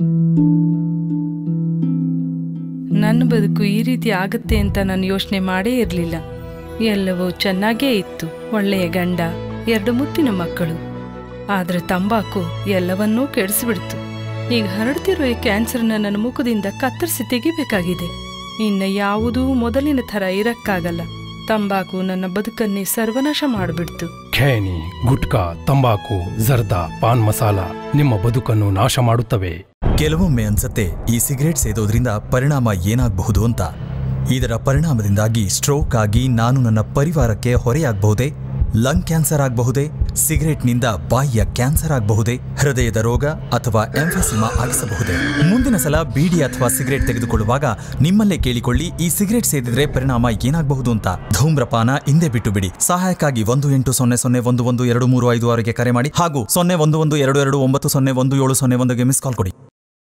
ನನ್ನ ಬದುಕು ಈ ರೀತಿ ಆಗುತ್ತೆ ಅಂತ ನಾನು ಯೋಚನೆ ಮಾಡೇ ಇರಲಿಲ್ಲ ಎಲ್ಲವೂ ಚೆನ್ನಾಗೇ ಇತ್ತು ಒಳ್ಳೆಯ ಗಂಡ ಎರಡು ಮುತ್ತಿನ ಮಕ್ಕಳು ಆದ್ರೆ ತಂಬಾಕು ಎಲ್ಲವನ್ನೂ ಕೆಡಿಸಿಬಿಡ್ತು ಈಗ ಹರಡ್ತಿರೋ ಈ ಕ್ಯಾನ್ಸರ್ನ ನನ್ನ ಮುಖದಿಂದ ಕತ್ತರಿಸಿ ತೆಗಿಬೇಕಾಗಿದೆ ಇನ್ನು ಯಾವುದೂ ಮೊದಲಿನ ಥರ ಇರಕ್ಕಾಗಲ್ಲ ತಂಬಾಕು ನನ್ನ ಬದುಕನ್ನೇ ಸರ್ವನಾಶ ಮಾಡಿಬಿಡ್ತು ಖೇನಿ ಗುಟ್ಕಾ ತಂಬಾಕು ಜರ್ದಾ ಪಾನ್ ಮಸಾಲ ನಿಮ್ಮ ಬದುಕನ್ನು ನಾಶ ಮಾಡುತ್ತವೆ ಕೆಲವೊಮ್ಮೆ ಅನ್ಸತ್ತೆ ಈ ಸಿಗರೇಟ್ ಸೇದೋದ್ರಿಂದ ಪರಿಣಾಮ ಏನಾಗಬಹುದು ಅಂತ ಇದರ ಪರಿಣಾಮದಿಂದಾಗಿ ಸ್ಟ್ರೋಕ್ ಆಗಿ ನಾನು ನನ್ನ ಪರಿವಾರಕ್ಕೆ ಹೊರೆಯಾಗಬಹುದೇ ಲಂಗ್ ಕ್ಯಾನ್ಸರ್ ಆಗಬಹುದೇ ಸಿಗರೇಟ್ನಿಂದ ಬಾಯಿಯ ಕ್ಯಾನ್ಸರ್ ಆಗಬಹುದೇ ಹೃದಯದ ರೋಗ ಅಥವಾ ಎಂಫೆಸಿಮಾ ಆಗಿಸಬಹುದೇ ಮುಂದಿನ ಸಲ ಬೀಡಿ ಅಥವಾ ಸಿಗರೇಟ್ ತೆಗೆದುಕೊಳ್ಳುವಾಗ ನಿಮ್ಮಲ್ಲೇ ಕೇಳಿಕೊಳ್ಳಿ ಈ ಸಿಗರೇಟ್ ಸೇದಿದ್ರೆ ಪರಿಣಾಮ ಏನಾಗಬಹುದು ಅಂತ ಧೂಮ್ರಪಾನ ಹಿಂದೆ ಬಿಟ್ಟು ಬಿಡಿ ಸಹಾಯಕ್ಕಾಗಿ ಒಂದು ಎಂಟು ಸೊನ್ನೆ ಸೊನ್ನೆ ಒಂದು ಒಂದು ಎರಡು ಮೂರು ಐದು ಆರುಗೆ ಕರೆ ಮಾಡಿ ಹಾಗೂ ಸೊನ್ನೆ ಒಂದು ಒಂದು ಎರಡು ಎರಡು ಒಂಬತ್ತು ಸೊನ್ನೆ ಒಂದು ಏಳು ಸೊನ್ನೆ ಒಂದುಗೆ ಮಿಸ್ ಕಾಲ್ ಕೊಡಿ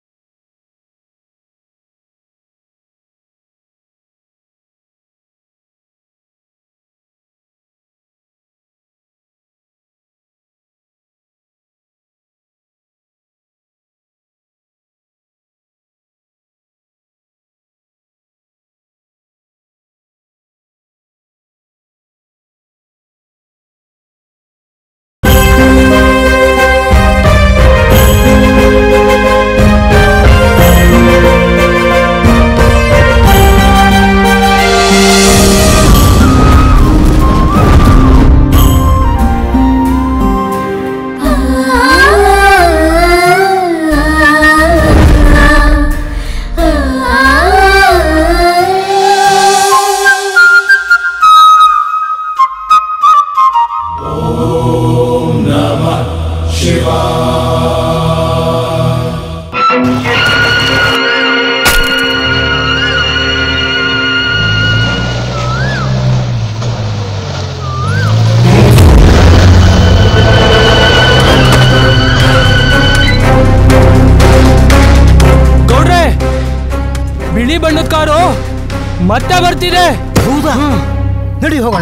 ಗೌಡ್ರೆ ಬಿಳಿ ಬಣ್ಣದ ಕಾರು ಮತ್ತೆ ಬರ್ತಿದೆ ಹೌದಾ ನಡಿ ಹೋಗೋಣ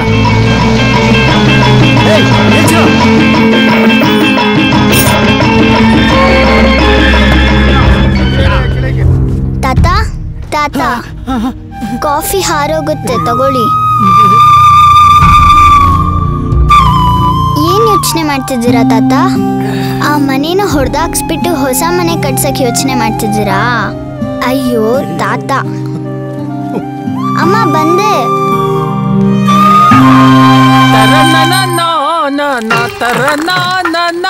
ತಾತ ತಾತ ಕಾಫಿ ಹಾರೋಗುತ್ತೆ ತಗೊಳ್ಳಿ ಏನ್ ಯೋಚನೆ ಮಾಡ್ತಿದ್ದೀರಾ ತಾತ ಆ ಮನೇನ ಹೊಡೆದಾಕ್ಸ್ಬಿಟ್ಟು ಹೊಸ ಮನೆ ಕಟ್ಸಕ್ ಯೋಚನೆ ಮಾಡ್ತಿದ್ದೀರಾ ಅಯ್ಯೋ ತಾತ ಅಮ್ಮ ಬಂದೆ ತರನನನನನ, ತರನನನ,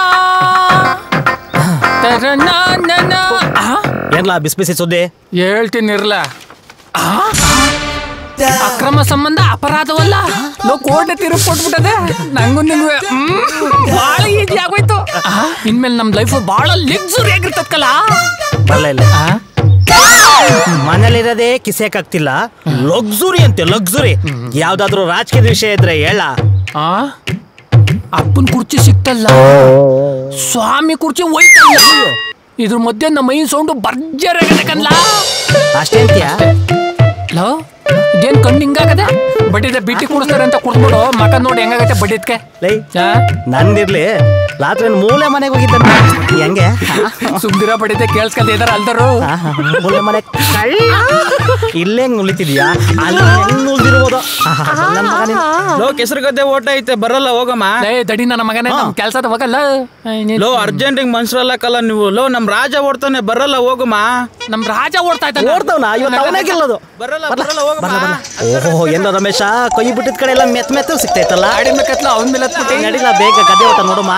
ತರನನನ. ಆ? ಏನ್ಲಾ ಬಿಸಿ ಬಿಸಿ ಸುದ್ದಿ ಹೇಳ್ತೀನಿ ಇರ್ಲ ಆ? ಅಕ್ರಮ ಸಂಬಂಧ ಅಪರಾಧವಲ್ಲ ನೋ ಕೋಟೆ ತಿರುಗಿ ಕೊಟ್ಬಿಟ್ಟದೆ ನಂಗೂ ನಿಂಗೂ ಬಹಳ ಈಜಿ ಆಗೋಯ್ತು ಆ? ಇನ್ಮೇಲೆ ನಮ್ ಲೈಫ್ ಬಹಳ ಲಕ್ಸುರಿ ಆಗಿರ್ತಕ್ಕಲ್ಲ ಬರಲ್ಲ ಇಲ್ಲ ಮನೇಲಿರೋದೇ ಕಿಸೆಕಾಗ್ತಿಲ್ಲ ಲಕ್ಸುರಿ ಅಂತೆ ಲಕ್ಸುರಿ ಯಾವ್ದಾದ್ರು ರಾಜಕೀಯ ವಿಷಯ ಇದ್ರೆ ಹೇಳ ಆ ಅಪ್ಪನ್ ಕುರ್ಚಿ ಸಿಕ್ತಲ್ಲ ಸ್ವಾಮಿ ಕುರ್ಚಿ ಹೋಯ್ತಲ್ಲ ಇದ್ರ ಮಧ್ಯೆ ನಮ್ಮ ಮೈ ಸೌಂಡು ಭರ್ಜರಿಯಾಗಲ್ಲ ಅಷ್ಟೇಂತ್ಯಾ ಲೋ ಇದೇನ್ ಕಣ್ಣು ಹಿಂಗಾಗದೆ ಬಡ್ಡಿದೆ ಬಿಟ್ಟಿ ಕುಡಿಸ್ತಾರೆ ಅಂತ ಕುಡ್ದ್ಬಿಡು ಮಕ ನೋಡಿ ಹೆಂಗಾಗತ್ತೆ ಬಡ್ಡಿದ್ಕೆ ಲೈ ಆ? ನಂದಿರ್ಲಿ ರಾತ್ರಿ ಮೂಲೆ ಮನೆಗೆ ಹೋಗಿದ್ದ ಹೆಂಗೆ ಸುಮ್ದಿರ ಬಡಿದೆ ಕೇಳಿಸ್ಕಲ್ದೆ ಇದಾರ ಅಲ್ದರು ಆ, ಮೂಲೆ ಮನೆ ಕಳ್ಳ ಇಲ್ಲೇ ಹೆಂಗ್ ಉಳಿತಿದ್ಯಾ ಅಲ್ಲಿ ಹೆಂಗ್ ಉಳ್ದಿರ್ಬೋದು ನನ್ನ ಮಗ ನೀನು. ಲೋ ಕೆಸರು ಗದ್ದೆ ಓಟ ಐತೆ ಬರಲ್ಲ ಹೋಗಮ್ಮ ಲೇ ದಡಿ ನನ್ನ ಮಗನೇ ನಮ್ ಕೆಲ್ಸದ ಹೋಗಲ್ಲ ಏ, ನೀನ್- ಲೋ ಅರ್ಜೆಂಟಿಗೆ ಮನ್ಸರಲ್ಲಕ್ಕಲ್ಲ ನೀವು ಲೋ ನಮ್ ರಾಜ ಓಡ್ತಾನೆ ಬರಲ್ಲ ಹೋಗಮ್ಮ ನಮ್ ರಾಜ ಓಡ್ತಾ ಇದ್ದಾನೆ ಓಡ್ತವ್ನ ಇವತ್ತು ಅವನೇ ಗೆಲ್ಲೋದು ಬರಲ್ಲ ಬರಲ್ಲ ಹೋಗಮ್ಮ ಓಹೋ ಏನೋ ರಮೇಶ ಕೈ ಬಿಟ್ಟಿದ ಕಡೆ ಎಲ್ಲ ಮೆತ್ ಮೆತ್ತ ಸಿಗ್ತೈತಲ್ಲ ಗಾಡಿ ಮೇಕತ್ಲ ಅವನ್ ಮೇಲೆ ಹತ್ಬಿಟ್ಟು ನಡಿಲ್ಲ ಬೇಗ ಗದ್ದೆ ಓಟ ನೋಡಮ್ಮ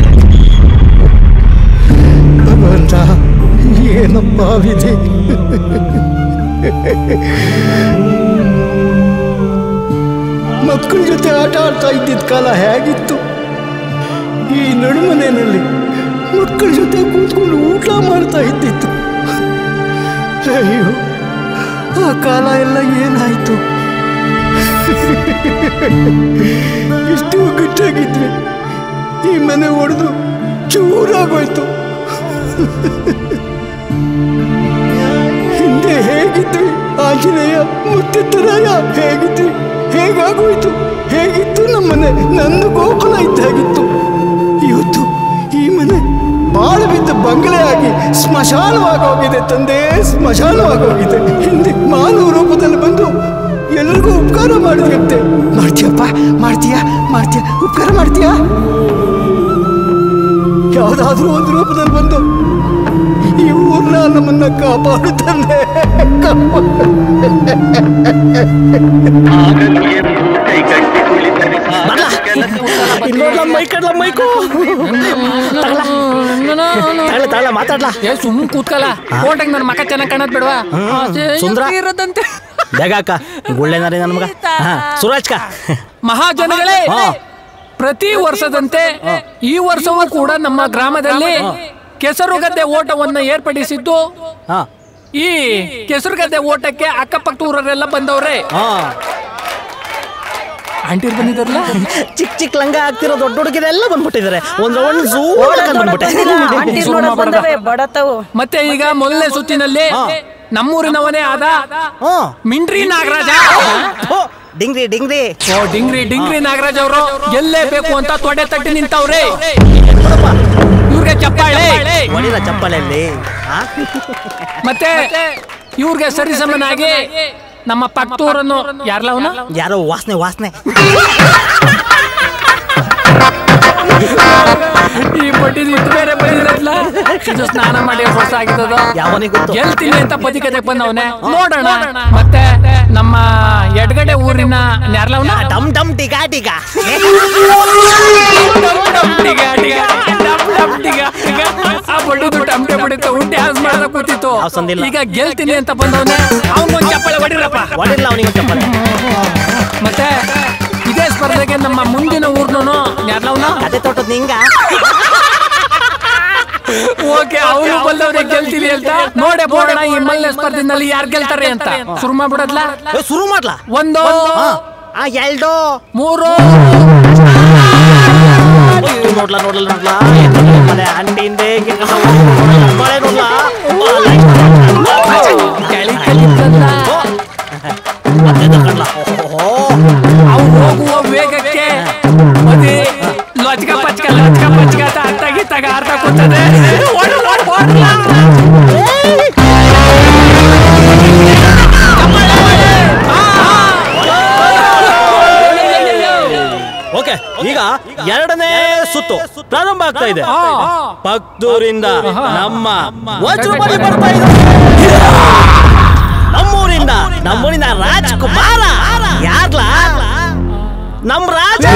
ಭಗವಂತ ಏನಪ್ಪ ವಿಧಿ ಮಕ್ಕಳ ಜೊತೆ ಆಟ ಆಡ್ತಾ ಇದ್ದಿದ್ದ ಕಾಲ ಹೇಗಿತ್ತು ಈ ನಡುಮನೆಯಲ್ಲಿ ಮಕ್ಕಳ ಜೊತೆ ಕೂತ್ಕೊಂಡು ಊಟ ಮಾಡ್ತಾ ಇದ್ದಿತ್ತು ಅಯ್ಯೋ ಆ ಕಾಲ ಎಲ್ಲ ಏನಾಯ್ತು ಇಷ್ಟು ಗಟ್ಟಾಗಿದ್ವಿ ಈ ಮನೆ ಒಡೆದು ಚೂರಾಗೋಯ್ತು ಹಿಂದೆ ಹೇಗಿದ್ವಿ ಆಂಜನೇಯ ಮುತ್ತಿದ್ದರಾಯ ಹೇಗಿದ್ವಿ ಹೇಗಾಗೋಯ್ತು ಹೇಗಿತ್ತು ನಮ್ಮನೆ ನನ್ನ ಗೋಕುಲ ಇದ್ದಾಗಿತ್ತು ಇವತ್ತು ಈ ಮನೆ ಬಾಳು ಬಿದ್ದ ಬಂಗಾರ ಬಂಗಲೆ ಆಗಿ ಸ್ಮಶಾನವಾಗೋಗಿದೆ ತಂದೆ ಸ್ಮಶಾನವಾಗೋಗಿದೆ ಹಿಂದೆ ಮಾನವ ರೂಪದಲ್ಲಿ ಬಂದು ಎಲ್ರಿಗೂ ಉಪಕಾರ ಮಾಡಿದ್ಯಂತೆ ಮಾಡ್ತೀಯಪ್ಪ ಮಾಡ್ತೀಯಾ ಮಾಡ್ತೀಯ ಉಪಕಾರ ಮಾಡ್ತೀಯಾ ಯಾವುದಾದ್ರೂ ಒಂದು ರೂಪದಲ್ಲಿ ಬಂದು ಈ ಊರ್ನ ನಮ್ಮನ್ನ ಕಾಪಾಡು ತಂದೆ ಇನ್ನೊಂದು ಮೈ ಕಡ್ಲ ಮೈಕು ತಾಳ ತಾಳ ಮಾತಾಡ್ಲಾ ಏ ಸುಮ್ ಕೂತ್ಕಲ್ಲ ಕೋಟೆಗೆ ನನ್ನ ಮಕ ಚೆನ್ನಾಗಿ ಕಾಣದ್ ಬಿಡ್ವಾ ಸುಂದ್ರ. ಇರೋದಂತೆ ಬೇಗ ಅಕ್ಕ ಗುಳ್ಳೆನಾರಿ ನನ್ನ ಮಗ ಹಾ ಸುರಾಜ್ಕ ಮಹಾಜನಗಳೇ ಹಾ. ಪ್ರತಿ ವರ್ಷದಂತೆ ಈ ವರ್ಷವೂ ಕೂಡ ನಮ್ಮ ಗ್ರಾಮದಲ್ಲಿ ಕೆಸರು ಗದ್ದೆ ಓಟವನ್ನು ಏರ್ಪಡಿಸಿದ್ದು ಹಾ ಈ ಕೆಸರು ಗದ್ದೆ ಓಟಕ್ಕೆ ಅಕ್ಕಪಕ್ಕ ಊರವರೆಲ್ಲ ಬಂದವ್ರೆ ಹಾ ಆಂಟಿರ್ ಬಂದಿದ್ದಾರಲ್ಲ ಚಿಕ್ಕ ಚಿಕ್ಕ ಲಂಗ ಆಗ್ತಿರೋ ದೊಡ್ಡ ಹುಡುಗಿರೆಲ್ಲ ಬಂದ್ಬಿಟ್ಟಿದ್ದಾರೆ ಒಂದ್ ರೌಂಡ್ ಝೂ ಬಂದ್ಬಿಟ್ಟೆ ಶುರು ಮಾಡ್ಬಿಡೋದ. ಮತ್ತೆ ಈಗ ಮೊದಲನೇ ಸುತ್ತಿನಲ್ಲಿ ನಮ್ಮೂರಿನವನೇ ಆದ ಹ್ಮ್ ಮಿಂಡ್ರಿ ನಾಗರಾಜ ಓ, ಡಿಂಗ್ರಿ ಡಿಂಗ್ರಿ ಓ ಡಿಂಗ್ರಿ ಡಿಂಗ್ರಿ ನಾಗರಾಜ್ ಅವರು ಗೆಲ್ಲೇಬೇಕು ಅಂತ ತೊಡೆ ತಟ್ಟಿ ನಿಂತವ್ರೆ ಇವ್ರಿಗೆ ಚಪ್ಪಾಳೆ ಹೊಡಿರ ಚಪ್ಪಲಲ್ಲಿ ಆ? ಮತ್ತೆ ಇವ್ರಿಗೆ ಸರಿಸಮನಾಗಿ ನಮ್ಮ ಪಕ್ತೂರನ್ನು ಯಾರಲ್ಲ ಅವನ ಯಾರೋ ವಾಸನೆ ವಾಸನೆ ಈ ಪಟ್ಟಿದ ಇಟ್ಟು ಬೇರೆ ಬಂದಿರಲ್ಲ ಇದು ಸ್ನಾನ ಮಾಡಿ ಹೊಸ ಆಗಿದ್ದದ ಯಾವನಿಗೆ ಗೊತ್ತು ಗೆಲ್ತೀನಿ ಅಂತ ಪದಿಕತೆ ಬಂದವನೆ ನೋಡೋಣ ಮತ್ತೆ ನಮ್ಮ ಎಡ್ಗಡೆ ಊರಿನ ಯಾರ್ಲವನ ಡಮ್ ಡಮ್ ಟಿಗಾ ಟಿಗಾ ಆ ಬಡ್ಡಿದು ಟಮಟೆ ಬಡಿತು ಡ್ಯಾನ್ಸ್ ಮಾಡದ ಕೂತಿತ್ತು ಅವ್ಸಂದಿಲ್ಲ. ಈಗ ಗೆಲ್ತೀನಿ ಅಂತ ಬಂದವನೆ ಅವನಿಗೊಂದು ಚಪ್ಪಳೆ ಹೊಡಿರಪ್ಪ ಹೊಡಿರ್ಲ ಅವನಿಗೆ ಚಪ್ಪಲೆ ಮತ್ತೆ ಇದೇ ಸ್ಪರ್ಧೆಗೆ ನಮ್ಮ ಮುಂದಿನ ಊರ್ನೂ ಯಾರ್ಲವನ ಅದೇ ತೋಟದ ನಿಂಗ ಓಕೆ ಅವನು ಬಂದವ್ರೆ ಗೆಲ್ತೀನಿ ಅಂತ ನೋಡೆ ಬೋಡೋಣ ಈ ಮಲ್ಲೆ ಸ್ಪರ್ಧೆನಲ್ಲಿ ಯಾರು ಗೆಲ್ತಾರೆ ಅಂತ ಶುರು ಮಾಡ್ಬಿಡದ್ಲ ಏ, ಶುರು ಮಾಡ್ಲಾ ಒಂದು ಆ, ಆ ಎಲ್ಡೋ ಮೂರು ನೋಡ್ಲಾ ನೋಡ್ಲಾ ನೋಡ್ಲಾ ಮನೆ ಅಂಟಿಂದೆ ಮಳೆ ನೋಡ್ಲಾ ಕೆಳಿ ಕಲಿತಲ್ಲ ಅವು ಹೋಗುವ ವೇಗಕ್ಕೆ ಮದಿ ಲೊಚ್ಕ ಪಚ್ಕ ಲೊಚ್ಕ ಪಚ್ಕ ಅಂತ ಅತ್ತಾಗಿ ತಗ ಅರ್ಥ ಕೂತದೆ ಓಡು, ಓಡು, ಓಡ್ಲಾ. ಓಕೆ ಈಗ ಎರಡನೇ ಸುತ್ತು ಪ್ರಾರಂಭ ಆಗ್ತಾ ಇದೆ ಆ, ಪಕ್ದೂರಿಂದ ನಮ್ಮ ವಜ್ರಬಲಿ ಬರ್ತಾ ಇದೆ ನಮ್ಮೂರಿಂದ ನಮ್ಮೂರಿನ ರಾಜ್ಕುಮಾರ ಯಾರ್ಲಾ ನಮ್ ರಾಜ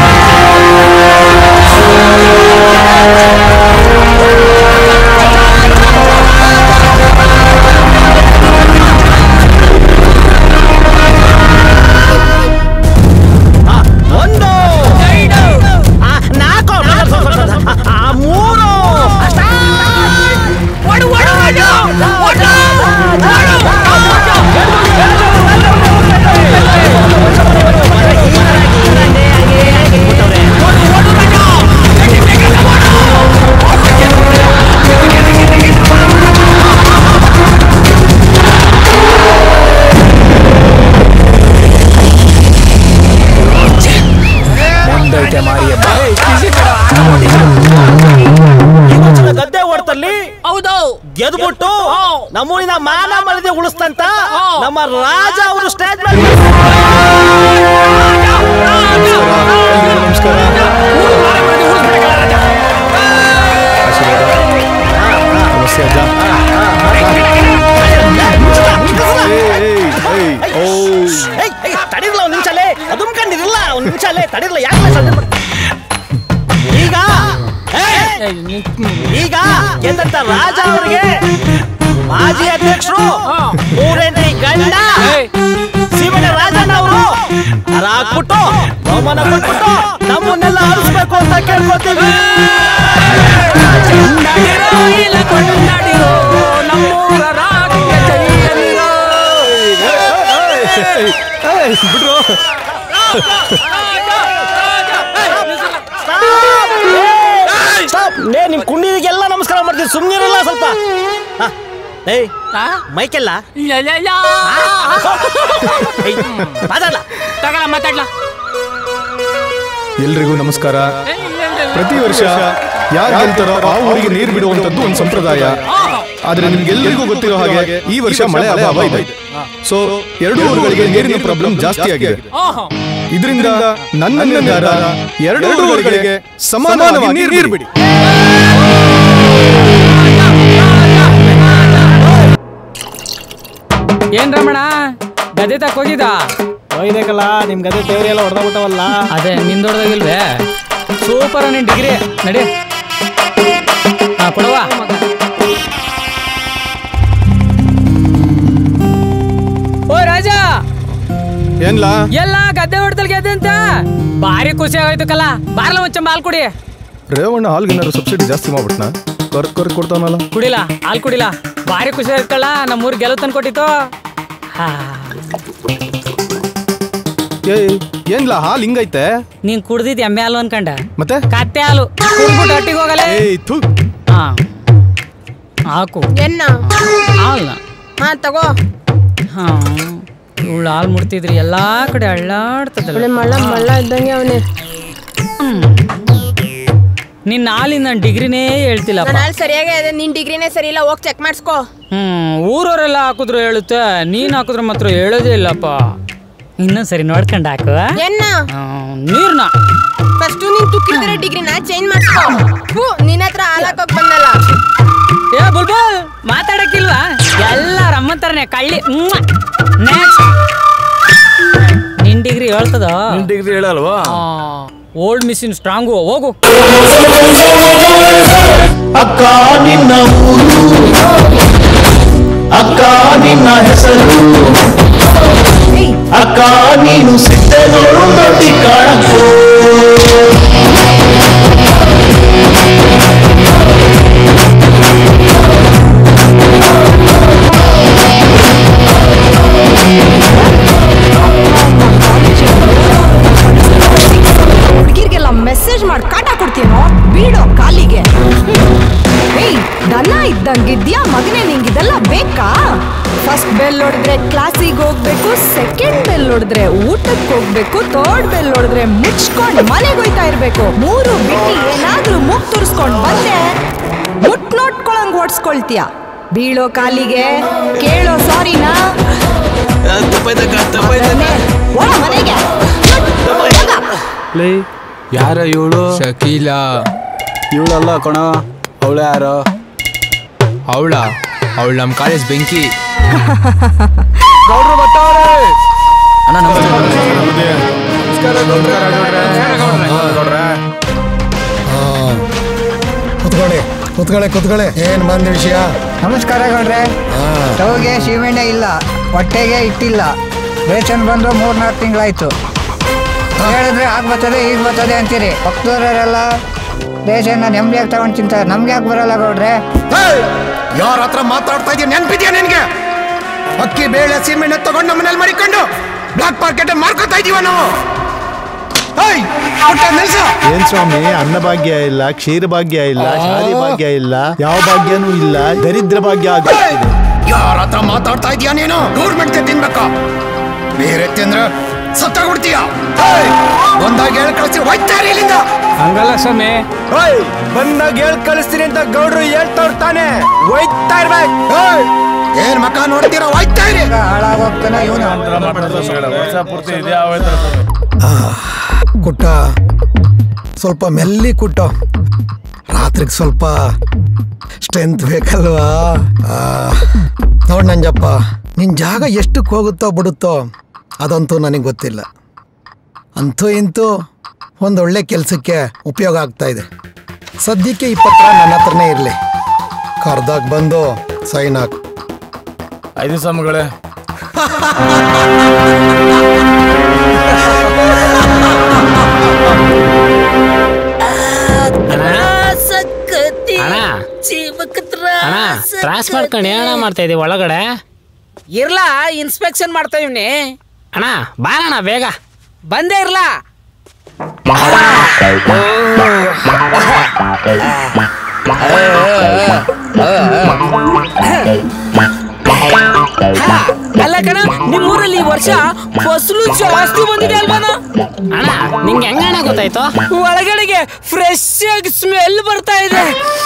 ಆ, ಒಂದು ಆ, ನಾಲ್ಕು ಆ, ಮೂರು ಇವತ್ತಿನ ಗದ್ದೆ ಓಡ್ತಲ್ಲಿ ಹೌದು ಗೆದ್ಬಿಟ್ಟು ನಮ್ಮೂರಿನ ಮಾನ ಮರ್ಯಾದೆ ಉಳಿಸ್ತಂತ ಹಾ. ನಮ್ಮ ರಾಜ ಅವರು ಸ್ಟೇಜ್ ಮೇಲೆ ಏಯ್, ಏಯ್, ತಡೀರ್ಲ ಒಂದ್ ನಿಮಿಷ ಅಲ್ಲೇ ಅದುಮ್ಕೊಂಡಿರಲ್ಲ ಒಂದ್ ನಿಮಿಷ ಅಲ್ಲೇ ತಡೀರ್ಲ ಯಾಕೆ ಸದ್ಯ ಮಾಡ್- ಈಗ ಏಯ್, ಈಗ ಗೆದ್ದಂತ ರಾಜ ಅವರಿಗೆ ಮಾಜಿ ಅಧ್ಯಕ್ಷರು ಮೂರೆಂಟಿ ಗಂಡ ಶಿವನ ರಾಜನ ಅವರು ಹರ ಹಾಕ್ಬಿಟ್ಟು ಬಹುಮಾನ ಕೊಟ್ಬಿಟ್ಟು ನಮ್ಮನ್ನೆಲ್ಲ ಹರಿಸ್ಬೇಕು ಅಂತ ಕೇಳ್ಕೊತೀವಿ ಕೊಂಡಾಡಿರೋ ಇಲ್ಲ ಕೊಂಡಾಡಿರೋ ನಮ್ಮೂರ ರಾಜ್ಯ ಜೈಯಲ್ಲಿರೋ ಸ್ಟಾಪ್ ಲೇ ನಿಮ್ ಕುಂಡಿಗೆಲ್ಲ ನಮಸ್ಕಾರ ಮಾಡ್ತೀವಿ ಸುಮ್ಮನಿರಲ್ಲ ಸ್ವಲ್ಪ ಹಾ, ಏಯ್ ಆ? ಮೈಕೆಲ್ಲ ಇಲ್ಲ, ಇಲ್ಲ, ಇಲ್ಲ. ಏಯ್, ಮಾತಾಡ್ಲ ತಗೊಳ ಮಾತಾಡ್ಲಾ ಎಲ್ರಿಗೂ ನಮಸ್ಕಾರ ಏ, ಇಲ್ಲ, ಇಲ್ಲ, ಇಲ್ಲ. ಪ್ರತಿ ವರ್ಷ ಯಾರು ಗೆಲ್ತಾರೋ ಆ ಊರಿಗೆ ನೀರು ಬಿಡುವಂತದ್ದು ಒಂದು ಸಂಪ್ರದಾಯ ಆದ್ರೆ ನಿಮ್ಗೆಲ್ಲರಿಗೂ ಗೊತ್ತಿರೋ ಹಾಗೆ ಈ ವರ್ಷ ಮಳೆ ಅಭಾವ ಇದೆ ಸೊ ಎರಡು ಊರುಗಳಿಗೆ ನೀರಿನ ಪ್ರಾಬ್ಲಮ್ ಜಾಸ್ತಿ ಆಗಿದೆ ಇದರಿಂದ ನನ್ನ ನಿರ್ಧಾರ ಎರಡು ಊರುಗಳಿಗೆ ಸಮಾನವಾಗಿ ನೀರು ಬಿಡಿ ಏನ್ ರಮಣ ಗದೆ ತಕ್ ಹೋಗಿದ್ದ ಒಯ್ದಕ್ಕಲ್ಲ ನಿಮ್ ಗದೆ ತೇವರಿ ಎಲ್ಲ ಹೊಡೆದ್ಬಿಟ್ಟವಲ್ಲ ಅದೇ ನಿಂದೊಡ್ದಾಗಿಲ್ವೇ ಸೂಪರ್ ನಿನ್ ಡಿಗ್ರಿ ನಡಿ ಹಾ ಕೊಡವಾ ಓ ರಾಜ ಏನ್ಲಾ ಎಲ್ಲ ಗದ್ದೆ ಹೊಡೆದಲ್ ಗೆದ್ದೆ ಅಂತ ಭಾರಿ ಖುಷಿ ಆಗೋಯ್ತು ಕಲ್ಲ ಬಾರ್ಲ ಮುಂಚೆ ಹಾಲ್ ಕುಡಿ ರೇವಣ್ಣ ಹಾಲ್ಗೇನಾದ್ರು ಸಬ್ಸಿಡಿ ಜಾಸ್ತಿ ಮಾಡ್ಬಿಟ್ನ ಕೊರಕ್ ಕೊರಕ್ ಕೊಡ್ತಾವನಲ್ಲ ಕುಡಿಲ ಹಾಲ್ ಕುಡಿಲ ಭಾರಿ ಖುಷಿ ಆಯ್ತಲ್ಲ ನಮ್ಮೂರ್ ಗೆಲುವು ತಂದು ಕೊಟ್ಟಿತ್ತು ಹಾ ಏ ಏನ್ಲಾ ಹಾಲ್ ಹಿಂಗೈತೆ ನೀನ್ ಕುಡ್ದಿದ್ ಎಮ್ಮೆ ಹಾಲು ಅನ್ಕಂಡ ಮತ್ತೆ ಕತ್ತೆ ಹಾಲು ಕುಡ್ಬಿಟ್ಟು ಒಟ್ಟಿಗೆ ಹೋಗಲ್ಲ ಏಯ್ ಥು ಹಾ ಹಾಕು ಎನ್ನ ಹಾಲ್ನ ಹಾ ತಗೋ ಹಾ ಇವಳು ಹಾಲು ಮುಡ್ತಿದ್ರಿ ಎಲ್ಲಾ ಕಡೆ ಅಳ್ಳಾಡ್ತದಲ್ಲ ಒಳ್ಳೆ ಮಳ್ಳ ಮಳ್ಳ ಇದ್ದಂಗೆ ಅವನೇ ನಿನ್ನ ಹಾಲಿನ ನಾನು ಡಿಗ್ರಿನೇ ಹೇಳ್ತಿಲ್ಲಪ್ಪ ನಾನು ಅಲ್ಲಿ ಸರಿಯಾಗಿ ಅದೇ ನಿನ್ ಡಿಗ್ರಿನೇ ಸರಿ ಇಲ್ಲ ಹೋಗಿ ಚೆಕ್ ಮಾಡಿಸ್ಕೋ ಹ್ಮ್ ಊರವರೆಲ್ಲ ಹಾಕಿದ್ರು ಹೇಳುತ್ತೆ ನೀನ್ ಹಾಕಿದ್ರೆ ಮಾತ್ರ ಹೇಳೋದೇ ಇಲ್ಲಪ್ಪ ಇನ್ನೊಂದ್ ಸರಿ ನೋಡ್ಕೊಂಡು ಹಾಕು ಎನ್ನ ಆ, ನೀರ್ನ ಫಸ್ಟ್ ನೀನ್ ತುಕ್ಕಿದ್ರೆ ಡಿಗ್ರಿನ ಚೇಂಜ್ ಮಾಡಿಸ್ಕೋ ಹೂ ನಿನ್ನ ಹತ್ರ ಹಾಲಾಕೋಕ್ ಬಂದಲ್ಲ ಏ ಬುಲ್ಬುಲ್ ಮಾತಾಡಕ್ಕಿಲ್ವಾ ಎಲ್ಲ ರಮ್ಮಂತಾರನೆ ಕಳ್ಳಿ ನೆಕ್ಸ್ಟ್ ನಿನ್ ಡಿಗ್ರಿ ಹೇಳ್ತದ ಡಿಗ್ರಿ ಹೇಳಲ್ವಾ ಓಲ್ಡ್ ಮಿಷಿನ್ ಸ್ಟ್ರಾಂಗು ಹೋಗು ಅಕ್ಕ ನಿನ್ನ ಊರು ಅಕ್ಕ ನಿನ್ನ ಹೆಸರು ಅಕ್ಕ ನೀನು ಸಿಟ್ಟೆಗಳು ನೋಡಿ ಕಾಣಕ್ಕೋ ಹುಡುಗಿರ್ಗೆಲ್ಲ ಮೆಸೇಜ್ ಮಾಡಿ ಕಾಟ ಕೊಡ್ತೀನೋ ಬೀಡೋ ಕಾಲಿಗೆ ಏಯ್ ದನ ಇದ್ದಂಗಿದ್ಯಾ ಮಗನೇ ನಿಂಗಿದೆಲ್ಲ ಬೇಕಾ ಫಸ್ಟ್ ಬೆಲ್ ಹೊಡೆದ್ರೆ ಕ್ಲಾಸಿಗೆ ಹೋಗ್ಬೇಕು ಸೆಕೆಂಡ್ ಬೆಲ್ ಹೊಡೆದ್ರೆ ಊಟಕ್ಕೆ ಹೋಗ್ಬೇಕು ಥರ್ಡ್ ಬೆಲ್ ಹೊಡೆದ್ರೆ ಮುಚ್ಕೊಂಡು ಮನೆಗೆ ಹೋಯ್ತಾ ಇರ್ಬೇಕು ಮೂರು ಬಿಟ್ಟು ಏನಾದ್ರೂ ಮೂಗ್ ತುರ್ಸ್ಕೊಂಡ್ ಬಂದೆ ಮುಟ್ ನೋಡ್ಕೊಳಂಗ್ ಓಡಿಸ್ಕೊಳ್ತೀಯ ಬೀಳೋ ಕಾಲಿಗೆ ಕೇಳೋ ಸಾರಿನಾ ಒಳ ಮನೆಗೆ ಲೇ ಯಾರ ಇವಳು ಶಕೀಲಾ ಇವಳಲ್ಲ ಕಣ ಅವಳು ಯಾರು ಅವಳ ಅವಳು ನಮ್ಮ ಕಾಲೇಜ್ ಬೆಂಕಿ ಕುತ್ಕೊಳ್ಳಿ ಕುತ್ಕೊಳ್ಳಿ ಕುತ್ಕೊಳ್ಳಿ ಏನ್ ಬಂದ ವಿಷಯ ನಮಸ್ಕಾರ ಗೌಡ್ರೆ ಸ್ಟವ್ಗೆ ಸೀಮೆಣ್ಣೆ ಇಲ್ಲ ಹೊಟ್ಟೆಗೆ ಇಟ್ಟಿಲ್ಲ ರೇಷನ್ ಬಂದು ಮೂರ್ನಾಲ್ಕು ತಿಂಗಳಾಯ್ತು ಹೇಳಿದ್ರೆ ಆಗ ಬರ್ತದೆ ಈಗ ಬರ್ತದೆ ಅಂತೀರಿ ಪಕ್ಕದವರೆಲ್ಲ ರೇಷನ್ನ ನೆಮ್ಮದಿಯಾಗಿ ತಗೊಂಡು ತಿಂತಾರೆ ನಮ್ಗೆ ಯಾಕೆ ಬರಲ್ಲ ಗೌಡ್ರೆ ಯಾರ ಹತ್ರ ಮಾತಾಡ್ತಾ ಇದೀಯ ನೆನ್ಪಿದ್ಯಾ ನಿನ್ಗೆ ಅಕ್ಕಿ ಬೇಳೆ ಸೀಮೆಣ್ಣೆ ತಗೊಂಡು ನಮ್ಮನೇಲಿ ಮಡಿಕೊಂಡು ಬ್ಲಾಕ್ ಮಾರ್ಕೆಟ್ ಮಾರ್ಕೋತಾ ಇದೀವ ನಾವು ಏಯ್, ಊಟ ನಿಲ್ಸು. ಏನ್ ಸ್ವಾಮಿ ಅನ್ನ ಭಾಗ್ಯ ಇಲ್ಲ ಕ್ಷೀರ ಭಾಗ್ಯ ಇಲ್ಲ ಶಾದಿ ಭಾಗ್ಯ ಇಲ್ಲ ಯಾವ ಭಾಗ್ಯನೂ ಇಲ್ಲ ದರಿದ್ರ ಭಾಗ್ಯ ಆಗುತ್ತೆ ಯಾರ ಹತ್ರ ಮಾತಾಡ್ತಾ ಇದೀಯ ನೀನು ಗೌರ್ಮೆಂಟ್ಗೆ ತಿನ್ಬೇಕಾ ಬೇರೆ ತಿಂದ್ರ ಸತ್ತಾಗ್ಬಿಡ್ತೀಯ ಏಯ್, ಒಂದಾಗ ಹೇಳಿ ಕಳಿಸಿ ಹೋಯ್ತಾರೆ ಇಲ್ಲಿಂದ ಹಂಗಲ್ಲ ಸ್ವಾಮಿ ಬಂದಾಗ ಹೇಳ್ ಕಳಿಸ್ತೀನಿ ಅಂತ ಗೌಡ್ರು ಹೇಳ್ತಾವ್ರ ತಾನೆ ಒಯ್ತಾ ಇರ್ಬೇಕು ಏಯ್, ಏನ್ ಮಕ ನೋಡ್ತೀರಾ ಹೋಯ್ತಾ ಇರಿ ಹಾಳಾಗೋಗ್ತಾನೆ ಇವನು ಕುಟ್ಟ ಸ್ವಲ್ಪ ಮೆಲ್ಲಿ ಕುಟ್ಟ ರಾತ್ರಿಗೆ ಸ್ವಲ್ಪ ಸ್ಟ್ರೆಂತ್ ಬೇಕಲ್ವಾ ಆ, ನೋಡ್ ನಂಜಪ್ಪ ನಿನ್ ಜಾಗ ಎಷ್ಟಕ್ಕೆ ಹೋಗುತ್ತೋ ಬಿಡುತ್ತೋ ಅದಂತೂ ನನಗೆ ಗೊತ್ತಿಲ್ಲ ಅಂತೂ ಇಂತೂ ಒಂದು ಒಳ್ಳೆ ಕೆಲಸಕ್ಕೆ ಉಪಯೋಗ ಆಗ್ತಾ ಇದೆ ಸದ್ಯಕ್ಕೆ ಈ ಪತ್ರ ನನ್ನ ಹತ್ರನೇ ಇರಲಿ ಕರ್ದಾಗ ಬಂದು ಸೈನ್ ಹಾಕು ಐದು ಸ್ವಾಮಿಗಳೇ ಅಣ್ಣ ಅಣ್ಣ ತ್ರಾಸ್ ಮಾಡ್ಕೊಂಡು ಏನಣ್ಣ ಮಾಡ್ತಾ ಇದೀವಿ ಒಳಗಡೆ ಇರ್ಲಾ ಇನ್ಸ್ಪೆಕ್ಷನ್ ಮಾಡ್ತಾ ಇವ್ನಿ ಅಣ್ಣ ಬಾರಣ್ಣ ಬೇಗ ಬಂದೇ ಇರ್ಲಾ ಅಲ್ಲ ಕಣ ನಿಮ್ಮೂರಲ್ಲಿ ಈ ವರ್ಷ ಫಸಲು ಜಾಸ್ತಿ ಬಂದಿದೆ ಅಲ್ವಾನ ಅಣ್ಣ ನಿಂಗೆ ಹೆಂಗಣ ಗೊತ್ತಾಯ್ತು ಒಳಗಡೆಗೆ ಫ್ರೆಶ್ ಆಗಿ ಸ್ಮೆಲ್ ಬರ್ತಾ ಇದೆ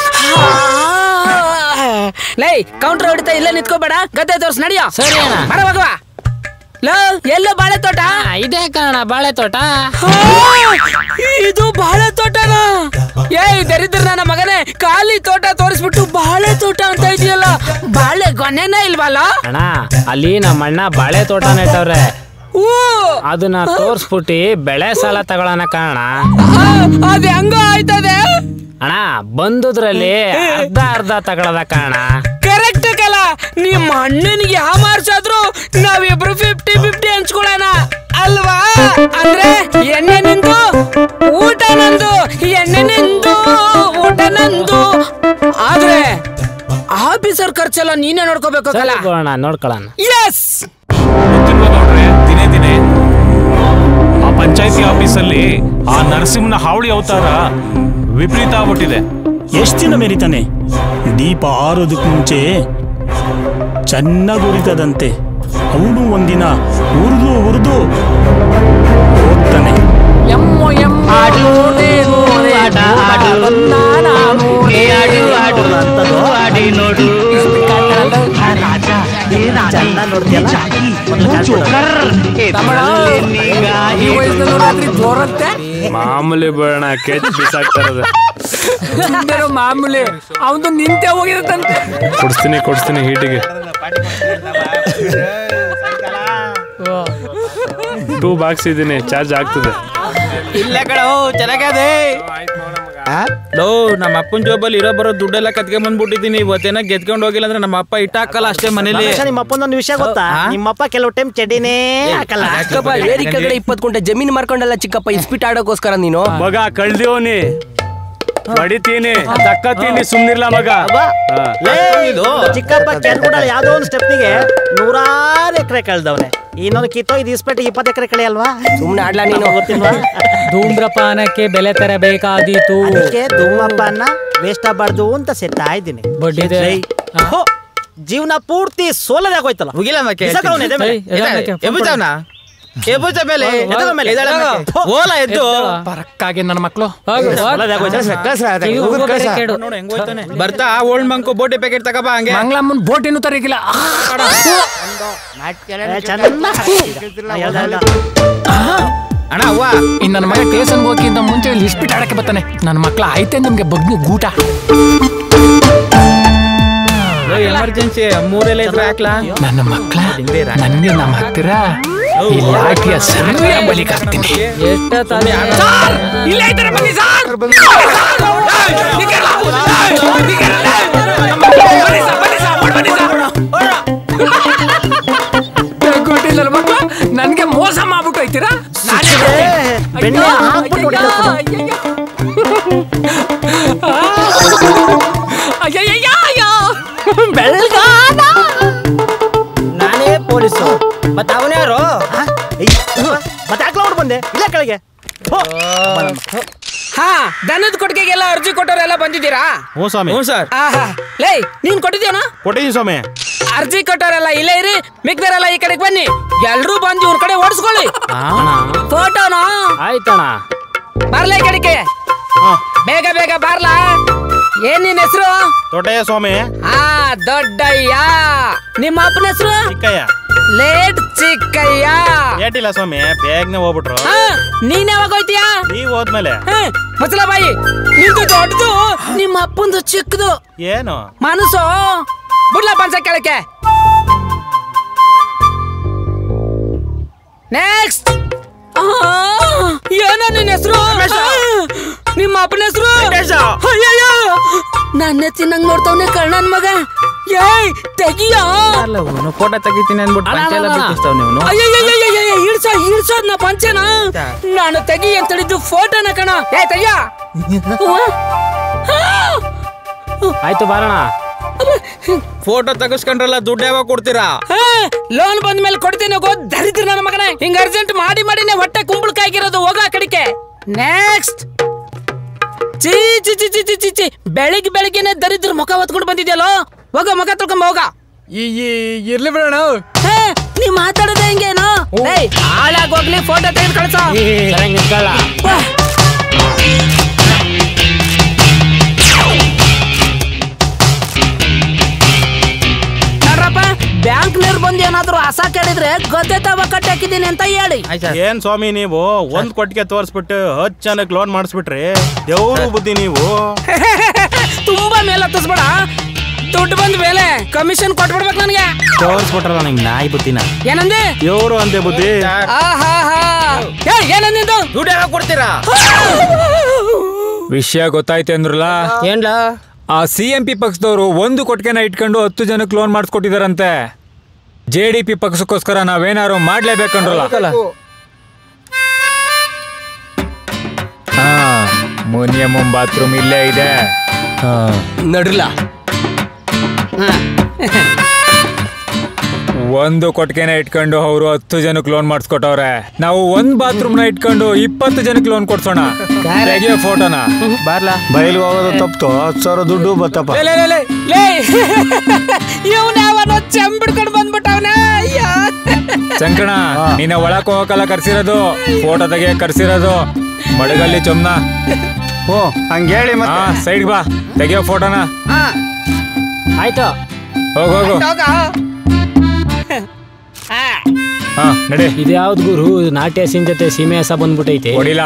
ಲೈ ಕೌಂಟರ್ ಹೊಡಿತಾ ಇಲ್ಲ ನಿಂತ್ಕೋಬೇಡ ಗದ್ದೆ ತೋರ್ಸ್ ನಡಿಯೋ ಸರಿ ಅಣ್ಣ. ಬರ ಮಗವ ಲೋ ಎಲ್ಲೋ ಬಾಳೆ ತೋಟ ಇದೇ ಕಾರಣ ಬಾಳೆ ತೋಟ ಇದು ಬಾಳೆ ತೋಟನ ಏಯ್ ದರಿದ್ರ ನನ್ನ ಮಗನೇ ಖಾಲಿ ತೋಟ ತೋರಿಸ್ಬಿಟ್ಟು ಬಾಳೆ ತೋಟ ಅಂತ ಇದೆಯಲ್ಲ ಬಾಳೆ ಗೊನೆನ ಇಲ್ವಲ್ಲ ಅಣ್ಣ ಅಲ್ಲಿ ನಮ್ಮ ಅಣ್ಣ ಬಾಳೆ ತೋಟ ನೆಟ್ಟವ್ರೆ ಅದನ್ನ ತೋರ್ಸ್ಬಿಟ್ಟು ಬೆಳೆ ಸಾಲ ತಗೊಳನ ಕಾರಣ ಅದ್ ಹೆಂಗ ಆಯ್ತದೆ ಅಣ್ಣ ಬಂದುದ್ರಲ್ಲಿ ಅರ್ಧ ಅರ್ಧ ತಗೊಳದ ಕಾರಣ ಕರೆಕ್ಟ್ ಕಲ ನಿಮ್ಮ ಅಣ್ಣನಿಗೆ ಯಾವ ಮಾರ್ಸಾದ್ರು ನಾವಿಬ್ರು ಫಿಫ್ಟಿ ಫಿಫ್ಟಿ ಹಂಚ್ಕೊಳ್ಳೋಣ ಅಲ್ವಾ ಅಂದ್ರೆ ಎಣ್ಣೆ ನಿಂದು ಊಟ ನಂದು ಎಣ್ಣೆ ನಿಂದು ಊಟ ನಂದು ಆದ್ರೆ ಆಫೀಸರ್ ಖರ್ಚೆಲ್ಲ ನೀನೇ ನೋಡ್ಕೋಬೇಕು ಕಲ ಅಣ್ಣ ನೋಡ್ಕೊಳ್ಳೋಣ ಎಸ್ ದಿನೇ ದಿನೇ ಆ ಪಂಚಾಯತಿ ಆಫೀಸಲ್ಲಿ ಆ ನರಸಿಂಹನ ಹಾವಳಿ ಅವತಾರ ವಿಪರೀತ ಆಗ್ಬಿಟ್ಟಿದೆ ಎಷ್ಟು ದಿನ ಮೆರಿತಾನೆ ದೀಪ ಆರೋದಕ್ಕೆ ಮುಂಚೆ ಚೆನ್ನಾಗಿ ಉರಿತದಂತೆ ಅವನು ಒಂದಿನ ಉರಿದು ಉರಿದು ಹೋಗ್ತಾನೆ ಎಮ್ಮೋ ಎಮ್ಮ ಮಾಮೂಲಿ ಬೇಡ ಕೆಚ್ ಬಿಸಾಕ್ತಾ ಇರೋದು ಮಾಮೂಲಿ ಅವನು ನಿಂತೆ ಹೋಗಿರುತ್ತಂತೆ ಕೊಡಿಸ್ತೀನಿ ಕೊಡಿಸ್ತೀನಿ ಹೀಟಿಗೆ ಟೂ ಬಾಕ್ಸ್ ಇದ್ದೀನಿ ಚಾರ್ಜ್ ಆಗ್ತದೆ ಇಲ್ಲ ಕಣೋ ಚೆನ್ನಾಗದೆ ಲೋ ನಮ್ಮ ಅಪ್ಪನ ಜೋಬಲ್ಲಿ ಇರೋ ಬರೋ ದುಡ್ಡೆಲ್ಲ ಕತ್ಕೊಂಡ್ ಬಂದ್ಬಿಟ್ಟಿದ್ದೀನಿ ಇವತ್ತೇನ ಗೆದ್ಕೊಂಡು ಹೋಗಿಲ್ಲ ಅಂದ್ರೆ ನಮ್ಮ ಅಪ್ಪ ಇಟ್ಟಾಕಲ್ಲ ಅಷ್ಟೇ ಮನೇಲಿ ರಮೇಶ, ನಿಮ್ಮ ಅಪ್ಪನೊಂದು ವಿಷಯ ಗೊತ್ತಾ ನಿಮ್ಮಪ್ಪ ಕೆಲವು ಟೈಮ್ ಚಡಿನೇ ಹಾಕಲ್ಲ ಚಿಕ್ಕಪ್ಪ ಏರಿ ಕೆಳಗಡೆ ಇಪ್ಪತ್ತು ಗುಂಟೆ ಜಮೀನು ಮಾರ್ಕೊಂಡಲ್ಲ ಚಿಕ್ಕಪ್ಪ ಇಸ್ಪಿಟ್ ಆಡೋಕೋಸ್ಕರ ನೀನು ಮಗ ಕಳ್ದಿವನಿ ಬಡಿತೀನಿ ತಕ್ಕತೀನಿ ಸುಮ್ನಿರ್ಲ ಮಗ ಹಾ. ಲೇ, ಚಿಕ್ಕಪ್ಪ ಕೆರ್ಗುಡಲ್ಲಿ ಯಾವ್ದೋ ಒಂದು ಸ್ಟೆಪ್ನಿಗೆ ನೂರಾರು ಎಕರೆ ಕಳ್ದವ್ರೆ ಇನ್ನೊಂದು ಕಿತ್ತೋ ಇದು ಇಸ್ಪೆಟ್ಟು ಇಪ್ಪತ್ತು ಎಕರೆ ಕಳೆ ಅಲ್ವಾ ಸುಮ್ನೆ ಆಡ್ಲಾ ನೀನು ಗೊತ್ತಿಲ್ವಾ ಧೂಮ್ರಪಾನಕ್ಕೆ ಬೆಲೆ ತರಬೇಕಾದೀತು ಅದಕ್ಕೆ ಧೂಮಪ್ಪನ ವೇಸ್ಟ್ ಆಗಬಾರ್ದು ಅಂತ ಸೆತ್ತಾ ಇದ್ದೀನಿ ಬಡ್ಡಿದೆ. ಲೇ, ಹೋ, ಜೀವನ ಪೂರ್ತಿ ಸೋಲದೆ ಆಗೋಯ್ತಲ್ಲ ಬಿಸಾಕವ್ನೆ ಎದೆ ಮೇಲೆ. ಎದೆ- ಎಬ್ಬುತ್ತವ್ನ? ಎಬ್ಬುತ್ತ ಮೇಲೆ, ಎದೆಗಳ ಮೇಲೆ, ಎದೆಗಳ ಮೇಲೆ. ಹೋ, ಓಲ ಎದ್ದು ಪರಕ್ಕಾಗಿ ನನ್ನ ಮಕ್ಕಳು ನೋಡು ಹೆಂಗ್ ಹೋಯ್ತಾನೆ. ಬರ್ತಾ ಓಲ್ಡ್ ಮಂಕು ಬೋಟಿ ಪ್ಯಾಕೆಟ್ ತಗೋಬ ಹಂಗೆ ಮಂಗ್ಲಮ್ಮನ್ ಬೋಟಿನೂ ತರಗಿಲ್ಲ ಅಣ್ಣ ಅವ್ವ ಇನ್ ನನ್ನ ಮಗ ಸ್ಟೇಷನ್ಗೆ ಹೋಗಿಂತ ಮುಂಚೆ ಇಲ್ಲಿ ಇಸ್ಪಿಟ್ ಆಡಕ್ಕೆ ಬರ್ತಾನೆ ನನ್ನ ಮಕ್ಳ ಆಯ್ತೆ ನಿಮ್ಗೆ ಬಗ್ನಿ ಗೂಟ ಎಮರ್ಜೆನ್ಸಿ ಮೂರೆಲ್ಲ ಇದ್ರೆ ಹಾಕ್ಲಾ ನನ್ನ ಮಕ್ಳ ನನಗೆ ನಮ್ಮ ಹತ್ತಿರ ಈ ಲಾಠಿಯ ಸರ್ವೆ ಬಲಿಗೆ ಹಾಕ್ತೀನಿ ಇಲ್ಲೇ ಇದ್ದಾರೆ ಬನ್ನಿ ಸಾರ್ ನನ್ನ ಮಕ್ಳು ನನ್ಗೆ ಮೋಸ ಮಾಡ್ಬಿಟ್ಟು ಹೋಯ್ತೀರಾ ನಾನೇ ಬರ್ತೀನಿ. ಬೆಣ್ಣೆ ಅಯ್ಯೋ, ಹಾಕ್ಬಿಟ್ಟು ಅಯ್ಯಯ್ಯೋ, ಅಯ್ಯಯ್ಯೋ, ಅಯ್ಯಯ್ಯೋ. ಬೆಳ್ಗಾನ ನಾನೇ ಪೊಲೀಸು ಮತ್ತೆ ಅವನ್ಯಾರು ಮತ್ತೆ ಹಾಕ್ಲ ಹೊಡ್ ಬಂದೆ ಇಲ್ಲ ಕೆಳಗೆ ಹೋ. ಹಾ ದನದ ಕೊಟ್ಟಿಗೆಲ್ಲ ಅರ್ಜಿ ಕೊಟ್ಟವರೆಲ್ಲ ಬಂದಿದ್ದೀರಾ ಹ್ಞೂ ಸ್ವಾಮಿ ಹ್ಞೂ ಸರ್ ಆಹಾ ಲೇ ನೀನ್ ಕೊಟ್ಟಿದ್ಯಾನ ಕೊಟ್ಟಿದ್ದೀನಿ ಸ್ವಾಮಿ ಅರ್ಜಿ ಕೊಟ್ಟವರೆಲ್ಲ ಇಲ್ಲೇ ಇರಿ ಮಿಕ್ದರೆಲ್ಲ ಈ ಕಡೆಗೆ ಬನ್ನಿ ಎಲ್ರೂ ಬಂದು ಇವ್ರ ಕಡೆ ಓಡಿಸ್ಕೊಳ್ಳಿ ಫೋಟೋನಾ ಆಯ್ತಣ್ಣ ಬರ್ಲಾ ಈ ಕಡೆಗೆ ಬೇಗ ಬೇಗ ಬರ್ಲಾ ಏನ್ ನಿನ್ ಹೆಸರು ತೋಟಯ್ಯ ಸ್ವಾಮಿ ಆ ದೊಡ್ಡಯ್ಯ ನಿಮ್ಮ ಅಪ್ಪನ ಹೆಸರು ಚಿಕ್ಕಯ್ಯ ಲೇಟ್ ಚಿಕ್ಕಯ್ಯ ಏಟಿಲ್ಲ ಸ್ವಾಮಿ ಬೇಗನೆ ಹೋಗ್ಬಿಟ್ರು ಹಾ, ನೀನ್ ಯಾವಾಗ ಹೋಯ್ತೀಯಾ ನೀವ್ ಹೋದ್ಮೇಲೆ ಮಸಲ ಬಾಯಿ ನಿಂದು ದೊಡ್ಡದು ನಿಮ್ಮ ಅಪ್ಪಂದು ಚಿಕ್ಕದು ಏನು ಮನಸ್ಸು ಬಿಡ್ಲ ಪಂಚ ಕೆಳಕ್ಕೆ ನೆಕ್ಸ್ಟ್ ಏನೋ ನಿನ್ನ ಹೆಸರು ನಿಮ್ಮ ಅಪ್ಪನ ಹೆಸರು ಅಯ್ಯಯ್ಯೋ ನನ್ನ ತಿನ್ನಂಗ್ ನೋಡ್ತಾವ್ನೆ ಕರ್ಣನ್ ಮಗ ಏಯ್ ತೆಗಿಯೋ ಫೋಟೋ ತೆಗಿತೀನಿ ಅಂದ್ಬಿಟ್ಟು ಪಂಚೆ ಎಲ್ಲ ಬಿಟ್ಟಿಸ್ತಾವ್ ನೀವು ಅಯ್ಯಯ್ಯಯ್ಯಯ್ಯಯ್ಯ ಇಳ್ಸ ಇಳ್ಸೋದ್ ನಾ ಪಂಚನ ನಾನು ತೆಗಿ ಅಂತ ಹೇಳಿದ್ದು ಫೋಟೋನ ಕಣ ಏ ತೆಗಿಯ ಆಯ್ತು ಬಾರಣ ಫೋಟೋ ತೆಗಿಸ್ಕೊಂಡ್ರಲ್ಲ ದುಡ್ಡು ಯಾವಾಗ ಕೊಡ್ತೀರಾ ಲೋನ್ ಬಂದ ಮೇಲೆ ಕೊಡ್ತೀನಿ ಹೋಗೋ ದರಿದ್ರ ನನ್ನ ಮಗನೇ ಹಿಂಗ ಅರ್ಜೆಂಟ್ ಮಾಡಿ ಮಾಡಿನೇ ಹೊಟ್ಟೆ ಕುಂಬಳಕಾಗಿರೋದು ಹೋಗ ಆ ಕಡೆಗೆ ನೆಕ್ಸ್ಟ್ ಚೀ ಚಿ ಚಿ ಚಿ ಚಿ ಚಿ ಚಿ ಬೆಳಿಗ್ಗೆ ಬೆಳಿಗ್ಗೆನೆ ದರಿದ್ರ ಮುಖ ಹೊತ್ಕೊಂಡು ಬಂದಿದ್ಯಲ್ಲೋ ಹೋಗ ಮುಖ ತೊಳ್ಕೊಂಬ ಹೋಗ ಇರ್ಲಿ ಬಿಡೋಣ ಹೇ, ನೀ ಮಾತಾಡೋದೇ ಹಿಂಗೇನೋ ಏಯ್ ಹಾಳಾಗೋಗ್ಲಿ ಫೋಟೋ ತೆಗೆದು ಕಳ್ಸೋ ಬಾ. ನೋಡ್ರಪ್ಪ ಬ್ಯಾಂಕ್ನವ್ರು ಬಂದು ಏನಾದ್ರು ಹಸ ಕೇಳಿದ್ರೆ ಗದ್ದೆ ತವ ಕಟ್ಟಾಕಿದ್ದೀನಿ ಅಂತ ಹೇಳಿ ಏನ್ ಸ್ವಾಮಿ ನೀವು ಒಂದ್ ಕೊಟ್ಟಿಗೆ ತೋರಿಸ್ಬಿಟ್ಟು ಹತ್ತು ಜನಕ್ಕೆ ಲೋನ್ ಮಾಡಿಸ್ಬಿಟ್ರಿ ದೇವ್ರು ಬುದ್ಧಿ ನೀವು ತುಂಬಾ ಮೇಲೆ ಹತ್ತಿಸ್ಬೇಡ ದುಡ್ಡು ಬಂದ ಮೇಲೆ ಕಮಿಷನ್ ಕೊಟ್ಬಿಡ್ಬೇಕು ನನಗೆ ತೋರಿಸ್ಬಿಟ್ರಲ್ಲ ನಿಂಗೆ ನಾಯಿ ಬುದ್ಧಿನ ಏನಂದೆ ದೇವ್ರು ಅಂದೆ ಬುದ್ಧಿ ಆಹಾಹಾ. ಏ, ಏನಂದಿದ್ದು ದುಡ್ಡು ಯಾವಾಗ ಕೊಡ್ತೀರಾ ವಿಷಯ ಗೊತ್ತಾಯ್ತು ಅಂದ್ರಲ್ಲ ಏನ್ಲ ಆ ಸಿ ಎಂ ಪಿ ಪಕ್ಷದವರು ಒಂದು ಕೊಟ್ಟಿಗೆನ ಇಟ್ಕೊಂಡು ಹತ್ತು ಜನಕ್ಕೆ ಲೋನ್ ಮಾಡಿಸ್ಕೊಟ್ಟಿದಾರಂತೆ ಜೆ ಡಿ ಪಿ ಪಕ್ಷಕ್ಕೋಸ್ಕರ ನಾವೇನಾರು ಮಾಡ್ಲೇಬೇಕಂದ್ರಲ್ಲ ಹಾ ಮುನಿಯಮ್ಮನ್ ಬಾತ್ರೂಮ್ ಇಲ್ಲೇ ಇದೆ ನಡ್ರಲ್ಲ ಒಂದು ಕೊಟ್ಟಿಗೆನ ಇಟ್ಕೊಂಡು ಅವರು ಹತ್ತು ಜನಕ್ಕೆ ಲೋನ್ ಮಾಡಿಸ್ಕೊಟ್ಟವ್ರೆ ನಾವು ಒಂದ್ ಬಾತ್ರೂಮ್ ನ ಇಟ್ಕೊಂಡು ಇಪ್ಪತ್ತು ಜನಕ್ಕೆ ಲೋನ್ ಕೊಡ್ಸೋಣ ತೆಗಿಯೋ ಫೋಟೋನ ಬಾರ್ಲಾ ಬಯಲು ಹೋಗೋದು ತಪ್ತು ಹತ್ತು ಸಾವಿರ ದುಡ್ಡು ಬತ್ತಪ್ಪ ಲೇ, ಲೇ, ಲೇ, ಲೇ, ಲೇ. ಇವ್ನ ಯಾವನೋ ಚಂಬಿಡ್ಕೊಂಡು ಬಂದ್ಬಿಟ್ಟವನ ಅಯ್ಯ ಶಂಕಣ ನಿನ್ನ ಒಳಕ್ ಹೋಗಕ್ಕಲ್ಲ ಕರ್ಸಿರೋದು ಫೋಟೋ ತೆಗಿಯಕ್ ಕರ್ಸಿರೋದು ಮಡಗಲ್ಲಿ ಚೊಮ್ನ ಓ ಹಂಗೇಳಿ ಹಾ ಸೈಡ್ ಬಾ ತೆಗಿಯೋ ಫೋಟೋನ ಆಯ್ತು ಹೋಗ್ ಹೋಗು ಹಾ ನಡಿ ಇದ್ಯಾವ್ದು ಗುರು ನಾಟ್ಯ ಸೀನ್ ಜೊತೆ ಸೀಮೆ ಹಸ ಬಂದ್ಬಿಟ್ಟೈತೆ ಹೊಡಿಲ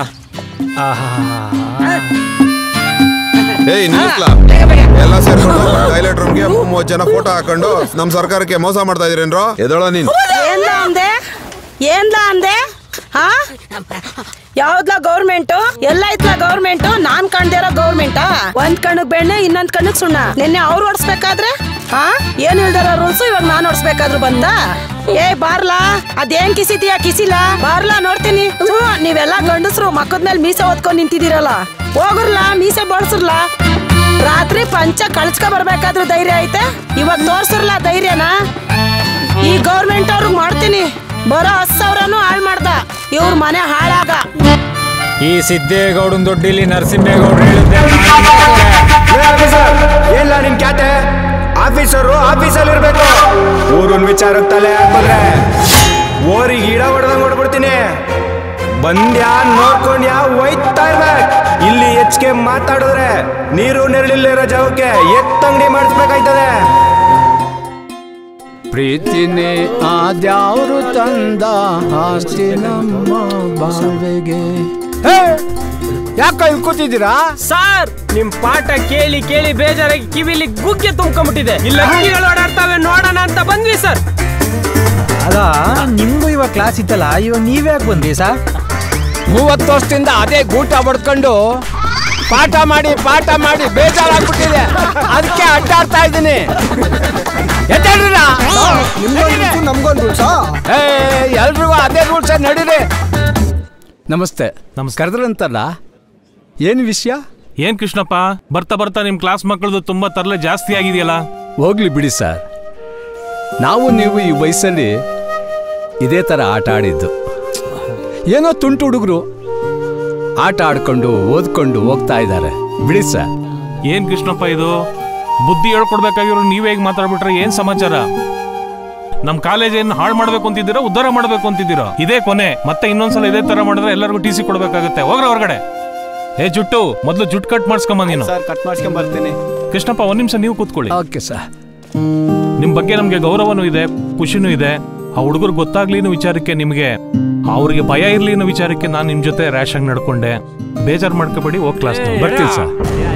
ಏಯ್ ನಿಲ್ಲಿಸ್ಲಾ ಎಲ್ಲ ಸೇರ್ಕೊಂಡು ಟಾಯ್ಲೆಟ್ ರೂಮ್ಗೆ ಮೂವತ್ತು ಜನ ಫೋಟೋ ಹಾಕೊಂಡು ನಮ್ ಸರ್ಕಾರಕ್ಕೆ ಮೋಸ ಮಾಡ್ತಾ ಇದೀರೇನ್ರೋ ಎದಳ ನೀನ್ ಏನ್ಲ ಅಂದೆ ಏನ್ಲ ಅಂದೆ ಹಾ ಯಾವ್ದ್ಲ ಗೌರ್ಮೆಂಟು ಎಲ್ಲ ಐತ್ಲ ಗೌರ್ಮೆಂಟು ನಾನ್ ಕಾಣ್ದಿರೋ ಗೌರ್ಮೆಂಟಾ ಒಂದ್ ಕಣ್ಣಕ್ ಬೆಣ್ಣೆ ಇನ್ನೊಂದ್ ಕಣ್ಣಕ್ ಸುಣ್ಣ ನಿನ್ನೆ ಅವ್ರು ಓಡಿಸ್ಬೇಕಾದ್ರೆ ಹಾ ಏನ್ ಇಲ್ದಾರ ರೂಲ್ಸ್ ಇವಾಗ ನಾನ್ ಓಡಿಸ್ಬೇಕಾದ್ರು ಬಂದ ಏ ಬಾರ್ಲಾ ಅದೇನ್ ಕಿಸಿತೀಯ ಕಿಸಿಲ್ಲ ಬಾರ್ಲಾ ನೋಡ್ತೀನಿ ಥು, ನೀವೆಲ್ಲ ಗಂಡಸ್ರು ಮಕ್ಕದ ಮೇಲೆ ಮೀಸೆ ಹೊತ್ಕೊಂಡ್ ನಿಂತಿದ್ದೀರಲ್ಲ ಹೋಗುರ್ಲ ಮೀಸೆ ಬಳಸ್ರಲ್ಲ ರಾತ್ರಿ ಪಂಚ ಕಳ್ಸ್ಕೊ ಬರ್ಬೇಕಾದ್ರೂ ಧೈರ್ಯ ಐತೆ ಇವಾಗ ತೋರ್ಸಿರ್ಲ ಧೈರ್ಯನಾ ಈ ಗೌರ್ಮೆಂಟ್ ಅವ್ರಿಗೆ ಮಾಡ್ತೀನಿ ಬರೋ ಹತ್ತು ಸಾವಿರನು ಹಾಳು ಮಾಡ್ದ ಇವ್ರ ಮನೆ ಹಾಳಾಗ ಈ ಸಿದ್ದೇಗೌಡನ್ ದುಡ್ಡಿಲ್ಲಿ ನರಸಿಂಹೇಗೌಡ್ರು ಹೇಳಿದ್ದೆ ಇಲ್ಲ ನಿನ್ ಕ್ಯಾತೆ ಆಫೀಸರು ಆಫೀಸಲ್ಲಿ ಇರ್ಬೇಕು ಊರಿನ ವಿಚಾರಕ್ಕೆ ತಲೆ ಹಾಕಿದ್ರೆ ಓರಿಗೆ ಗಿಡ ಹೊಡೆದಂಗ್ ಹೊಡ್ಬಿಡ್ತೀನಿ ಬಂದ್ಯಾ ನೋಡ್ಕೊಂಡ್ಯಾ ಒಯ್ತಾ ಇರ್ಬೇಕು ಇಲ್ಲಿ ಹೆಚ್ಚಿಗೆ ಮಾತಾಡಿದ್ರೆ ನೀರು ನೆರಳಿಲ್ಲಿರೋ ಜಾಗಕ್ಕೆ ಎತ್ತಂಗಡಿ ಮಾಡಿಸ್ಬೇಕಾಯ್ತದೆ ಪ್ರೀತಿನೇ ಆದ್ಯಾವ್ರು ತಂದ ಆಸ್ತಿ ನಮ್ಮ ಬಾಳ್ವೆಗೆ ಯಾಕ ಇಲ್ಲಿ ಕೂತಿದ್ದೀರಾ ಸರ್ ನಿಮ್ ಪಾಠ ಕೇಳಿ ಕೇಳಿ ಬೇಜಾರಾಗಿ ಕಿವಿಲಿ ಗುಗ್ಗೆ ತುಂಬ್ಕೊಂಡ್ಬಿಟ್ಟಿದೆ ಇಲ್ಲ ಹಕ್ಕಿಗಳು ಓಡಾಡ್ತಾವೆ ನೋಡೋಣ ಅಂತ ಬಂದ್ವಿ ಸರ್ ಅದ ನಿಮ್ಗೂ ಇವಾಗ ಕ್ಲಾಸ್ ಇತ್ತಲ್ಲ ಇವಾಗ ನೀವೇ ಯಾಕೆ ಬಂದ್ರಿ ಸರ್ ಮೂವತ್ತು ವರ್ಷದಿಂದ ಅದೇ ಗೂಟ ಬಡ್ಕೊಂಡು ಪಾಠ ಮಾಡಿ ಪಾಠ ಮಾಡಿ ಬೇಜಾರಾಗ್ಬಿಟ್ಟಿದೆ ಅದಕ್ಕೆ ಅಡ್ಡಾಡ್ತಾ ಇದ್ದೀನಿ ನಮ್ಗೊಂದು ರೂಲ್ಸಾ ಏ ಎಲ್ರಿಗೂ ಅದೇ ರೂಲ್ಸ್ ನಡೀರಿ ನಮಸ್ತೆ ಕರೆದ್ರಂತಲ್ಲ ಏನು ವಿಷಯ ಏನ್ ಕೃಷ್ಣಪ್ಪ ಬರ್ತಾ ಬರ್ತಾ ನಿಮ್ ಕ್ಲಾಸ್ ಮಕ್ಕಳದು ತುಂಬಾ ತರಲೆ ಜಾಸ್ತಿ ಆಗಿದೆಯಲ್ಲ ಹೋಗ್ಲಿ ಬಿಡಿ ಸರ್ ನಾವು ನೀವು ಈ ವಯಸ್ಸಲ್ಲಿ ಇದೇ ಥರ ಆಟ ಆಡಿದ್ದು ಏನೋ ತುಂಟು ಹುಡುಗರು ಆಟ ಆಡ್ಕೊಂಡು ಓದ್ಕೊಂಡು ಹೋಗ್ತಾ ಇದ್ದಾರೆ ಬಿಡಿ ಸರ್ ಏನ್ ಕೃಷ್ಣಪ್ಪ ಇದು ಬುದ್ಧಿ ಹೇಳ್ಕೊಡ್ಬೇಕಾಗಿರೋ ನೀವೇ ಈಗ ಮಾತಾಡ್ಬಿಟ್ರೆ ಏನ್ ಸಮಾಚಾರ ನಮ್ ಕಾಲೇಜ್ ಏನ್ ಹಾಳು ಮಾಡ್ಬೇಕು ಅಂತಿದ್ದೀರಾ ಉದ್ಧಾರ ಮಾಡ್ಬೇಕು ಅಂತಿದ್ದೀರಾ ಇದೇ ಕೊನೆ ಮತ್ತೆ ಇನ್ನೊಂದ್ಸಲ ಇದೇ ತರ ಮಾಡಿದ್ರೆ ಎಲ್ಲರಿಗೂ ಟಿ ಸಿ ಕೊಡ್ಬೇಕಾಗುತ್ತೆ ಹೋಗ್ರ ಹೊರಗಡೆ ಏ ಜುಟ್ಟು ಮೊದ್ಲು ಜುಟ್ ಕಟ್ ಮಾಡ್ಸ್ಕೊಂಬ ನೀನು ಸರ್ ಕಟ್ ಮಾಡ್ಸ್ಕೊಂಡ್ ಬರ್ತೀನಿ ಕೃಷ್ಣಪ್ಪ ಒಂದ್ ನಿಮಿಷ ನೀವು ಕೂತ್ಕೊಳ್ಳಿ ಓಕೆ ಸರ್ ನಿಮ್ ಬಗ್ಗೆ ನಮ್ಗೆ ಗೌರವನೂ ಇದೆ ಖುಷಿನೂ ಇದೆ ಆ ಹುಡುಗರು ಗೊತ್ತಾಗ್ಲಿ ಅನ್ನೋ ವಿಚಾರಕ್ಕೆ ನಿಮ್ಗೆ ಅವ್ರಿಗೆ ಭಯ ಇರ್ಲಿ ಅನ್ನೋ ವಿಚಾರಕ್ಕೆ ನಾನು ನಿಮ್ ಜೊತೆ ರ್ಯಾಶ್ ಆಗಿ ನಡ್ಕೊಂಡೆ ಬೇಜಾರ್ ಮಾಡ್ಕೋಬೇಡಿ ಹೋಗ್ ಕ್ಲಾಸ್ ಬರ್ತೀನಿ ಸರ್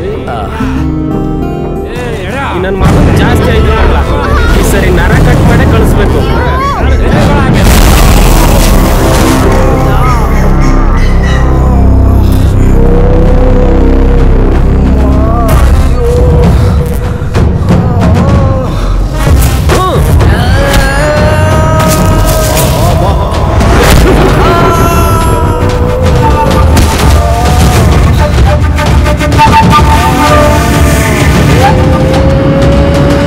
ನನ್ನ ಮಗು ಜಾಸ್ತಿ ಆಯ್ತು ಈ ಸರಿ ನರ ಕಟ್ ಮಾಡೇ ಕಳಿಸ್ಬೇಕು ಆ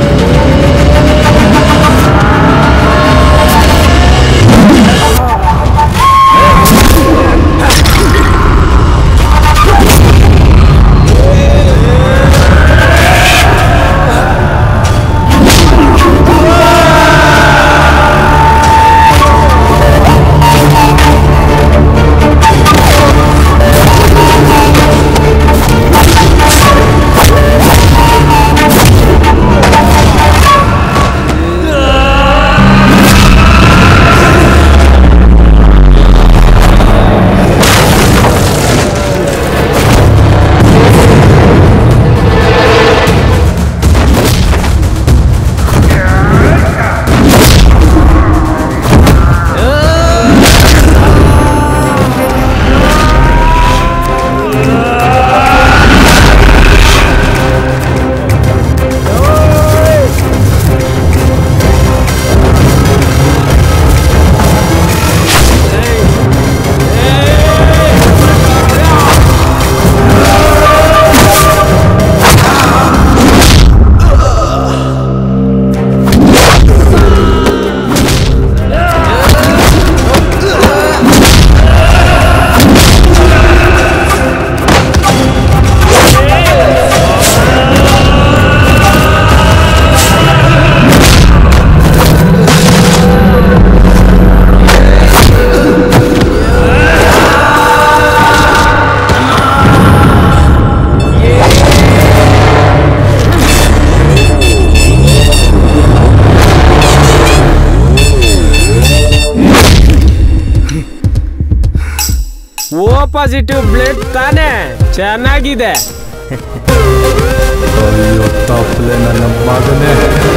ಪಾಸಿಟಿವ್ ಬ್ಲಡ್ ತಾನೇ ಚೆನ್ನಾಗಿದೆ ಅಯ್ಯೋ ತಪ್ಪಲೆ ನನ್ನ ಮಗನೇ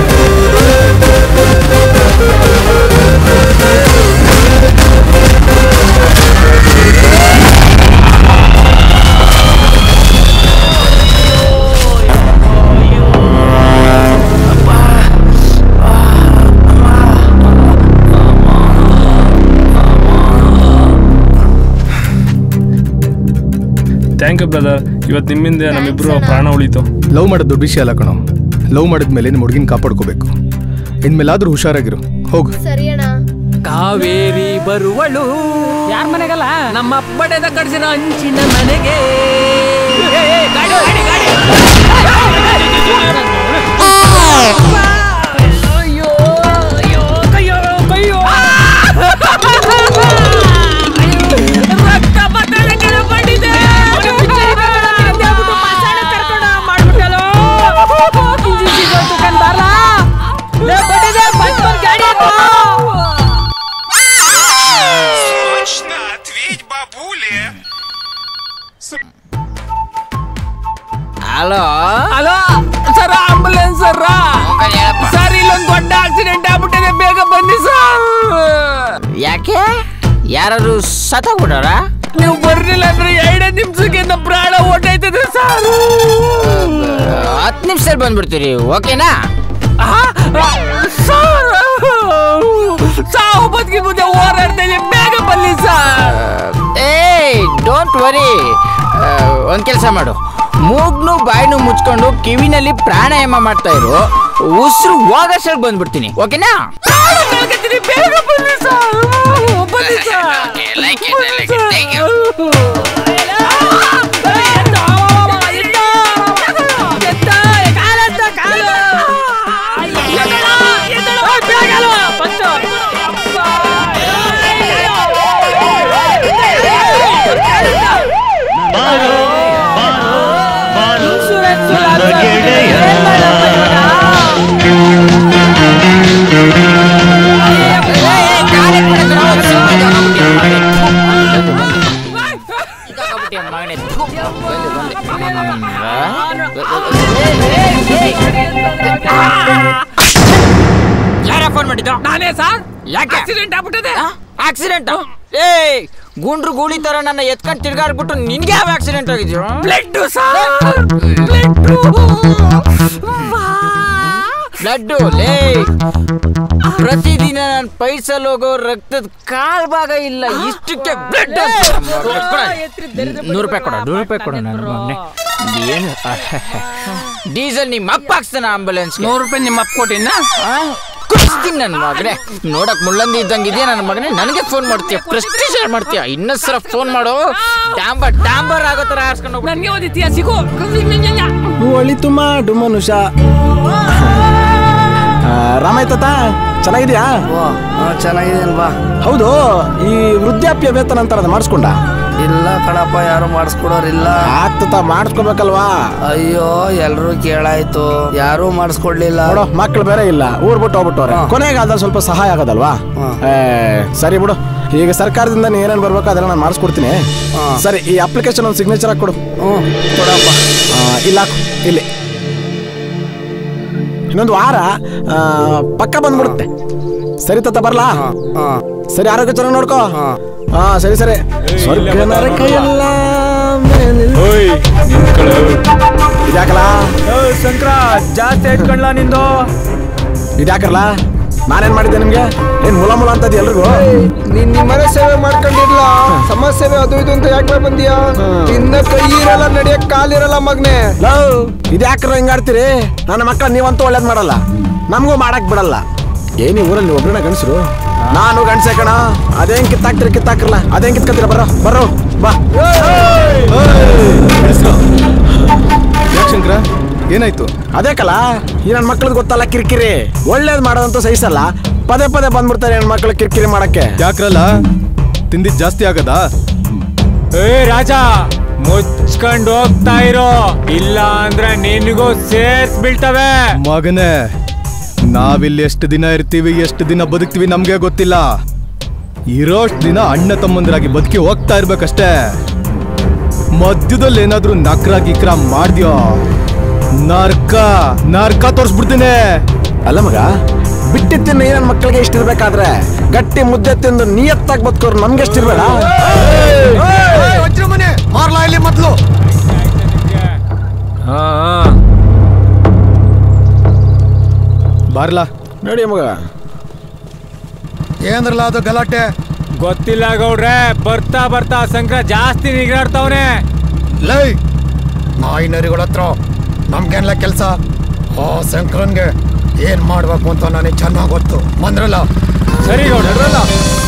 ಥ್ಯಾಂಕ್ ಯು ಬ್ರದರ್ ಇವತ್ತು ನಿಮ್ಮಿಂದ ನಮ್ಮಿಬ್ರು ಪ್ರಾಣ ಉಳಿತು ಲವ್ ಮಾಡೋದು ದೊಡ್ಡ ವಿಷಯ ಅಲ್ಲ ಕಣೋ ಲವ್ ಮಾಡಿದ್ಮೇಲೆ ನಿಮ್ಮ ಹುಡುಗಿನ ಕಾಪಾಡ್ಕೋಬೇಕು ಇನ್ಮೇಲಾದ್ರೂ ಹುಷಾರಾಗಿರು ಹೋಗು ಸರಿ ಅಣ್ಣ ಕಾವೇರಿ ಬರುವಳು ಯಾರ ಮನೆಗಲ್ಲ ನಮ್ಮ ಅಪ್ಪಡೆದ ಕಡ್ಸಿರೋ ಅಂಚಿನ ಮನೆಗೆ ಏ, ಏ, ಗಾಡಿ, ಗಾಡಿ, ಗಾಡಿ. ಅಯ್ಯೋ, ಅಯ್ಯೋ, ಕಯ್ಯೋ, ಕಯ್ಯೋ. ರಕ್ತ ಬತ್ತಳೆ ಕೆಳ ಬಂದಿದೆ. ಮಸಾಲೆ ಕರ್ಕೊಂಡು ಮಾಡ್ಬಿಟ್ಟಲ್ಲೋ. ಇಂಜಿನ್ ಸಿಗೋಯ್ತು ಕಣ್ ಬಾರ್ಲ. ಲೇ, ಬಂದಿದೆ, ಬಂದ್ ಬಂದ್ ಗಾಡಿ ಹತ್ತು. Hello hello sir ambulance sir sir ಇಲ್ಲೊಂದು ದೊಡ್ಡ ಆಕ್ಸಿಡೆಂಟ್ ಆಗ್ಬಿಟ್ಟಿದೆ ಬೇಗ ಬನ್ನಿ ಸರ್ ಯಾಕೆ ಯಾರು ಸತ್ತಾಗ್ಬಿಟ್ಟವ್ರ ನೀವು ಬರ್ಲಿಲ್ಲ ಅಂದ್ರೆ ಎರಡೇ ನಿಮಿಷಕ್ಕೆ ನಮ್ಮ ಪ್ರಾಣ ಓಟೈತದೆ ಸರ್ ಹತ್ತು ನಿಮಿಷದಲ್ಲಿ ಬಂದ್ಬಿಡ್ತೀರಿ ಓಕೆನಾ ಸರ್ ಸಾವು ಬದುಕಿ ಮುಂದೆ ಹೋರಾಡ್ತಾ ಇದೆ ಬೇಗ ಬನ್ನಿ ಸರ್ ಏಯ್ ಡೋಂಟ್ ವರಿ ಒಂದ್ ಕೆಲಸ ಮಾಡು ಮೂಗ್ನು ಬಾಯ್ನು ಮುಚ್ಕೊಂಡು ಕಿವಿನಲ್ಲಿ ಪ್ರಾಣಾಯಾಮ ಮಾಡ್ತಾ ಇರು ಉಸಿರು ಹೋಗಷ್ಟಲ್ಲಿ ಬಂದ್ಬಿಡ್ತೀನಿ ಓಕೆನಾ ಬೇಗ ಬನ್ನಿ ಸರ್ ಬನ್ನಿ ಸರ್ ಯಾರ ಫೋನ್ ಮಾಡಿದ್ದು ನಾನೇ ಸರ್ ಯಾಕೆ ಆಕ್ಸಿಡೆಂಟ್ ಆಗ್ಬಿಟ್ಟಿದೆ ಆಕ್ಸಿಡೆಂಟ್ ಏಯ್ ಗುಂಡ್ರು ಗೂಳಿ ತರ ನನ್ನ ಎತ್ಕೊಂಡು ತಿರ್ಗಾಡ್ಬಿಟ್ಟು ನಿನ್ಗೆ ಯಾವ ಆಕ್ಸಿಡೆಂಟ್ ಆಗಿದ್ಯೋ ಬ್ಲಡ್ ಸರ್ ಬ್ಲಡ್ಡು ಲೇ ಪ್ರತಿದಿನ ನಾನು ಪೈಸಲ್ ಹೋಗೋ ರಕ್ತದ ಕಾಲ್ ಭಾಗ ಇಲ್ಲ ಇಷ್ಟಕ್ಕೆ ಬ್ಲಡ್ ನೂರು ರೂಪಾಯಿ ಕೊಡ ನೂರು ರೂಪಾಯಿ ಕೊಡ ನನ್ನ ಮಗನೆ ಏನು ಡೀಸೆಲ್ ನಿಮ್ಮ ಅಪ್ಪ ಹಾಕ್ಸ್ತಾನ ಆಂಬುಲೆನ್ಸ್ ನೂರು ರೂಪಾಯಿ ನಿಮ್ಮ ಅಪ್ಪ ಕೊಟ್ಟಿನ ಕುಡಿಸ್ತೀನಿ ನನ್ನ ಮಗನೇ ನೋಡಕ್ ಮುಳ್ಳಂದಿ ಇದ್ದಂಗೆ ಇದೆಯಾ ನನ್ನ ಮಗನೇ ನನಗೆ ಫೋನ್ ಮಾಡ್ತೀಯ ಪ್ರೆಸ್ಟೀಜ್ ಮಾಡ್ತೀಯ ಇನ್ನೊಂದ್ ಸಲ ಫೋನ್ ಮಾಡು ಡಾಂಬರ್ ಡಾಂಬರ್ ಆಗೋ ತರ ಹಾರ್ಸ್ಕೊಂಡು ನನಗೆ ಒಂದು ಇತಿಹಾಸ ಸಿಗು ಒಳಿತು ಮಾಡು ಮನುಷ್ಯ ರಾಮಾಯ್ತತ ಚೆನ್ನಾಗಿದ್ಯಾ ಚೆನ್ನಾಗಿದೆ ಅಲ್ವಾ ಹೌದು ಈ ವೃದ್ಧಾಪ್ಯ ವೇತನ ಅಂತಾರ ಅದು ಮಾಡಿಸ್ಕೊಂಡ ಇಲ್ಲ ಕಣಪ್ಪ ಯಾರು ಮಾಡಿಸ್ಕೊಡೋರಿಲ್ಲ ಆಗ್ತತ ಮಾಡಿಸ್ಕೋಬೇಕಲ್ವಾ ಅಯ್ಯೋ ಎಲ್ರು ಕೇಳಾಯ್ತು ಯಾರು ಮಾಡಿಸ್ಕೊಡ್ಲಿಲ್ಲ ನೋಡು ಮಕ್ಳು ಬೇರೆ ಇಲ್ಲ ಊರ್ ಬಿಟ್ಟು ಹೋಗ್ಬಿಟ್ಟವ್ರೆ ಕೊನೆಗೆ ಅದ ಸ್ವಲ್ಪ ಸಹಾಯ ಆಗೋದಲ್ವಾ ಏ, ಸರಿ ಬಿಡು ಈಗ ಸರ್ಕಾರದಿಂದ ನೀ ಏನೇನು ಬರ್ಬೇಕು ಅದೆಲ್ಲ ನಾನು ಮಾಡಿಸ್ಕೊಡ್ತೀನಿ ಸರಿ ಈ ಅಪ್ಲಿಕೇಶನ್ ಒಂದು ಸಿಗ್ನೇಚರ್ ಹಾಕೊಡು ಕೊಡಪ್ಪ ಇಲ್ಲ ಹಾಕು ಇಲ್ಲಿ ಇನ್ನೊಂದು ವಾರ ಆ, ಪಕ್ಕ ಬಂದ್ಬಿಡುತ್ತೆ ಸರಿ ತತ್ತ ಬರ್ಲಾ ಸರಿ ಆರೋಗ್ಯ ಚೆನ್ನಾಗಿ ನೋಡ್ಕೋ ಹಾ ಸರಿ ಸರಿ ಸ್ವರ್ಗ ನರಕ ಎಲ್ಲ ಇದ್ಯಾಕಲ್ಲ ಶಂಕರ ಜಾಸ್ತಿ ಇಟ್ಕೊಂಡ್ಲ ನಿಂದು ಇದ್ಯಾಕಲ್ಲ ನಾನೇನ್ ಮಾಡಿದ್ದೆ ನಿಮ್ಗೆ ಏನ್ ಮುಲ ಮುಲ ಅಂತದ್ ಎಲ್ರಿಗೂ ನೀನ್ ನಿಮ್ಮನೆ ಸೇವೆ ಮಾಡ್ಕೊಂಡಿರ್ಲ ಸಮಾಜ ಸೇವೆ ಅದು ಇದು ಅಂತ ಯಾಕೆ ಬಂದಿಯಾ ಇನ್ನ ಕೈ ಇರಲ್ಲ ನಡಿಯಕ್ ಕಾಲಿರಲ್ಲ ಮಗ್ನೆ ಲವ್ ಇದ್ಯಾಕ್ರ ಹಿಂಗಾಡ್ತೀರಿ ನನ್ನ ಮಕ್ಕಳ ನೀವಂತೂ ಒಳ್ಳೇದ್ ಮಾಡಲ್ಲ ನಮಗೂ ಮಾಡಕ್ ಬಿಡಲ್ಲ ಏನಿ ಊರಲ್ಲಿ ಒಬ್ರನ್ನ ಗಂಡಸರು ನಾನು ಗಂಡಸೆ ಕಣ ಅದೇನ್ ಕಿತ್ತಾಕ್ತಿರಿ ಕಿತ್ತಾಕ್ರಲ್ಲ ಅದೇನ್ ಕಿತ್ಕತ್ತೀರ ಬರೋ ಬರೋ ಬಾ ಯಾಕೆ ಶಂಕರ ಏನಾಯ್ತು ಅದೇ ಕಲ ಈ ನನ್ನ ಮಕ್ಳಿಗೆ ಗೊತ್ತಲ್ಲ ಕಿರಿಕಿರಿ ಒಳ್ಳೇದ್ ಮಾಡೋದಂತೂ ಸಹಿಸಲ್ಲ ಪದೇ ಪದೇ ಬಂದ್ಬಿಡ್ತಾರೆ ನನ್ನ ಮಕ್ಳು ಕಿರಿಕಿರಿ ಮಾಡಕ್ಕೆ ಯಾಕ್ರಲ್ಲ ತಿಂದಿದ್ ಜಾಸ್ತಿ ಆಗದಾ ಏ ರಾಜ ಮುಚ್ಕೊಂಡು ಹೋಗ್ತಾ ಇರೋ ಇಲ್ಲ ಅಂದ್ರೆ ನಿನಗೂ ಸೇರ್ಸ್ ಬೀಳ್ತವೆ ಮಗನೇ ನಾವಿಲ್ಲಿ ಎಷ್ಟು ದಿನ ಇರ್ತೀವಿ ಎಷ್ಟು ದಿನ ಬದುಕ್ತೀವಿ ನಮ್ಗೆ ಗೊತ್ತಿಲ್ಲ ಇರೋಷ್ಟು ದಿನ ಅಣ್ಣ ತಮ್ಮಂದಿರಾಗಿ ಬದುಕಿ ಹೋಗ್ತಾ ಇರ್ಬೇಕಷ್ಟೇ ಮಧ್ಯದಲ್ಲಿ ಏನಾದ್ರೂ ನಕ್ರ ಗಿಕ್ರ ಮಾಡ್ದ್ಯೋ ನರ್ಕ ನರ್ಕ ತೋರಿಸ್ಬಿಡ್ತೀನಿ ಅಲ್ಲ ಮಗ ಬಿಟ್ಟಿ ತಿನ್ನ ಏನ ಮಕ್ಕಳಿಗೆ ಇಷ್ಟಿರ್ಬೇಕಾದ್ರೆ ಗಟ್ಟಿ ಮುದ್ದೆ ತಿಂದು ನಿಯತ್ತಾಗಿ ಬದುಕೋರು ನಮ್ಗೆ ಎಷ್ಟಿರ್ಬೇಡ ಮನೆ ಮಾರ್ಲಾ ಇಲ್ಲಿ ಮೊದ್ಲು ಬಾರ್ಲಾ ನಡಿ ಮಗ ಏನರಲ್ಲ ಅದು ಗಲಾಟೆ ಗೊತ್ತಿಲ್ಲ ಗೌಡ್ರೆ ಬರ್ತಾ ಬರ್ತಾ ಸಂಕ್ರ ಜಾಸ್ತಿ ನಿಗ್ರಾಡ್ತಾವನೆ ಲೈ ನಾಯಿ ನರಿಗಳ ಹತ್ರ ನಮ್ಗೇನ್ಲ ಕೆಲಸ ಆ ಶಂಕರನ್ಗೆ ಏನ್ ಮಾಡ್ಬೇಕು ಅಂತ ನನಗೆ ಚೆನ್ನಾಗ್ ಗೊತ್ತು ಬಂದ್ರಲ್ಲ ಸರಿ ಗೌಡ್ರಲ್ಲ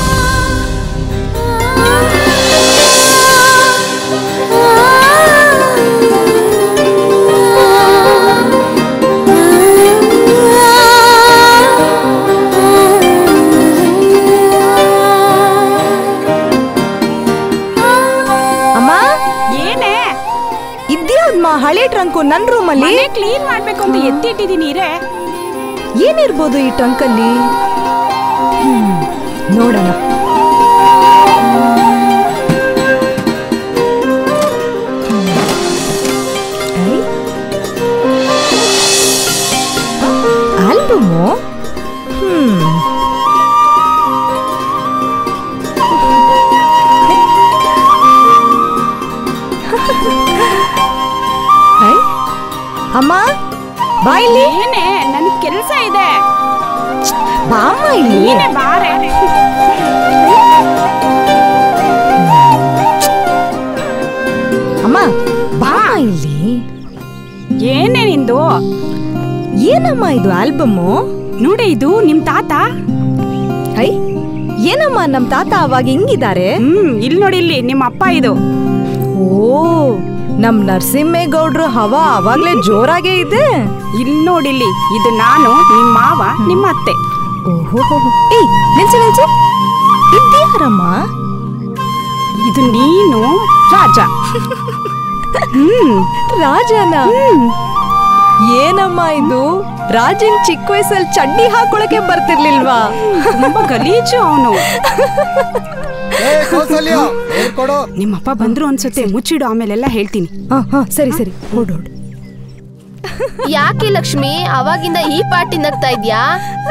ಅಮ್ಮ ಏನೇ ಇದ್ಯಾವ್ದಮ್ಮ ಹಳೆ ಟ್ರಂಕು ನನ್ ರೂಮಲ್ಲಿ ಕ್ಲೀನ್ ಮಾಡ್ಬೇಕು ಅಂತ ಎತ್ತಿಟ್ಟಿದೀನಿ ರೇ ಏನಿರ್ಬೋದು ಈ ಟ್ರಂಕಲ್ಲಿ ಹ್ಮ್, ನೋಡೋಣ ಆಲ್ಬಮು ಹ್ಮ್ ಹೈ. ಅಮ್ಮ ಬಾ ಇಲ್ಲಿ ಏನೇ ನನ್ ಕೆಲ್ಸ ಇದೆ ಬಾಮ್ಮ ಇಲ್ಲಿ ನೀನೇ ಬಾರೆ ಅಮ್ಮ ಬಾ ಇಲ್ಲಿ ಏನೇ ನಿಂದು ಏನಮ್ಮ ಇದು ಆಲ್ಬಮ್ಮು ನೋಡಿ ಇದು ನಿಮ್ ತಾತ ಹೈ ಏನಮ್ಮ ನಮ್ ತಾತ ಅವಾಗ ಹಿಂಗಿದ್ದಾರೆ ಹ್ಮ್ ಇಲ್ಲಿ ನೋಡಿ ಇಲ್ಲಿ ನಿಮ್ಮ ಅಪ್ಪ ಇದು ಓ ನಮ್ ನರಸಿಂಹೇಗೌಡ್ರು ಹವಾ ಅವಾಗ್ಲೇ ಜೋರಾಗೇ ಇದೆ ಇಲ್ಲಿ ನೋಡಿಲ್ಲಿ ಇದು ನಾನು ನಿಮ್ ಮಾವ ನಿಮ್ಮ ಅತ್ತೆ ಓಹೋ ಏಯ್ ನಿಲ್ಸು ನಿಲ್ಸು ಇದ್ಯಾರಮ್ಮ ಇದು ನೀನು ರಾಜ ಹ್ಮ್ ರಾಜನ ಏನಮ್ಮ ಇದು ರಾಜನ್ ಚಿಕ್ಕ ವಯಸ್ಸಲ್ಲಿ ಚಡ್ಡಿ ಹಾಕೊಳಕ್ಕೆ ಬರ್ತಿರ್ಲಿಲ್ವಾ ತುಂಬಾ ಗಲೀಜು ಅವನು ಕೌಸಲ್ಯ ನೀರ್ ಕೊಡು ನಿಮ್ಮಪ್ಪ ಬಂದ್ರು ಅನ್ಸುತ್ತೆ ಮುಚ್ಚಿಡು ಆಮೇಲೆಲ್ಲ ಹೇಳ್ತೀನಿ ಹಾ ಹಾ ಸರಿ ಸರಿ ಓಡೋಡ್ ಯಾಕೆ ಲಕ್ಷ್ಮಿ ಅವಾಗಿಂದ ಈ ಪಾಟಿ ನಗ್ತಾ ಇದ್ಯಾ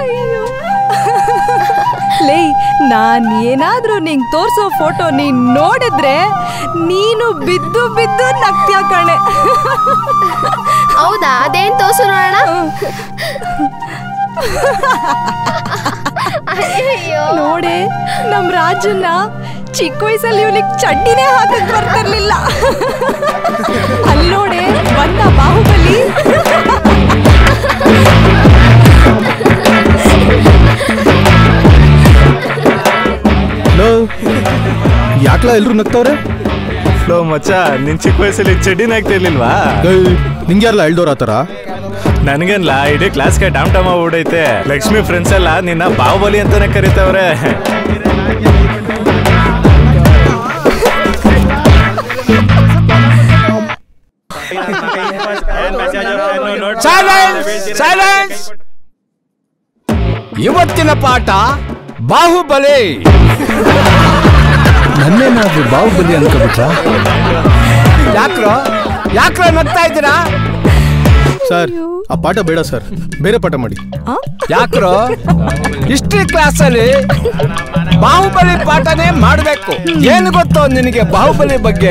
ಲೇ ನಾನ್ ಏನಾದ್ರೂ ನಿಂಗ್ ತೋರ್ಸೋ ಫೋಟೋ ನೀನ್ ನೋಡಿದ್ರೆ ನೀನು ಬಿದ್ದು ಬಿದ್ದು ನಗ್ತ್ಯಾ ಕಣೆ ಹೌದಾ ಅದೇನ್ ತೋರ್ಸು ನೋಡೋಣ ಅಯ್ಯಯ್ಯೋ. ನೋಡೆ ನಮ್ ರಾಜನ್ನ ಚಿಕ್ಕ ವಯಸ್ಸಲ್ಲಿ ಇವನಿಗೆ ಚಡ್ಡಿನೇ ಹಾಕಕ್ ಬರ್ತಿರ್ಲಿಲ್ಲ ಅಲ್ಲಿ ನೋಡೆ ಬಂದ ಬಾಹುಬಲಿ ಲೋ ಯಾಕ್ಲಾ ಎಲ್ರು ನಗ್ತವ್ರೆ ಲೋ ಮಚ್ಚ ನಿನ್ ಚಿಕ್ಕ ವಯಸ್ಸಲ್ಲಿ ಚಡ್ಡಿನ ಆಗ್ತಿರ್ಲಿಲ್ವಾ ನಿಂಗೆ ಯಾರಲ್ಲ ಎಳ್ದವ್ರ ಆತರ ನನ್ಗೇನ್ಲ ಇಡೀ ಕ್ಲಾಸ್ಗೆ ಟಾಮ್ ಟಾಮ್ ಆಗ್ಬಿಡೈತೆ ಲಕ್ಷ್ಮಿ ಫ್ರೆಂಡ್ಸ್ ಎಲ್ಲ ನಿನ್ನ ಬಾಹುಬಲಿ ಅಂತಾನೆ ಕರೀತಾವ್ರೆ ಸೈಲೆನ್ಸ್ ಇವತ್ತಿನ ಪಾಠ ಬಾಹುಬಲಿ ನನ್ನೇನಾದ್ರೂ ಬಾಹುಬಲಿ ಅನ್ಕೋಬಿಟ್ರ ಯಾಕ್ರೋ ಯಾಕ್ರೋ ನಗ್ತಾ ಇದ್ದೀರಾ ಸರ್ ಆ ಪಾಠ ಬೇಡ ಸರ್ ಬೇರೆ ಪಾಠ ಮಾಡಿ ಯಾಕ್ರೋ ಹಿಸ್ಟ್ರಿ ಕ್ಲಾಸಲ್ಲಿ ಬಾಹುಬಲಿ ಪಾಠನೇ ಮಾಡಬೇಕು ಏನು ಗೊತ್ತೋ ನಿನಗೆ ಬಾಹುಬಲಿ ಬಗ್ಗೆ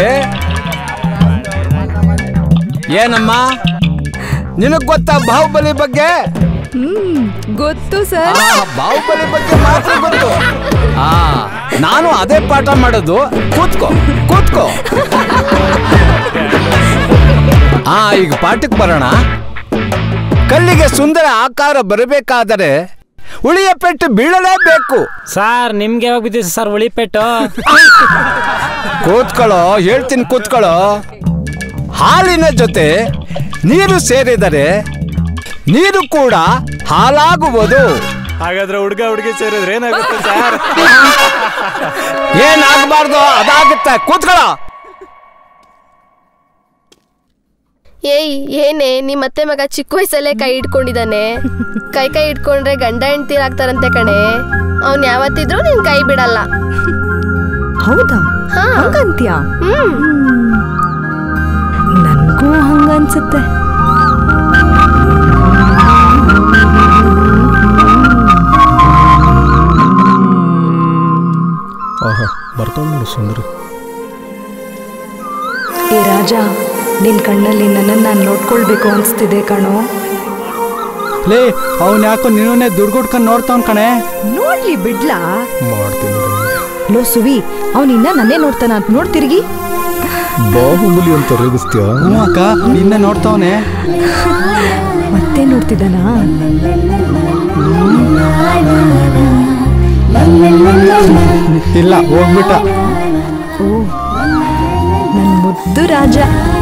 ಏನಮ್ಮ ನಿನಗ್ ಗೊತ್ತಾ ಬಾಹುಬಲಿ ಬಗ್ಗೆ ಹ್ಮ್ ಗೊತ್ತು ಸರ್ ಆ, ಬಾಹುಬಲಿ ಬಗ್ಗೆ ಮಾತ್ರ ಗೊತ್ತು ಆ ನಾನು ಅದೇ ಪಾಠ ಮಾಡೋದು ಕೂತ್ಕೋ ಕೂತ್ಕೋ ಆ ಈಗ ಪಾಠಕ್ಕೆ ಬರೋಣ ಕಲ್ಲಿಗೆ ಸುಂದರ ಆಕಾರ ಬರಬೇಕಾದರೆ ಉಳಿಯ ಪೆಟ್ಟು ಬೀಳಲೇಬೇಕು ಸರ್ ನಿಮ್ಗೆ ಯಾವಾಗ ಬಿದ್ದಿದೆ ಸರ್ ಉಳಿಪೆಟ್ಟು ಕೂತ್ಕೊಳ್ಳೋ ಹೇಳ್ತೀನಿ ಕೂತ್ಕೊಳ್ಳೋ ಹಾಲಿನ ಜೊತೆ ನೀರು ಸೇರಿದರೆ ನೀರು ಕೂಡ ಹಾಲಾಗುವುದು ಹಾಗಾದ್ರೆ ಹುಡ್ಗ ಹುಡುಗಿ ಸೇರಿದ್ರೆ ಏನಾಗುತ್ತೆ ಸರ್ ಏನಾಗಬಾರ್ದು ಅದಾಗುತ್ತೆ ಕೂತ್ಕೊಳ್ಳೋ ಏಯ್ ಏನೇ ನಿಮ್ಮ ಅತ್ತೆ ಮಗ ಚಿಕ್ಕ ವಯಸ್ಸಲ್ಲೇ ಕೈ ಇಟ್ಕೊಂಡಿದ್ದಾನೆ ಕೈ ಕೈ ಇಟ್ಕೊಂಡ್ರೆ ಗಂಡ ಹೆಂಡ್ತಿರಾಗ್ತಾರಂತೆ ಕಣೆ ಅವ್ನ್ ಯಾವತ್ತಿದ್ರು ನಿನ್ ಕೈ ಬಿಡಲ್ಲ ಹೌದಾ ಹಂಗಂತ್ಯ ಹ್ಮ್ ಅನ್ಸುತ್ತೆ ಆಹಾ ಬರ್ತಾಳೆ ನೋಡು ಸುಂದರಿ ಏ ರಾಜ ನಿನ್ ಕಣ್ಣಲ್ಲಿ ನನ್ನನ್ನು ನಾನು ನೋಡ್ಕೊಳ್ಬೇಕು ಅನ್ಸ್ತಿದೆ ಕಣೋ ಲೇ ಅವ್ನು ಯಾಕೋ ನೀನೇ ದುಡ್ಡು ಕೊಟ್ಕೊಂಡು ನೋಡ್ತಾವ್ ಕಣೆ ನೋಡ್ಲಿ ಬಿಡ್ಲಾ ಮಾಡ್ತೀನಿ ಲೋ ಸುವಿ ಅವನ್ ಇನ್ನ ನನ್ನೇ ನೋಡ್ತಾನ ಅಂತ ನೋಡ್ ತಿರ್ಗಿ ಬಾಹುಬಲಿ ಅಂತ ರೇಗಿಸ್ತೀಯ ಹ್ಞೂ ಅಕ್ಕ ನಿನ್ನ ನೋಡ್ತಾವನೆ ಮತ್ತೆ ನೋಡ್ತಿದ್ದಾನಾ ಇಲ್ಲ ಹೋಗ್ಬಿಟ್ಟ ಓ ನನ್ ಮುದ್ದು ರಾಜ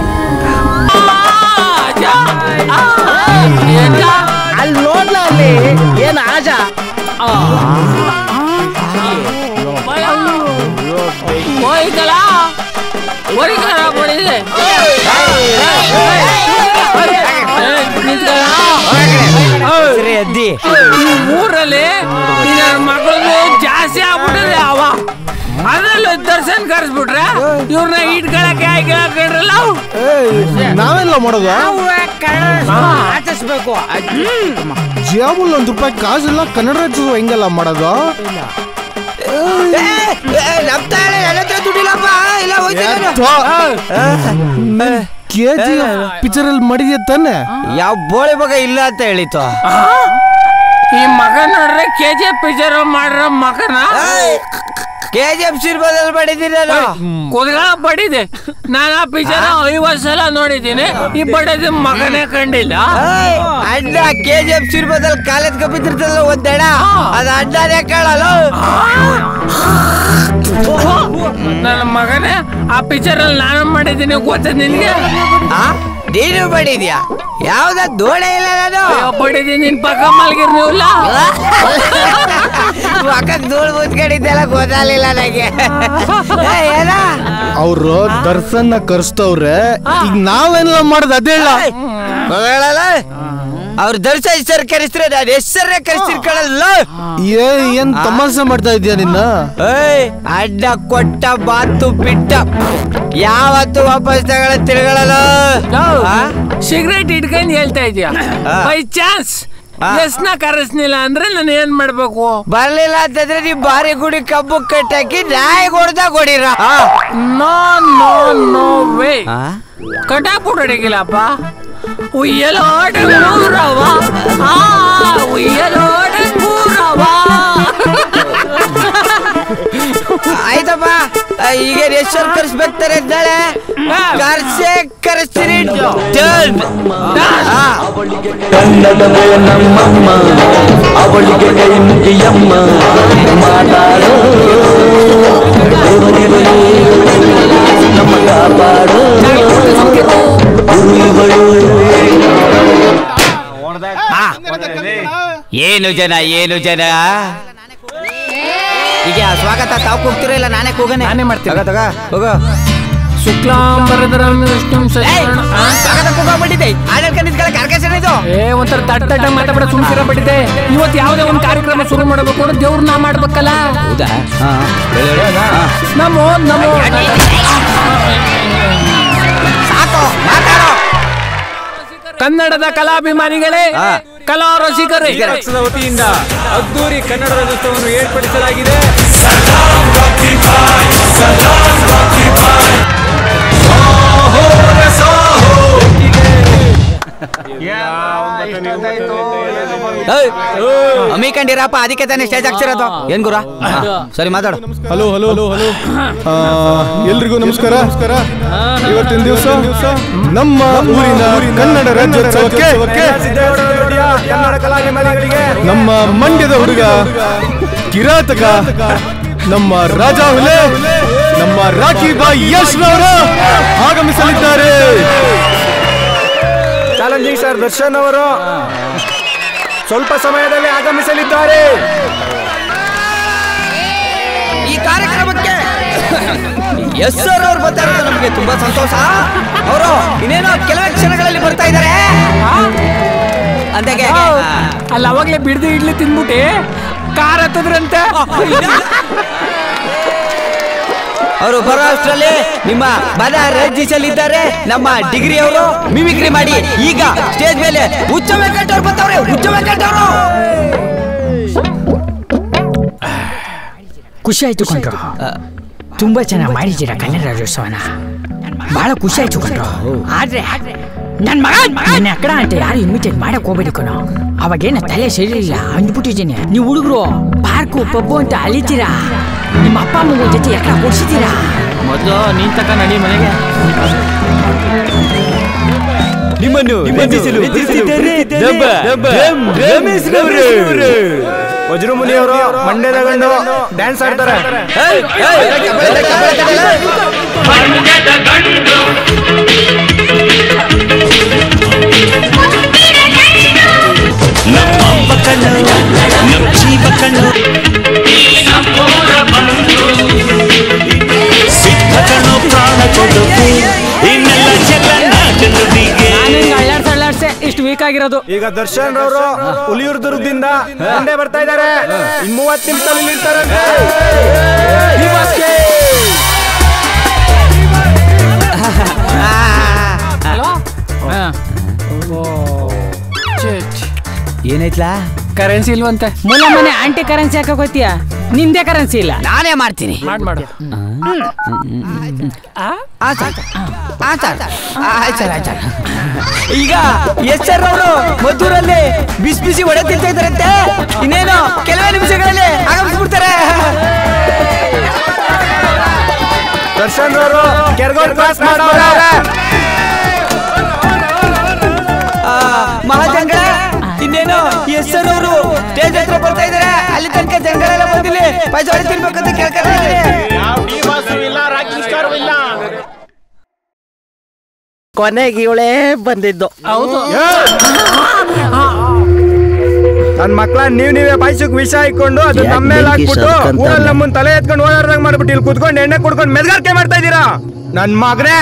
ಅಲ್ಲಿ ನೋಡ್ಲ ಅಲ್ಲಿ ಏನ್ ಆಜ ಹೋಯ್ತಲ್ಲ ಹೊಡಿತಾರ ಹೊಡಿದೆ ಎದ್ದಿ ಈ ಊರಲ್ಲಿ ನನ್ನ ಮಕ್ಕಳು ಜಾಸ್ತಿ ಆಗ್ಬಿಟ್ಟಿದೆ ಅವ ಅದ್ರಲ್ಲೂ ದರ್ಶನ್ ಕರ್ಸ್ಬಿಟ್ರೆ ಇವ್ರನ್ನ ಇಟ್ಕೊಳಕ್ಕೆ ಹಾಕಿರಲ್ಲ ನಾವೆಲ್ಲ ಮಾಡೋದು ಆಚರಿಸ್ಬೇಕು ಜಾಬುಲ್ ಒಂದ್ ರೂಪಾಯಿ ಕಾಸಿಲ್ಲ ಕನ್ನಡ ರಾಜ್ಯದ ಹೆಂಗೆಲ್ಲ ಮಾಡೋದು ಕೆ ಜಿ ಪಿಕ್ಚರ್ ಅಲ್ಲಿ ಮಾಡಿದ್ಯ ತಾನೆ ಯಾವ ಬೋಳಿ ಮಗ ಇಲ್ಲ ಅಂತ ಹೇಳಿತು ಈ ಮಗ ನೋಡ್ರೆ ಕೆ ಜಿ ಎಫ್ ಪಿಕ್ಚರ್ ಮಾಡ್ರ ಮಗನ ಕೆ ಜಿ ಎಫ್ ಸಿನಿಮಾದಲ್ಲಿ ಮಾಡಿದ್ದೀನಿ ನಾನು ಕುದ್ಗ ಬಡಿದೆ ನಾನು ಆ ಪಿಕ್ಚರ್ ಐವತ್ತು ಸಲ ನೋಡಿದ್ದೀನಿ ಈ ಬಡದ ಮಗನೇ ಕಂಡಿಲ್ಲ ಏಯ್, ಅಣ್ಣ ಕೆ ಜಿ ಎಫ್ ಸಿನಿಮಾದಲ್ಲಿ ಕಾಲೇಜ್ ಬಿದ್ದಿರ್ತಲ್ಲ ಒಂದೆಡ ಅದು ಅಣ್ಣನೇ ಕಾಣಲ್ಲ ನನ್ನ ಮಗನೇ ಆ ಪಿಕ್ಚರ್ ಅಲ್ಲಿ ನಾನು ಮಾಡಿದ್ದೀನಿ ಗೊತ್ತ ನಿನ್ಗೆ ನೀನು ಮಾಡಿದ್ಯಾ ಯಾವ್ದ ದೋಣೆ ಇಲ್ಲ ನಾನು ಅಯ್ಯೋ, ಬಡಿದ್ದೀನಿ ನಿನ್ ಪಕ್ಕ ಮಲ್ಗಿರ್ ನೀವಲ್ಲ ಪಕ್ಕ ಧೂಳು ಮುಚ್ಕೊಂಡಿದ್ದೆಲ್ಲ ಗೊತ್ತಾಗ್ಲಿಲ್ಲ ನನಗೆ ಏ, ಏನ ಅವ್ರು ದರ್ಶನ್ ಕರ್ಸ್ತವ್ರೆ ಈಗ ನಾವೆಲ್ಲ ಮಾಡೋದು ಅದೇ ಇಲ್ಲ ಹೇಳಲ್ಲ ಅವ್ರ ದರ್ಶ ಹೆಸರು ಕರೆಸ್ತಾರೆ ನಾನು ಹೆಸರೇ ಕರೆಸ್ತಿರ್ಕೊಳ್ಳಲ್ಲ ಏ ಏನ್ ತಮಾಷೆ ಮಾಡ್ತಾ ಇದೀಯ ನಿನ್ನ ಏಯ್ ಅಡ್ಡ ಕೊಟ್ಟ ಮಾತು ಬಿಟ್ಟ ಯಾವತ್ತು ವಾಪಸ್ ತಗೊಳ ತಿರುಗಳಲ್ಲ ಸಿಗರೇಟ್ ಇಟ್ಕೊಂಡು ಹೇಳ್ತಾ ಇದೀಯ ಬೈ ಚಾನ್ಸ್ ಎಸ್ನ ಕರೆಸ್ನಿಲ್ಲ ಅಂದ್ರೆ ನಾನು ಏನ್ ಮಾಡ್ಬೇಕು ಬರ್ಲಿಲ್ಲ ಅಂತಂದ್ರೆ ನೀವ್ ಬಾರಿ ಗುಡಿ ಕಬ್ಬು ಕಟ್ಟಾಕಿ ನಾಯಿ ಹೊಡ್ದಾಗ ಹೊಡಿರ ನೋ ನೋ ನೋ ವೇ ಕಟಾಪುಟ್ ಹೊಡಿಗಿಲ್ಲಪ್ಪ ಉಯ್ಯಲೋಟ ಮೂರವ ಆ ಉಯ್ಯಲೋಟ ಮೂರವ ಆಯ್ತಪ್ಪ ಈಗ ಹೆಸರು ಕರೆಸ್ಬೇಕಾರೆ ನಾಳೆ ಕರ್ಸೆ ಕರೆಸ್ತೀನಿ Done. ಆ. ಕನ್ನಡವೇ ನಮ್ಮಮ್ಮ ಅವಳಿಗೆ ಕೈ ಮುಗಿಯಮ್ಮ ಮಾತಾಡೋ ದೇವರಿವಳು ನಮ್ಮ ಕಾಪಾಡೋ ಗುರು ಇವಳು ಏನು ಜನ ಏನು ಜನ ಈಗ ಸ್ವಾಗತ ತಾವು ಕೂಗ್ತಿರೋ ಇಲ್ಲ ನಾನೇ ಕೂಗನೆ ನಾನೇ ಮಾಡ್ತೀನಿ ತಗ ಹೋಗೋ ಶುಕ್ಲಾಂಬರಧರಂ ವಿಷ್ಣುಂ ಸಚಿವರ್ಣ ಸ್ವಾಗತ ಕೂಗಾಗ್ಬಿಟ್ಟಿದೆ ಆಡಳಿತ ನಿಂತ್ಕೊಳ್ಳೋಕೆ ಅವಕಾಶ ಇದು ಏ ಒಂಥರ ತಟ್ ತಟ್ಟ ಮಾತಾಡ ಸುಮ್ಸಿರ ಬಿಟ್ಟಿದೆ ಇವತ್ತು ಯಾವುದೇ ಒಂದು ಕಾರ್ಯಕ್ರಮ ಶುರು ಮಾಡಬೇಕು ಅಂದ್ರೆ ದೇವ್ರನ್ನ ಮಾಡ್ಬೇಕಲ್ಲ ಹೌದಾ ನಮೋ ನಮೋ ಕನ್ನಡದ ಕಲಾಭಿಮಾನಿಗಳೇ ಕಲಾ ರಸಿಕರೇ ಪಕ್ಷದ ವತಿಯಿಂದ ಅದ್ದೂರಿ ಕನ್ನಡ ರಾಜ್ಯೋತ್ಸವವನ್ನು ಏರ್ಪಡಿಸಲಾಗಿದೆ ಅಮ್ಮಿಕೊಂಡಿರಪ್ಪ ಅದಕ್ಕೆ ತಾನೇ ಸ್ಟೇಜ್ ಹಾಕ್ಸಿರೋದು ಏನ್ ಗುರ ಸರಿ ಮಾತಾಡು ಹಲೋ ಹಲೋ ಹಲೋ ಹಲೋ ಎಲ್ರಿಗೂ ನಮಸ್ಕಾರ ನಮಸ್ಕಾರ ಇವತ್ತಿನ ದಿವಸ ನಮ್ಮ ಊರಿನ ಕನ್ನಡ ರಾಜ್ಯೋತ್ಸವಕ್ಕೆ ಕನ್ನಡ ಕಲಾಭಿಮಾನಿಗಳಿಗೆ ನಮ್ಮ ಮಂಡ್ಯದ ಹುಡುಗ ಕಿರಾತಕ ನಮ್ಮ ರಾಜ ಹುಲೆ ನಮ್ಮ ರಾಖಿ ಬಾಯ್ ಯಶ್ ರವರು ಆಗಮಿಸಲಿದ್ದಾರೆ ಚಾಲೆಂಜಿಂಗ್ ಸರ್ ದರ್ಶನ್ ಅವರು ಸ್ವಲ್ಪ ಸಮಯದಲ್ಲಿ ಆಗಮಿಸಲಿದ್ದಾರೆ ಈ ಕಾರ್ಯಕ್ರಮಕ್ಕೆ ಎಸ್ ಸರ್ ಅವ್ರು ಬರ್ತಾ ಇರೋದು ನಮಗೆ ತುಂಬಾ ಸಂತೋಷ ಅವರು ಇನ್ನೇನೋ ಕೆಲವೇ ಕ್ಷಣಗಳಲ್ಲಿ ಬರ್ತಾ ಇದ್ದಾರೆ ಅಂದಾಗೆ ಅಲ್ಲ ಅವಾಗ್ಲೇ ಬಿಡ್ದು ಇಡ್ಲಿ ತಿನ್ಬಿಟ್ಟಿ ಕಾರ್ ಹತ್ತದ್ರಂತೆ ಅವರು ಬರೋ ಅಷ್ಟರಲ್ಲಿ ನಿಮ್ಮ ಬದ ಇದ್ದಾರೆ ನಮ್ಮ ಡಿಗ್ರಿ ಅವರು ಮಿಮಿಕ್ರಿ ಮಾಡಿ ಈಗ ಸ್ಟೇಜ್ ಮೇಲೆ ಹುಚ್ಚ ವೆಂಕಟವ್ರು ಬರ್ತಾವ್ರೆ ಹುಚ್ಚ ವೆಂಕಟವ್ರು ಖುಷಿ ಆಯ್ತು ಕಣ್ರು ತುಂಬಾ ಚೆನ್ನಾಗಿ ಮಾಡಿದ್ದೀರಾ ಕನ್ನಡ ರಾಜ್ಯೋತ್ಸವನ ಬಹಳ ಖುಷಿ ಆಯ್ತು ಕಣ್ರು ಆದ್ರೆ ನನ್ ಮಗ ನನ್ನ ಅಕ್ಕಡ ಅಂತ ಯಾರು ಇನ್ವಿಟೇಟ್ ಮಾಡಕ್ ಹೋಗ್ಬೇಡಿ ಕಣೋ ಅವಾಗೇನ ತಲೆ ಸರಿಯಿಲ್ಲ ಅಂದ್ಬಿಟ್ಟಿದ್ದೀನಿ ನೀವು ಹುಡುಗರು ಪಾರ್ಕು ಪಬ್ಬು ಅಂತ ಅಲಿತೀರಾ ನಿಮ್ಮ ಅಪ್ಪ ಅಮ್ಮನ ಜೊತೆ ಎక్కడ ಕೊಡ್ಸಿದ್ದೀರಾ ಮೊದಲು ನೀನ್ ತಕ ನಡಿ ಮನೆಗೆ ನಿಮ್ಮನ್ನು ವಂದಿಸಲು ಬರುತ್ತಿದ್ದಾರೆ ನಮ್ಮ ರಮ್ ರಮೇಶ್ ರವರು. ವಜ್ರಮುನಿಯವರು ಮಂಡ್ಯದ ಗಂಡು ಡ್ಯಾನ್ಸ್ ಆಡ್ತಾರೆ ನಮ್ಮವ್ವ ಕಣ್ಣು ನಮ್ಮ ಜೀವ ಕಣ್ಣು ಸಿದ್ಧ ಕಣ್ಣು ಪ್ರಾಣ ಕೊಡುತ್ತೆ ಇನ್ನೆಲ್ಲ ಜಗನ್ನ ಜನರಿಗೆ ಅಳ್ಳಾಡ್ಸ ಅಳ್ಳಾಡ್ಸೆ ಇಷ್ಟು ವೀಕ್ ಆಗಿರೋದು ಈಗ ದರ್ಶನ್ ರವರು ಹುಲಿಯೂರ್ ದುರ್ಗದಿಂದ ಮುಂದೆ ಬರ್ತಾ ಇದ್ದಾರೆ ಇನ್ ಮೂವತ್ತು ನಿಮಿಷದಲ್ಲಿ ನಿಲ್ತಾರಂತೆ ಏನೈತ್ಲಾ ಕರೆನ್ಸಿ ಇಲ್ವಂತೆ ಮೂಲ ಮನೆ ಆಂಟಿ ಕರೆನ್ಸಿ ಹಾಕಕ್ ಹೋಗ್ತೀಯ ನಿಂದೆ ಕರೆನ್ಸಿ ಇಲ್ಲ ನಾನೇ ಮಾಡ್ತೀನಿ ಮಾಡ್ ಮಾಡು ಈಗ ಎಸ್ ಸರ್ ಅವರು ಮದ್ದೂರಲ್ಲಿ ಬಿಸಿ ಬಿಸಿ ಒಡೆ ತಿಂತಾ ಇದ್ದಾರಂತೆ ಇನ್ನೇನು ಕೆಲವೇ ನಿಮಿಷಗಳಲ್ಲಿ ಆಗಮಿಸ್ಬಿಡ್ತಾರೆ ದರ್ಶನ್ ರವರು ಕೆರ್ಗೋಡ್ ಕ್ಲಾಸ್ ಮಾಡೋರೆ ಮಹಾಜಂಗಳ ಇನ್ನೇನು ಎಸ್ ಸರ್ ಅವರು ಸ್ಟೇಜ್ ಹತ್ರ ಬರ್ತಾ ಇದಾರೆ ಅಲ್ಲಿ ತನಕ ಜನಗಳೆಲ್ಲ ಬಂದಿಲ್ಲ ಪೈಸೆ ಹೊಡೆ ತಿನ್ಬೇಕಂತ ಕೇಳ್ಕೊತಾ ಕೊನೆಗೆ ಇವಳೇ ಬಂದಿದ್ದು ಹೌದು ನನ್ ಮಕ್ಳ ನೀವ್ ನೀವೇ ಪಾಯ್ಸಕ್ ವಿಷ ಇಟ್ಕೊಂಡು ಅದು ಯಾಕ್ ನಮ್ಮ ಮೇಲೆ ಬೆಂಕಿ ಹಾಕ್ಬಿಟ್ಟು ಸತ್ಕಂತಾನೆ? ಊರಲ್ಲಿ ನಮ್ಮನ್ ತಲೆ ಎತ್ಕೊಂಡು ಓಡಾಡ್ದಂಗ್ ಮಾಡ್ಬಿಟ್ಟು ಇಲ್ಲಿ ಕುತ್ಕೊಂಡು ಎಣ್ಣೆ ಕುಡ್ಕೊಂಡು ಮೆದ್ಗಾರಿಕೆ ಮಾಡ್ತಾ ಇದೀರಾ ನನ್ ಮಗನೇ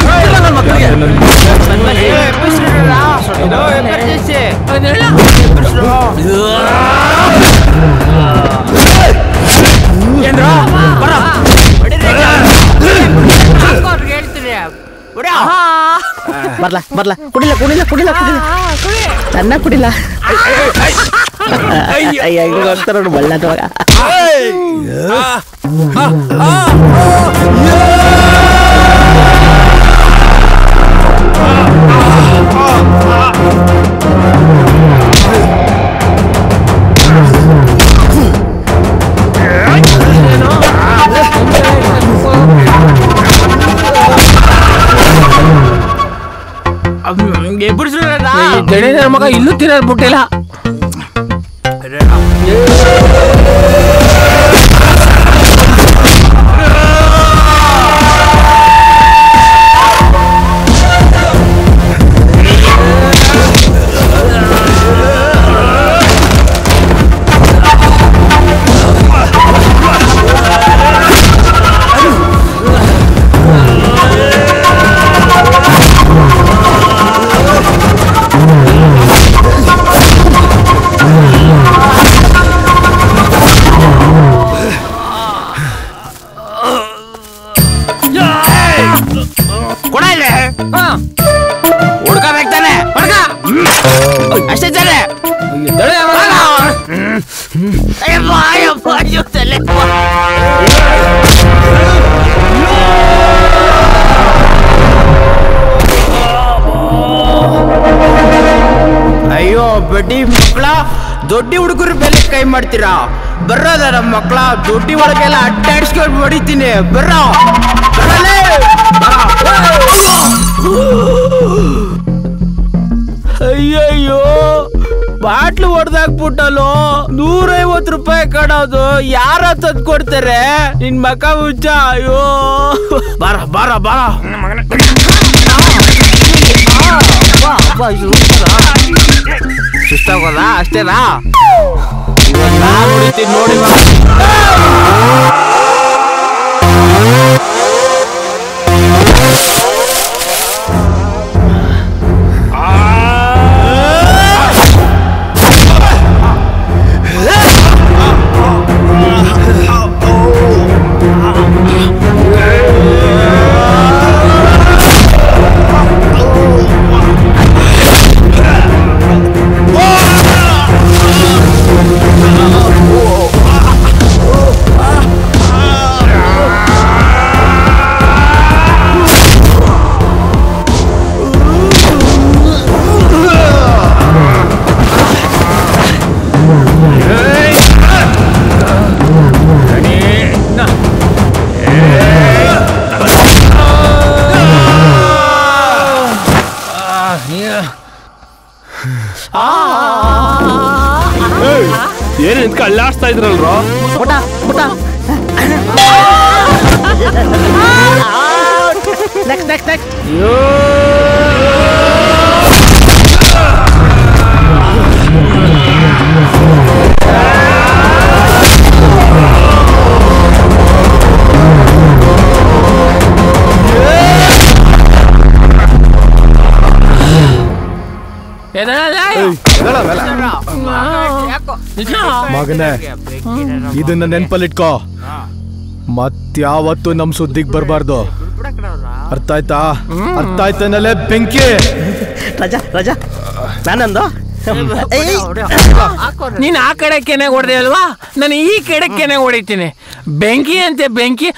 ಬರ್ಲಾ ಬರ್ಲಾ ಕುಡಿಲ್ಲ ಕುಡಿಲ್ಲ ಕುಡಿಲ್ಲ ಕುಡಿಲ್ಲ ಚೆನ್ನಾಗಿ ಕುಡಿಲ್ಲ ಅಯ್ಯ ಹಿಂಗ್ ಹೋಗ್ತಾರ ನೋಡು ಬಳ್ಳಾಟ ಮಗ ದಣಿ ನನ್ನ ಮಗ ಇಲ್ಲೂ ತಿನ್ನೋದು ಬಿಟ್ಟಿಲ್ಲ ಕೊಡ ಇಲ್ಲಿ ಹುಡ್ಕೋಬೇಕು ತಾನೆ ಹುಡ್ಕ ಅಷ್ಟೇ ತಾನೆ ಅಯ್ಯಪ್ಪ ಅಯ್ಯಪ್ಪ ಅಯ್ಯೋ ತಲೆ ಅಯ್ಯೋ ಬಡ್ಡಿ ಮಕ್ಕಳ ದೊಡ್ಡಿ ಹುಡುಗರ ಬೆಲೆ ಕೈ ಮಾಡ್ತೀರಾ ಬರೋದ ನಮ್ಮ ಮಕ್ಕಳ ದೊಡ್ಡಿ ಒಳಗೆಲ್ಲ ಅಡ್ಡಾಡ್ಸ್ಕೊಂಡು ಹೊಡಿತೀನಿ ಬರ್ರೋ ಬರಲೇ ಅಯ್ಯಯ್ಯೋ ಬಾಟ್ಲು ಹೊಡೆದಾಕ್ಬಿಟ್ಟಲು ನೂರೈವತ್ತು ರೂಪಾಯಿ ಕಡೋದು ಯಾರ ತಂದ್ ಕೊಡ್ತಾರೆ ನಿನ್ ಮಕ ಹುಚ್ಚ ಅಯ್ಯೋ ಬಾರ ಬಾರ ಬಾರ ಸುಸ್ತಾಗೋದ ಅಷ್ಟೇನಾ ಇವತ್ತು ನಾನು ಹೊಡಿತೀನಿ ನೋಡಿ ಮಗ. ಆ ಏನ್ ನಿಂತ್ಕ ಅಲ್ಲಾಡ್ಸ್ತಾ ಇದ್ರಲ್ರೋ ಪುಟ ಪುಟ ನೆಕ್ಸ್ಟ್ ನೆಕ್ಸ್ಟ್ ನೆಕ್ಸ್ಟ್ ಮಗನೇ ಇದನ್ನ ನೆನ್ಪಲ್ಲಿಟ್ಕೋ ಮತ್ಯಾವತ್ತು ನಮ್ ಸುದ್ದಿಗ್ ಬರ್ಬಾರ್ದು ಅರ್ಥ ಆಯ್ತಾ ಅರ್ಥ ಆಯ್ತಾನಲ್ಲೇ ಬೆಂಕಿ ರಜಾ ರಜಾ ನಾನಂದು ನೀನ್ ಆ ಕಡೆ ಕೆನೆ ಹೊಡೆದೆ ಅಲ್ವಾ ನಾನು ಈ ಕಡೆ ಕೆನೆ ಹೊಡಿತೀನಿ ಬೆಂಕಿ ಅಂತೆ ಬೆಂಕಿ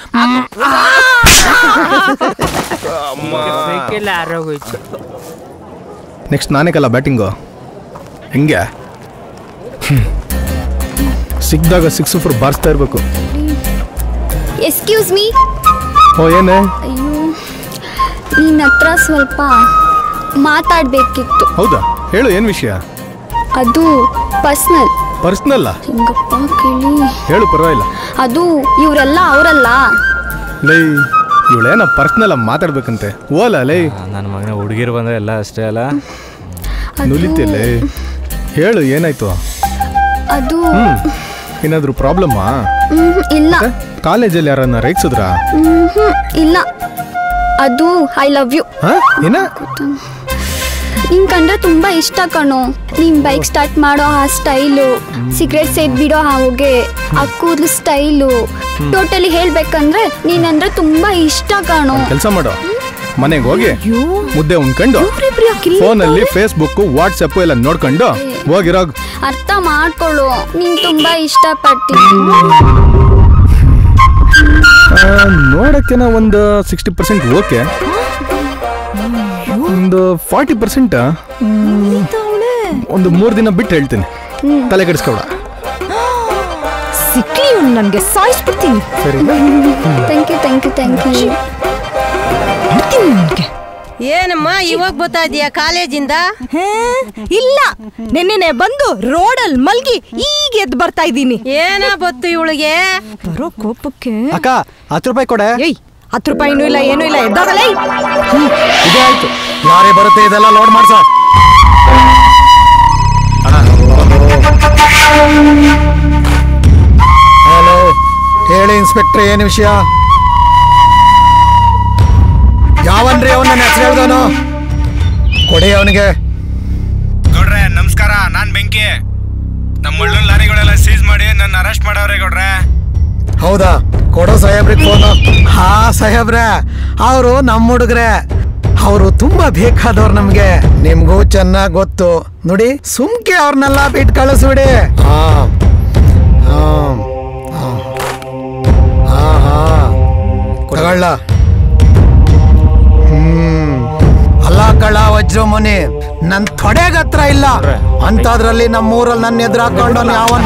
ಬೆಂಕಿಲ್ಲ ಆರೋಗೋಯ್ತು ನೆಕ್ಸ್ಟ್ ನಾನೇ ಕಲ್ಲ ಬ್ಯಾಟಿಂಗು ಹೆಂಗೆ ಹ್ಮ್. ಸಿಕ್ದಾಗ ಸಿಕ್ಸ್ ಫೋರ್ ಬಾರಿಸ್ತಾ ಇರ್ಬೇಕು ಎಕ್ಸ್ಕ್ಯೂಸ್ ಮೀ ಓ ಏನೇ ಅಯ್ಯೋ ನಿನ್ನ ಹತ್ರ ಸ್ವಲ್ಪ ಮಾತಾಡ್ಬೇಕಿತ್ತು ಹೌದಾ ಹೇಳು ಏನ್ ವಿಷಯ ಅದು ಪರ್ಸ್ನಲ್ ಪರ್ಸ್ನಲ್ಲ ಹಿಂಗಪ್ಪ ಕೇಳಿ ಹೇಳು ಪರವಾಗಿಲ್ಲ ಅದು ಇವರೆಲ್ಲ ಅವರಲ್ಲ ಲೈ ಇವಳೇನ ಪರ್ಸ್ನಲ್ ಮಾತಾಡ್ಬೇಕಂತೆ ಓಲ ಲೈ ನನ್ನ ಮಗನ ಹುಡುಗಿರು ಬಂದ್ರೆ ಎಲ್ಲ ಅಷ್ಟೇ ಅಲ್ಲ ನುಲಿತಿಲ್ಲೇ ಹೇಳು ಏನಾಯ್ತು ಅದು ಹ್ಮ್ ಏನಾದ್ರು ಪ್ರಾಬ್ಲಮ್ಮಾ ಮ್ಹೂ, ಇಲ್ಲ ಕಾಲೇಜಲ್ಲಿ ಯಾರನ್ನ ರೇಗ್ಸಿದ್ರಾ ಮ್ಹೂ, ಇಲ್ಲ ಅದು ಐ ಲವ್ ಯು ಹಾ ಏನ ನಿನ್ ಕಂಡ್ರೆ ತುಂಬಾ ಇಷ್ಟ ಕಣೋ ನಿನ್ ಬೈಕ್ ಸ್ಟಾರ್ಟ್ ಮಾಡೋ ಆ ಸ್ಟೈಲು ಸಿಗರೇಟ್ ಸೇದ್ ಬಿಡೋ ಆ ಹೊಗೆ ಆ ಕೂದಲು ಸ್ಟೈಲು ಟೋಟಲಿ ಹೇಳ್ಬೇಕಂದ್ರೆ ನೀನಂದ್ರೆ ತುಂಬಾ ಇಷ್ಟ ಕಣೋ ಕೆಲಸ ಮಾಡು ಮನೆಗೆ ಹೋಗಿ ಮುದ್ದೆ ಉಣ್ಕೊಂಡು ಇವ್ರಿಬ್ರು ಯಾಕ್ ಇಲ್ಲಿ ಫೋನಲ್ಲಿ ಫೇಸ್ಬುಕ್ ವಾಟ್ಸಪ್ ಎಲ್ಲ ನೋಡ್ಕೊಂಡು ಹೋಗಿರೋಗ್ ಅರ್ಥ ಮಾಡ್ಕೊಳ್ಳು ನೀನ್ ತುಂಬಾ ಇಷ್ಟ ಪಡ್ತೀನಿ ನೋಡಕ್ಕೆನ ಒಂದು ಸಿಕ್ಸ್ಟಿ ಪರ್ಸೆಂಟ್ ಓಕೆ ಒಂದು ಫಾರ್ಟಿ ಪರ್ಸೆಂಟ್ ಒಂದು ಮೂರು ದಿನ ಬಿಟ್ಟು ಹೇಳ್ತೀನಿ ತಲೆ ಕೆಡಿಸ್ಕೊಬೇಡ ಸಿಕ್ಲಿ ಇವ್ನು ನನ್ಗೆ ಸಾಯಿಸ್ಬಿಡ್ತೀನಿ ಸರಿ thank you thank you thank you ಏನಮ್ಮ ಇವಾಗ ಬರ್ತಾ ಇದೀಯಾ ಕಾಲೇಜಿಂದ ಇಲ್ಲ ನೆನ್ನೆನೆ ಬಂದು ರೋಡಲ್ ಮಲ್ಗಿ ಈಗ ಎದ್ದು ಬರ್ತಾ ಇದ್ದೀನಿ ಏನ ಬತ್ತು ಇವಳಿಗೆ ಬರೋ ಕೋಪಕ್ಕೆ ಅಕ್ಕ ಹತ್ತು ರೂಪಾಯಿ ಕೊಡೆ ಏಯ್ ಹತ್ತು ರೂಪಾಯಿನೂ ಇಲ್ಲ ಏನೂ ಇಲ್ಲ ಎದ್ದಾಗಲೇ ಇದೇ ಆಯ್ತು ಯಾರೇ ಬರುತ್ತೆ ಇದೆಲ್ಲ ಲೋಡ್ ಮಾಡ್ಸ ಹಲೋ ಹೇಳಿ ಇನ್ಸ್ಪೆಕ್ಟರ್ ಏನು ವಿಷಯ ಯಾವನ್ರಿ ಅವನ ಹೆಸರು ಹೇಳ್ದವನು ಕೊಡಿ ಅವನಿಗೆ ಗೌಡ್ರೆ ನಮಸ್ಕಾರ ನಾನ್ ಬೆಂಕಿ ನಮ್ಮ ಒಳ್ಳೆ ಲಾರಿಗಳೆಲ್ಲ ಸೀಸ್ ಮಾಡಿ ನನ್ನ ಅರೆಸ್ಟ್ ಮಾಡವ್ರೆ ಗೌಡ್ರೆ ಹೌದಾ ಕೊಡೋ ಸಾಹೇಬ್ರಿಗೆ ಫೋನು ಹಾ ಸಾಹೇಬ್ರೆ ಅವರು ನಮ್ಮ ಹುಡುಗ್ರೆ ಅವರು ತುಂಬಾ ಬೇಕಾದವ್ರು ನಮ್ಗೆ ನಿಮ್ಗೂ ಚೆನ್ನಾಗ್ ಗೊತ್ತು ನೋಡಿ ಸುಮ್ಕೆ ಅವ್ರನ್ನೆಲ್ಲ ಬಿಟ್ಟು ಕಳಿಸ್ಬಿಡಿ ಹಾ ಹಾ ಹಾ ಹಾ ಹಾ ತಗೊಳ್ಳ ಹ್ಮ್ ಅಲ್ಲ ಕಳ್ಳ ವಜ್ರಮುನಿ ನನ್ ತೊಡೆಗ್ ಹತ್ರ ಇಲ್ಲ ಅಂತದ್ರಲ್ಲಿ ನಮ್ಮೂರಲ್ಲಿ ನನ್ನ ಎದುರು ಹಾಕೊಂಡು ಯಾವನ್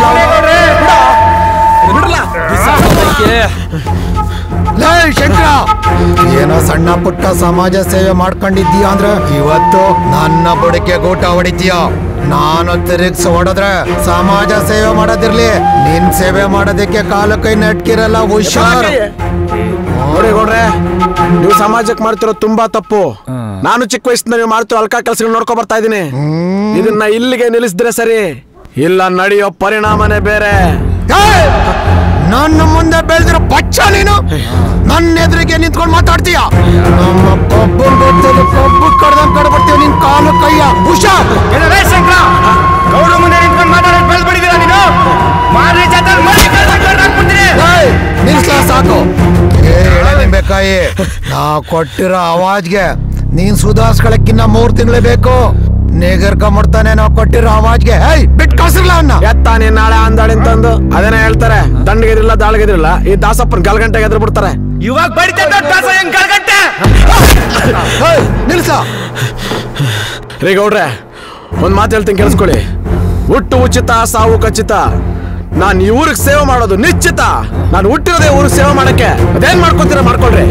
ಲೇ ಶಂಕರ ಏನೋ ಸಣ್ಣ ಪುಟ್ಟ ಸಮಾಜ ಸೇವೆ ಮಾಡ್ಕೊಂಡಿದ್ದೀಯ ಅಂದ್ರೆ ಇವತ್ತು ನನ್ನ ಬುಡಕೆ ಗೂಟ ಹೊಡಿತೀಯ ನಾನು ತಿರುಗಿಸಿ ಹೊಡೆದ್ರೆ ಸಮಾಜ ಸೇವೆ ಮಾಡೋದಿರ್ಲಿ ನಿನ್ ಸೇವೆ ಮಾಡೋದಕ್ಕೆ ಕಾಲು ಕೈ ನಟ್ಕಿರಲ್ಲ ಹುಷಾರ್ ನೋಡಿ ಗೌಡ್ರೆ ನೀವು ಸಮಾಜಕ್ಕೆ ಮಾಡ್ತಿರೋ ತುಂಬಾ ತಪ್ಪು ನಾನು ಚಿಕ್ಕ ವಯಸ್ಸಿಂದ ನೀವು ಮಾಡ್ತಿರೋ ಅಲ್ಕ ಕೆಲಸಗಳು ನೋಡ್ಕೊ ಬರ್ತಾ ಇದೀನಿ ಇದನ್ನ ಇಲ್ಲಿಗೆ ನಿಲ್ಲಿಸಿದ್ರೆ ಸರಿ ಇಲ್ಲ ನಡೆಯೋ ಪರಿಣಾಮನೇ ಬೇರೆ ನನ್ನ ಮುಂದೆ ಬೆಳೆದಿರೋ ಬಚ್ಚ ನೀನು ನನ್ನ ಎದುರಿಗೆ ನಿಂತ್ಕೊಂಡು ಮಾತಾಡ್ತೀಯ ನಮ್ಮ ಕಬ್ಬು ಗೊತ್ತದು ಕಬ್ಬು ಕಡ್ದಂಗ್ ಕಡ್ಬಿಡ್ತೀವಿ ನಿನ್ ಕಾಲು ಕೈಯ ಹುಷಾರ್ ಗೌಡ್ರ ಮುಂದೆ ನಿಂತ್ಕೊಂಡು ಮಾತಾಡೋದು ಬೆಳೆದ್ಬಿಟ್ಟಿದ್ದೀರಾ ನೀನು ಮಾರಿ ಜಾತ್ರೆ ಮರಿ ಏಯ್, ನಿಲ್ಸ್ಲಾ ಸಾಕು ಏ ಹೇಳಿ ಬೇಕಾಯಿ ನಾ ಕೊಟ್ಟಿರೋ ಅವಾಜ್ಗೆ ನೀನ್ ಸುಧಾರಿಸ್ಕೊಳಕ್ಕಿನ್ನ ಮೂರ್ ತಿಂಗಳು ಬೇಕು ನೇಗರ್ಕೊಂಬಿಡ್ತಾನೆ ನಾವು ಕೊಟ್ಟಿರೋ ಅವಾಜ್ಗೆ ಹೇಯ್ ಬಿಟ್ ಕಳ್ಸಿರ್ಲ ಅವನ್ನ ಎತ್ತಾನೆ ನಾಳೆ ಅಂದಾಳಿ ಅಂತಂದು ಅದೇನ ಹೇಳ್ತಾರೆ ದಂಡಿಗೆದಿಲ್ಲ ದಾಳಿಗೆದಿಲ್ಲ ಈ ದಾಸಪ್ಪನ ಗಲ್ ಗಂಟೆಗೆ ಎದ್ರು ಬಿಡ್ತಾರೆ ಇವಾಗ ಬಡಿತೆ ದೊಡ್ಡ ದಾಸ ಹೆಂಗ್ ಕಳ್ಗಂಟೆ ನಿಲ್ಸ ರೀ ಗೌಡ್ರೆ ಒಂದ್ ಮಾತು ಹೇಳ್ತೀನಿ ಕೇಳಿಸ್ಕೊಳ್ಳಿ ಹುಟ್ಟು ಉಚಿತ ಸಾವು ಖಚಿತ ನಾನು ಈ ಊರಿಗೆ ಸೇವೆ ಮಾಡೋದು ನಿಶ್ಚಿತ ನಾನು ಹುಟ್ಟಿರೋದೇ ಊರಿಗೆ ಸೇವೆ ಮಾಡಕ್ಕೆ ಅದೇನ್ ಮಾಡ್ಕೊತೀರ ಮಾಡ್ಕೊಳ್ರಿ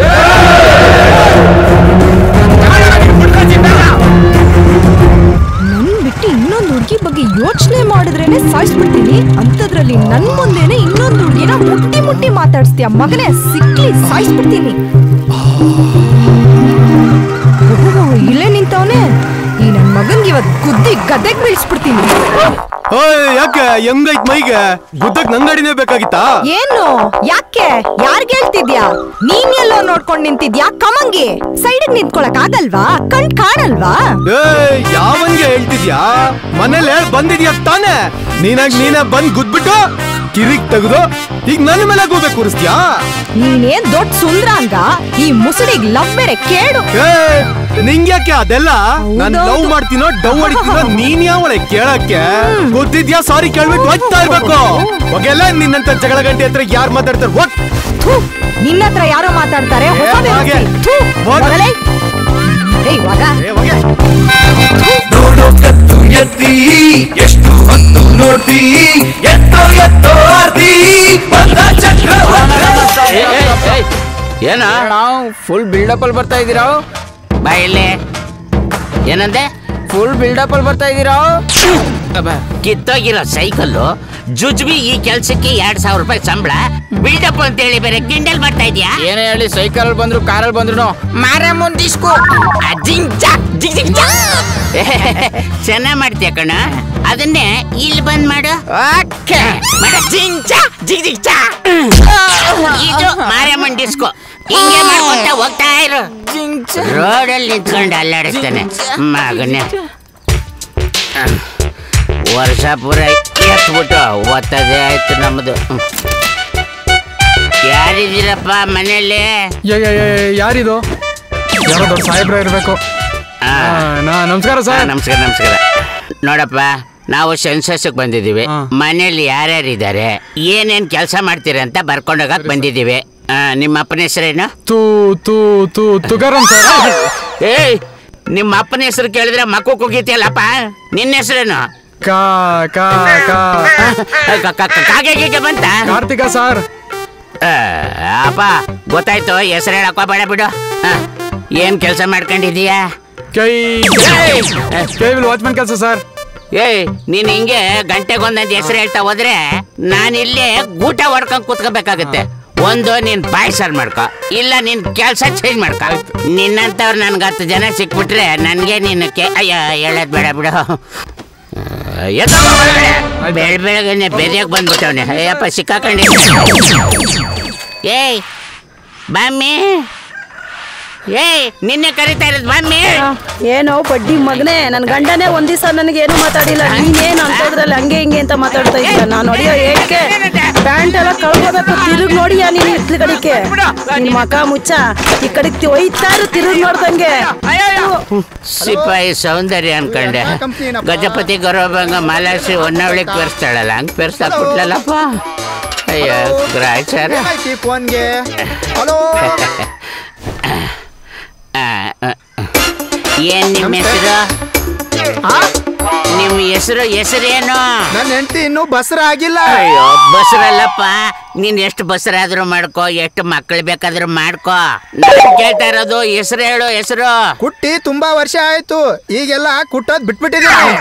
ನನ್ ಬಿಟ್ಟು ಇನ್ನೊಂದು ಹುಡುಗಿ ಹುಡುಗಿ ಬಗ್ಗೆ ಯೋಚನೆ ಮಾಡಿದ್ರೇನೆ ಸಾಯಿಸ್ಬಿಡ್ತೀನಿ ಅಂತದ್ರಲ್ಲಿ ನನ್ ಮುಂದೆನೆ ಇನ್ನೊಂದು ಹುಡುಗಿನ ಮುಟ್ಟಿ ಮುಟ್ಟಿ ಮಾತಾಡಿಸ್ತೀಯ ಮಗನೇ ಸಿಕ್ಲಿ ಸಾಯಿಸ್ಬಿಡ್ತೀನಿ ಓಹೋ, ಇಲ್ಲೇ ನಿಂತವನೆ ಈ ನನ್ ಮಗನ್ಗೆ ಇವತ್ ಗುದ್ದಿ ಗದ್ದೆಗ್ ಬೀಳ್ಸ್ಬಿಡ್ತೀನಿ ಓಯ್ ಯಾಕೆ ಹೆಂಗೈತ್ ಮೈಗೆ ಗುದ್ದಕ್ ನಂಗಡಿನೇ ಬೇಕಾಗಿತ್ತಾ ಏನು ಯಾಕೆ ಯಾರ್ಗ್ ಹೇಳ್ತಿದ್ಯಾ ನೀನ್ ಎಲ್ಲೋ ನೋಡ್ಕೊಂಡ್ ನಿಂತಿದ್ಯಾ ಕಮಂಗಿ ಸೈಡ್ ನಿಂತ್ಕೊಳಕ್ ಆಗಲ್ವಾ ಕಣ್ ಕಾಣಲ್ವಾ ಏಯ್ ಯಾವನ್ಗೆ ಹೇಳ್ತಿದ್ಯಾ ಮನೇಲೆ ಬಂದಿದ್ಯಾ ತಾನೇ ನೀನಾಗ್ ನೀನೇ ಬಂದ್ ಗುದ್ಬಿಟ್ಟು ಕಿರಿಕ್ ತೆಗ್ದು ಈಗ ನನ್ನ ಮೇಲೆ ಗೂಬೆ ಕೂರಿಸ್ತೀಯಾ ನೀನೇನ್ ದೊಡ್ಡ ಸುಂದ್ರ ಅಂದ ಈ ಮುಸುಡಿಗ್ ಲವ್ ಬೇರೆ ಕೇಡು ಏಯ್ ನಿಂಗ್ಯಾಕೆ ಅದೆಲ್ಲ ನಾನ್ ಲವ್ ಮಾಡ್ತೀನೋ ಡವ್ ಹೊಡಿತೀನೋ ನೀನ್ ಯಾವಳೆ ಕೇಳಕ್ಕೆ ಗೊತ್ತಿದ್ಯಾ ಸಾರಿ ಕೇಳ್ಬಿಟ್ಟು ಹೋಗ್ತಾ ಇರ್ಬೇಕು ಹೋಗೆಲ್ಲ ನಿನ್ನಂತ ಜಗಳ ಗಂಟೆ ಹತ್ರ ಯಾರು ಮಾತಾಡ್ತಾರೆ ಹೋಗ್ ಥು, ನಿನ್ನ ಹತ್ರ ಯಾರೋ ಮಾತಾಡ್ತಾರೆ ಹೊಸ ಏ, ಹಾಗೆ. ವ್ಯವಸ್ಥೆ. ಥು, ಹೋಗ್. ಮೊದಲೇ. ಏಯ್, ಇವಾಗ ನೋಡೋ ಕತ್ತು ಎತ್ತಿ ಎಷ್ಟು ಹೊತ್ತು ನೋಡ್ತಿ ಎತ್ತೋ ಎತ್ತೋ ಆರ್ತಿ ಬಂದ ಏನ ಫುಲ್ ಬಿಲ್ಡಪ್ ಅಲ್ಲಿ ಬರ್ತಾ ಇದೀರಾ ಬಾ ಇಲ್ಲಿ ಏನಂದೆ ಫುಲ್ ಬಿಲ್ಡಪ್ ಅಲ್ಲಿ ಬರ್ತಾ ಇದೀರಾ ಕಿತ್ತೋಗಿರೋ ಸೈಕಲ್ಲು ಜುಜ್ಬಿ ಈ ಕೆಲ್ಸಕ್ಕೆ ಎರಡ್ ಸಾವಿರ ರೂಪಾಯಿ ಸಂಬಳ ಬಿಲ್ಡಪ್ ಅಂತ ಹೇಳಿ ಬೇರೆ ಕಿಂಡಲ್ ಮಾಡ್ತಾ ಇದೀಯಾ ಏನೇ ಹೇಳಿ ಸೈಕಲ್ ಬಂದ್ರು ಕಾರಲ್ಲಿ ಬಂದ್ರು ಮಾರ ಮುಂದಿಸ್ಕೋ ಚೆನ್ನಾಗ್ ಮಾಡ್ತೀಯ ಕಣ ಅದನ್ನೇ ಇಲ್ಲಿ ಬಂದ್ ಮಾಡು ಓಕೆ ಮಾಡ ಜಿಂಚ ಜಿಗ್ ಜಿಗ್ ಚಾ ಇದು ಮಾರಮ್ಮನ್ ಡಿಸ್ಕೋ ಹಿಂಗೆ ಮಾಡ್ಕೊಂತ ಹೋಗ್ತಾ ಇರು ರೋಡಲ್ಲಿ ನಿಂತ್ಕೊಂಡು ಅಲ್ಲಾಡಿಸ್ತಾನೆ ಮಗನೇ ವರ್ಷ ಪೂರ ಎತ್ಬಿಟ್ಟು ಒತ್ತದೇ ಆಯ್ತು ನಮ್ದು ಯಾರಿದ್ದೀರಪ್ಪ ಮನೇಲಿ ಯಾರಿದು ಯಾರೋ ದೊಡ್ಡ ಸಾಹೇಬ್ರ ಇರ್ಬೇಕು ನಾ ನಮಸ್ಕಾರ ಸರ್ ನಮಸ್ಕಾರ ನಮಸ್ಕಾರ ನೋಡಪ್ಪ ನಾವು ಸೆನ್ಸಸ್ಗೆ ಬಂದಿದ್ದೀವಿ ಮನೇಲಿ ಯಾರ್ಯಾರು ಇದ್ದಾರೆ ಏನೇನ್ ಕೆಲಸ ಮಾಡ್ತೀರ ಅಂತ ಬರ್ಕೊಂಡೋಗಕ್ ಬಂದಿದ್ದೀವಿ ಆ, ನಿಮ್ಮ ಅಪ್ಪನ ಹೆಸರೇನು ತೂ ತೂ ತೂ ತುಕಾರಾಮ್ ಸರ್ ಏಯ್ ನಿಮ್ಮ ಅಪ್ಪನ ಹೆಸರು ಕೇಳಿದ್ರೆ ಮಕ್ಕು ಕುಗಿತಿಯಲ್ಲಪ್ಪ ನಿನ್ನ ಹೆಸರೇನು ಕಾ ಕಾ ಕಾ ಕಾಗೆ ಗೀಗೆ ಬಂತ ಕಾರ್ತಿಕ ಸರ್ ಅಪ್ಪ ಗೊತ್ತಾಯ್ತು ಹೆಸರು ಹೇಳಕ್ಕ ಬೇಡ ಬಿಡು ಆ, ಏನ್ ಕೆಲಸ ಮಾಡ್ಕೊಂಡಿದೀಯಾ ಕೈ ಕೇಬಲ್ ವಾಚ್ಮನ್ ಕೆಲಸ ಸರ್ ಏಯ್ ನೀನ್ ಹಿಂಗೆ ಗಂಟೆಗೊಂದೊಂದು ಹೆಸರು ಹೇಳ್ತಾ ಹೋದ್ರೆ ನಾನು ಇಲ್ಲೇ ಊಟ ಹೊಡ್ಕೊಂಡ್ ಕೂತ್ಕೋಬೇಕಾಗತ್ತೆ ಒಂದು ನೀನ್ ಪಾಯಸಲ್ ಮಾಡ್ಕೊ ಇಲ್ಲ ನಿನ್ ಕೆಲ್ಸ ಚೇಂಜ್ ಮಾಡ್ಕೊ ನಿನ್ನಂತವ್ರು ನನ್ಗೆ ಹತ್ತು ಜನ ಸಿಕ್ಬಿಟ್ರೆ ನನ್ಗೆ ನೀನು ಕೆ ಅಯ್ಯ ಹೇಳೋದ್ ಬೇಡ ಬಿಡು ಬೆಳ ಬೆಳಗ್ಗೆ ಬೆರಿಯಾಗ ಬಂದ್ಬಿಟ್ಟವನೆ ಅಯ್ಯಪ್ಪ ಸಿಕ್ಕಾಕೊಂಡಿ ಏಯ್ ಬಾಮ್ಮಿ ಏಯ್ ನಿನ್ನೆ ಕರಿತಾ ಇರೋದು ಬಾಮ್ಮಿ ಏನೋ ಬಡ್ಡಿ ಮಗನೇ ನನ್ ಗಂಡನೇ ಒಂದ್ ದಿವಸ ನನಗೆ ಏನು ಮಾತಾಡಿಲ್ಲ ನೀನೇನು ಅಂತದ್ರಲ್ಲಿ ಹಂಗೆ ಹಿಂಗೆ ಅಂತ ಮಾತಾಡ್ತಾ ಇದ್ದ ನಾನು ಹೊಡಿಯೋ ಏಕೆ ಪ್ಯಾಂಟ್ ಎಲ್ಲ ಕಳ್ಕೋಬೇಕು ತಿರುಗ್ ನೋಡಿಯಾ ನೀನು ಇತ್ಲ ಕಡೆಗೆ ನಿನ್ ಮಕ ಮುಚ್ಚ ಈ ಕಡೆಗೆ ಒಯ್ತಾರು ತಿರುಗ್ ನೋಡ್ದಂಗೆ ಸಿಪಾಯಿ ಸೌಂದರ್ಯ ಅನ್ಕೊಂಡೆ ಗಜಪತಿ ಗೌರವಂಗ ಮಾಲಾಶ್ರೀ ಹೊನ್ನಾವಳಿಗೆ ಪೇರಿಸ್ತಾಳಲ್ಲ ಹಂಗೆ ಪೇರಿಸ್ತಾಕ್ಬಿಟ್ಲಲ್ಲಪ್ಪ ಅಯ್ಯೋ ಗ್ರಾಚಾರ ಫೋನ್ಗೆ ಹಲೋ ಏನ್ ನಿಮ್ಮ ಹೆಸರು ನಿಮ್ಮ ಹೆಸರು ಹೆಸರೇನು ನನ್ನ ಹೆಂಡತಿ ಇನ್ನೂ ಬಸ್ರ ಆಗಿಲ್ಲ ಅಯ್ಯೋ ಬಸರಲ್ಲಪ್ಪ ನೀನ್ ಎಷ್ಟು ಬಸರಾದ್ರೂ ಮಾಡ್ಕೋ ಎಷ್ಟು ಮಕ್ಕಳು ಬೇಕಾದ್ರೂ ಮಾಡ್ಕೋ ನಾನು ಕೇಳ್ತಾ ಇರೋದು ಹೆಸರು ಹೇಳು ಹೆಸರು ಕುಟ್ಟಿ ತುಂಬಾ ವರ್ಷ ಆಯ್ತು ಈಗೆಲ್ಲ ಕುಟ್ಟೋದ್ ಬಿಟ್ಬಿಟ್ಟಿದ್ದೀನಿ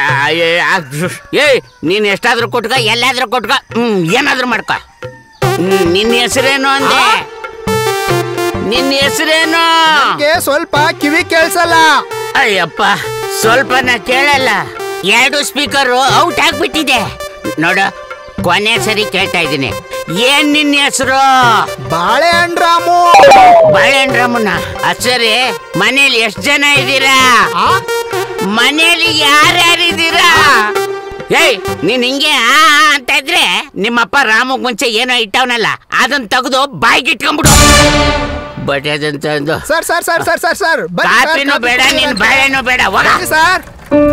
ಏಯ್ ನೀನ್ ಎಷ್ಟಾದ್ರೂ ಕೊಟ್ಕೋ ಎಲ್ಲಾದ್ರೂ ಕೊಟ್ಕೋ ಹ್ಮ್ ಏನಾದ್ರೂ ಮಾಡ್ಕೋ ಹ್ಮ್, ನಿನ್ ಹೆಸರೇನು ಅಂದೆ ನಿನ್ ಹೆಸರೇನು ನಂಗೆ ಸ್ವಲ್ಪ ಕಿವಿ ಕೇಳ್ಸಲ್ಲ ಅಯ್ಯಪ್ಪ ಸ್ವಲ್ಪ ನಾ ಕೇಳಲ್ಲ ಎರಡು ಸ್ಪೀಕರು ಔಟ್ ಆಗ್ಬಿಟ್ಟಿದೆ ನೋಡು ಕೊನೆ ಸರಿ ಕೇಳ್ತಾ ಇದ್ದೀನಿ ಏನ್ ನಿನ್ನ ಹೆಸರು ಬಾಳೆಹಣ್ ರಾಮು ಬಾಳೆಹಣ್ ರಾಮಣ್ಣ ಸರಿ ಮನೇಲಿ ಎಷ್ಟು ಜನ ಇದ್ದೀರಾ ಮನೇಲಿ ಯಾರ್ಯಾರಿದ್ದೀರಾ ಏಯ್ ನೀನ್ ಹಿಂಗೆ ಆ ಆ ಅಂತ ಇದ್ರೆ ನಿಮ್ಮಪ್ಪ ರಾಮಗ್ ಮುಂಚೆ ಏನೋ ಇಟ್ಟವನಲ್ಲ ಅದನ್ನ ತೆಗೆದು ಬಾಯಿಗೆ ಇಟ್ಕೊಂಡ್ಬಿಡು ಬಟ್ಟೆದಂತ ಒಂದು sir sir sir sir sir sir ಕಾಪಿನೂ ಬೇಡ ನಿನ್ ಬಾಳೆನೂ ಬೇಡ ಹೋಗ ಸರ್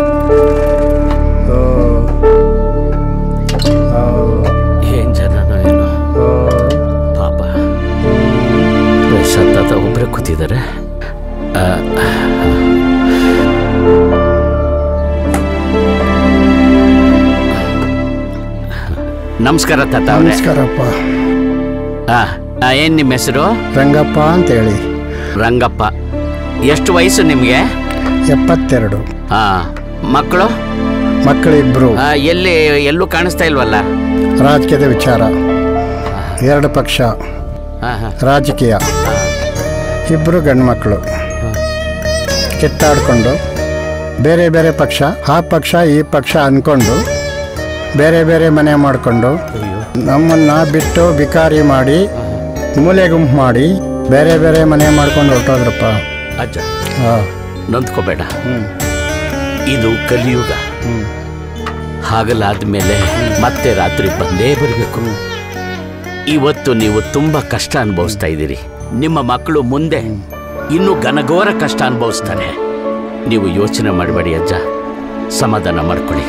ಏನ್ ಜನನೋ ಏನೋ ಪಾಪ ಸತ್ತಾತ ಒಬ್ರೆ ಕೂತಿದ್ದಾರೆ ಆ, ನಮಸ್ಕಾರ ತಾತ ಅವ್ರೆ ನಮಸ್ಕಾರಪ್ಪ ಆ, ಆ, ಏನ್ ನಿಮ್ಮ ಹೆಸರು ರಂಗಪ್ಪ ಅಂತ ಹೇಳಿ ರಂಗಪ್ಪ ಎಷ್ಟು ವಯಸ್ಸು ನಿಮ್ಗೆ ಎಪ್ಪತ್ತೆರಡು ಹಾ ಮಕ್ಕಳು ಮಕ್ಕಳಿಬ್ರು ಆ, ಎಲ್ಲಿ ಎಲ್ಲೂ ಕಾಣಿಸ್ತಾ ಇಲ್ವಲ್ಲ ರಾಜಕೀಯದ ವಿಚಾರ ಎರಡು ಪಕ್ಷ ಹಾ ಹಾ ರಾಜಕೀಯ ಇಬ್ಬರು ಗಂಡ್ಮಕ್ಳು ಕಿತ್ತಾಡ್ಕೊಂಡು ಬೇರೆ ಬೇರೆ ಪಕ್ಷ ಆ ಪಕ್ಷ ಈ ಪಕ್ಷ ಅನ್ಕೊಂಡು ಬೇರೆ ಬೇರೆ ಮನೆ ಮಾಡಿಕೊಂಡು ನಮ್ಮನ್ನ ಬಿಟ್ಟು ಬಿಕಾರಿ ಮಾಡಿ ಮೂಲೆ ಗುಂಪು ಮಾಡಿ ಬೇರೆ ಬೇರೆ ಮನೆ ಮಾಡ್ಕೊಂಡು ಹೊರಟೋದ್ರಪ್ಪ ಅಜ್ಜ ಹಾಂ ನೊಂದ್ಕೋಬೇಡ ಇದು ಕಲಿಯುಗ ಹಾಗಲಾದ್ಮೇಲೆ ಮತ್ತೆ ರಾತ್ರಿ ಬಂದೇ ಬರಬೇಕು ಇವತ್ತು ನೀವು ತುಂಬಾ ಕಷ್ಟ ಅನುಭವಿಸ್ತಾ ಇದ್ದೀರಿ ನಿಮ್ಮ ಮಕ್ಕಳು ಮುಂದೆ ಇನ್ನು ಘನಘೋರ ಕಷ್ಟ ಅನುಭವಿಸ್ತಾರೆ ನೀವು ಯೋಚನೆ ಮಾಡಬೇಡಿ ಅಜ್ಜ ಸಮಾಧಾನ ಮಾಡ್ಕೊಳ್ಳಿ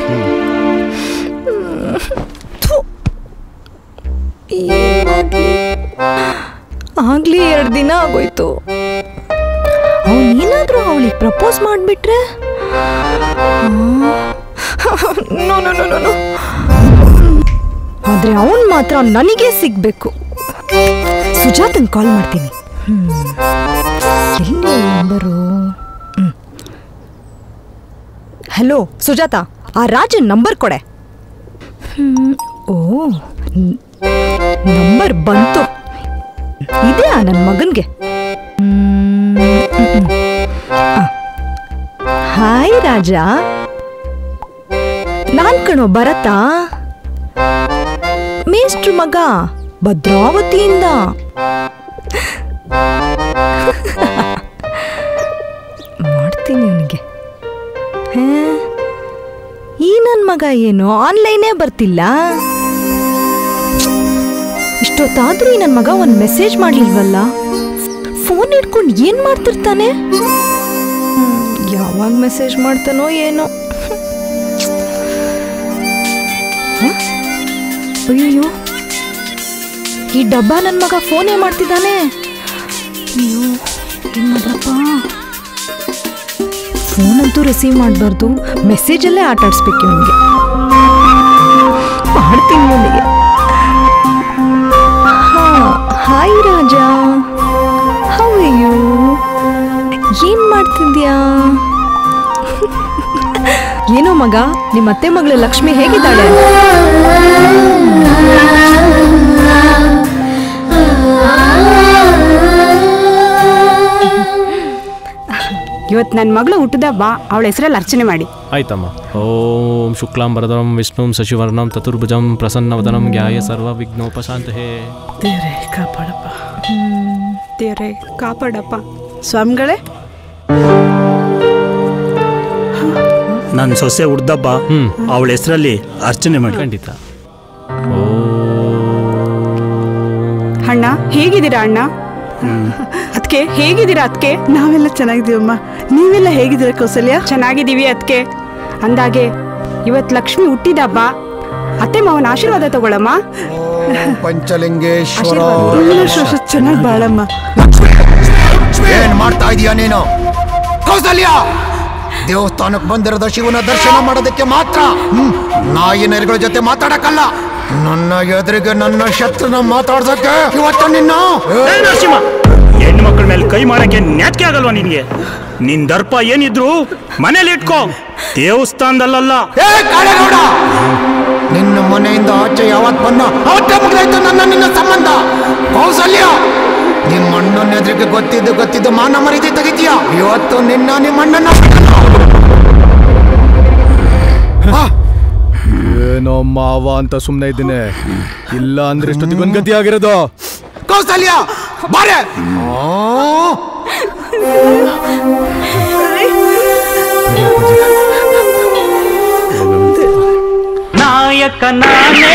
ಆಗ್ಲಿ ಎರಡು ದಿನ ಆಗೋಯ್ತು ಅವನೇನಾದ್ರೂ ಅವಳಿಗೆ ಪ್ರಪೋಸ್ ಮಾಡಿಬಿಟ್ರೆ ನೋ ನೋ ನೋ ನೋ ಆದ್ರೆ ಅವನ್ ಮಾತ್ರ ನನಗೆ ಸಿಗ್ಬೇಕು ಸುಜಾತನ್ ಕಾಲ್ ಮಾಡ್ತೀನಿ ಹ್ಮ್. ಎಲ್ಲಿ ನಂಬರು ಹಲೋ ಸುಜಾತ ಆ ರಾಜನ್ ನಂಬರ್ ಕೊಡೆ ಹ್ಮ್, ಓ ನ್- ನಂಬರ್ ಬಂತು ಇದೆ ನನ್ನ ಮಗನ್ಗೆ ಹಾಯ್ ರಾಜ ನಾನ್ ಕಣೋ ಭರತ ಮೇಷ್ಟ್ರ ಮಗ ಭದ್ರಾವತಿಯಿಂದ ಮಾಡ್ತೀನಿ ಅವನಿಗೆ ಈ ನನ್ನ ಮಗ ಏನು ಆನ್ಲೈನೇ ಬರ್ತಿಲ್ಲ ಇಷ್ಟೊತ್ತಾದ್ರೂ ಈ ನನ್ನ ಮಗ ಒಂದು ಮೆಸೇಜ್ ಮಾಡ್ಲಿಲ್ವಲ್ಲ ಫೋನ್ ಹಿಡ್ಕೊಂಡು ಏನ್ ಮಾಡ್ತಿರ್ತಾನೆ ಹ್ಮ್, ಯಾವಾಗ ಮೆಸೇಜ್ ಮಾಡ್ತಾನೋ ಏನೋ ಹ? ಅಯ್ಯಯ್ಯೋ ಈ ಡಬ್ಬ ನನ್ನ ಮಗ ಫೋನೇ ಮಾಡ್ತಿದ್ದಾನೆ ಅಯ್ಯೋ ಏನ್ ಮಾಡ್ರಪ್ಪ ಫೋನ್ ಅಂತೂ ರಿಸೀವ್ ಮಾಡಬಾರ್ದು ಮೆಸೇಜಲ್ಲೇ ಆಟ ಆಡಿಸ್ಬೇಕು ಇವನಿಗೆ ಮಾಡ್ತೀನಿ ಇವನಿಗೆ ಹಾಯ್ ರಾಜ ಹೌ ಯು ಏನ್ ಮಾಡ್ತಿದ್ಯಾ ಏನೋ ಮಗ ನಿಮ್ಮ ಅತ್ತೆ ಮಗಳು ಲಕ್ಷ್ಮಿ ಹೇಗಿದ್ದಾಳೆ ಇವತ್ತು ನನ್ನ ಮಗಳು ಹುಟ್ಟಿದ ಹಬ್ಬ ಅವಳ ಹೆಸರಲ್ಲಿ ಅರ್ಚನೆ ಮಾಡಿ ಆಯ್ತಮ್ಮ ಓಂ ಶುಕ್ಲಾಂಬರದಂ ವಿಷ್ಣುಂ ಶಶಿವರ್ಣಂ ಚತುರ್ಭುಜಂ ಪ್ರಸನ್ನವದನಂ ಜ್ಞಾಯ ಸರ್ವ ವಿಘ್ನೋಪಶಾಂತಹೇ ದೇವ್ರೆ ಕಾಪಾಡಪ್ಪ ದೇವ್ರೆ ಕಾಪಾಡಪ್ಪ ಸ್ವಾಮಿಗಳೇ ನನ್ನ ಸೊಸೆ ಹುಡ್ದಬ್ಬ ಅವಳ ಹೆಸರಲ್ಲಿ ಅರ್ಚನೆ ಮಾಡಿ ಖಂಡಿತ ಅಣ್ಣ ಹೇಗಿದ್ದೀರಾ ಅಣ್ಣ ಅದಕ್ಕೆ ಹೇಗಿದ್ದೀರಾ ಅದಕ್ಕೆ ನಾವೆಲ್ಲ ಚೆನ್ನಾಗಿದ್ದೀವಮ್ಮ ನೀವೆಲ್ಲ ಹೇಗಿದ್ದೀರಾ ಕೌಸಲ್ಯ ಚೆನ್ನಾಗಿದ್ದೀವಿ ಅದಕ್ಕೆ ಅಂದಾಗೆ ಇವತ್ತು ಲಕ್ಷ್ಮಿ ಹುಟ್ಟಿದ ಹಬ್ಬ ಅತ್ತೆ ಮಾವನ ಆಶೀರ್ವಾದ ತಗೊಳಮ್ಮ ಪಂಚಲಿಂಗೇಶ್ವರ ಚೆನ್ನಾಗಿ ಬಾಳಮ್ಮ ಏನ್ ಮಾಡ್ತಾ ಇದೀಯ ನೀನು ಕೌಸಲ್ಯ ದೇವಸ್ಥಾನಕ್ಕೆ ಬಂದಿರೋದ ಶಿವನ ದರ್ಶನ ಮಾಡೋದಕ್ಕೆ ಮಾತ್ರ ಹ್ಮ್. ನಾಯಿ ನರಿಗಳ ಜೊತೆ ಮಾತಾಡಕ್ಕಲ್ಲ ನನ್ನ ಎದುರಿಗೆ ನನ್ನ ಶತ್ರುನ ಮಾತಾಡ್ಸಕ್ಕೆ ಇವತ್ತು ನಿನ್ನ ಏ ನರಸಿಂಹ ಹೆಣ್ಣು ಮಕ್ಕಳ ಮೇಲೆ ಕೈ ಮಾಡಕ್ಕೆ ನ್ಯಾಟ್ಕೆ ಆಗಲ್ವಾ ನಿನ್ಗೆ ನಿನ್ ದರ್ಪ ಏನಿದ್ರು ಮನೇಲಿ ಇಟ್ಕೋ ದೇವಸ್ಥಾನದಲ್ಲ ಏ ಕಾಳೇಗೌಡ ನಿನ್ನ ಮನೆಯಿಂದ ಆಚೆ ಯಾವತ್ ಬನ್ನ ಅವತ್ತೇ ಮುಗಿದಾಯ್ತು ನನ್ನ ನಿನ್ನ ಸಂಬಂಧ ಕೌಸಲ್ಯ ನಿಮ್ಮ ಅಣ್ಣನ ಎದುರಿಗೆ ಗೊತ್ತಿದ್ದು ಗೊತ್ತಿದ್ದು ಮಾನ ಮರಿದಿ ತೆಗಿತೀಯ ಇವತ್ತು ನಿನ್ನ ನಿಮ್ಮ ಅಣ್ಣನ ಏನೋ ಮಾವ ಅಂತ ಸುಮ್ಮನೆ ಇದ್ದೀನಿ ಇಲ್ಲ ಅಂದ್ರೆ ಇಷ್ಟೊತ್ತಿಗೆ ಒಂದ್ ಗತಿ ಆಗಿರೋದು ಕೌಸಲ್ಯ ಬಾರೆ ನಾಯಕ ನಾನೇ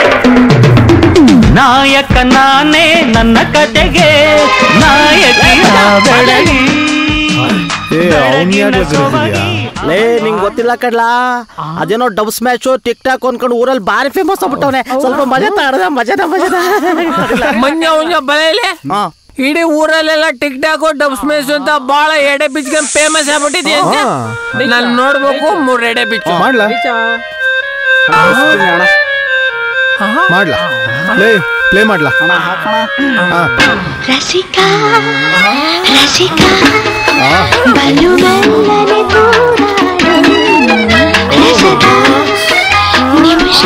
ನಾಯಕ ನಾನೇ ನನ್ನ ಕತೆಗೆ ನಾಯಕಿಯ ಬೆಳಗಿ ಏ ಅವ್ನ್ ಯಾಕೆ ಎದುರಿದ್ಯಾ ಲೇ ನಿಂಗ್ ಗೊತ್ತಿಲ್ಲ ಕಡ್ಲಾ ಅದೇನೋ ಡಬ್ಸ್ ಮ್ಯಾಚು ಟಿಕ್ ಟಾಕ್ ಅನ್ಕೊಂಡು ಊರಲ್ಲಿ ಬಾರಿ ಫೇಮಸ್ ಆಗ್ಬಿಟ್ಟವನೆ ಸ್ವಲ್ಪ ಮಜಾ ತಾಡದ ಮಜಾದ ಮಜಾದ ಮಂಜ ಮಂಜ ಬಲೆಯಲ್ಲಿ ಇಡೀ ಊರಲ್ಲೆಲ್ಲ ಟಿಕ್ ಟಾಕ್ ಡಬ್ಸ್ ಮೇಸ್ ಅಂತ ಬಾಳ ಎಡೆ ಬಿಚ್ಕೊಂಡ್ ಫೇಮಸ್ ಆಗ್ಬಿಟ್ಟಿದೆ ನಾನು ನೋಡ್ಬೇಕು ಮೂರ್ ಎಡೆ ಬಿಚ್ಚು ಮಾಡ್ಲಾ? ಮಾಡ್ಲಾ ಪ್ಲೇ ಪ್ಲೇ ಮಾಡ್ಲಾ ಹಾ ರಸಿಕಾ ರಸಿಕಾ ಬಲು ಮೆಲ್ಲನೆ ತೂರಾಡು ನಿಮಿಷ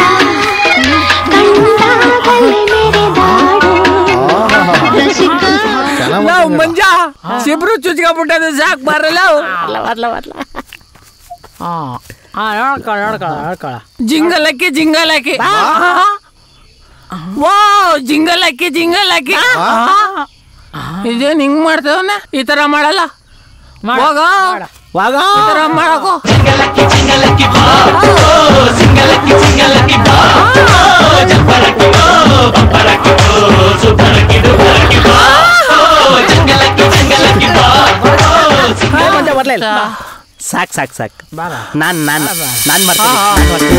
ಕಂಡಾಗಲೇ ಮೆರೆದಾಡು ರಸಿಕ ನಾವು ಮಂಜ ಸಿಬ್ರು ಚುಚ್ಕೊಂಡ್ಬಿಟ್ಟದು ಸಾಕ್ ಬರಲ್ಲ ನೋಡ್ಕೊಳ ನೋಡ್ಕೊಳ ನೋಡ್ಕೊಳ ಜಿಂಗಲಕ್ಕಿ ಜಿಂಗಲಕ್ಕಿ ವಾ ಜಿಂಗಲಕ್ಕಿ ಜಿಂಗಲಕ್ಕಿ ಇದೇನ್ ಹಿಂಗ್ ಮಾಡ್ತೇವನ ಈ ತರ ಮಾಡಲ್ಲ ಹೋಗ ಹೋಗ ಈ ತರ ಮಾಡಕೋ ಸಾಕ್ ಸಾಕ್ ಸಾಕ್ ನಾನ್ ನಾನ್ ನಾನ್ ಮಾಡ್ತೀನಿ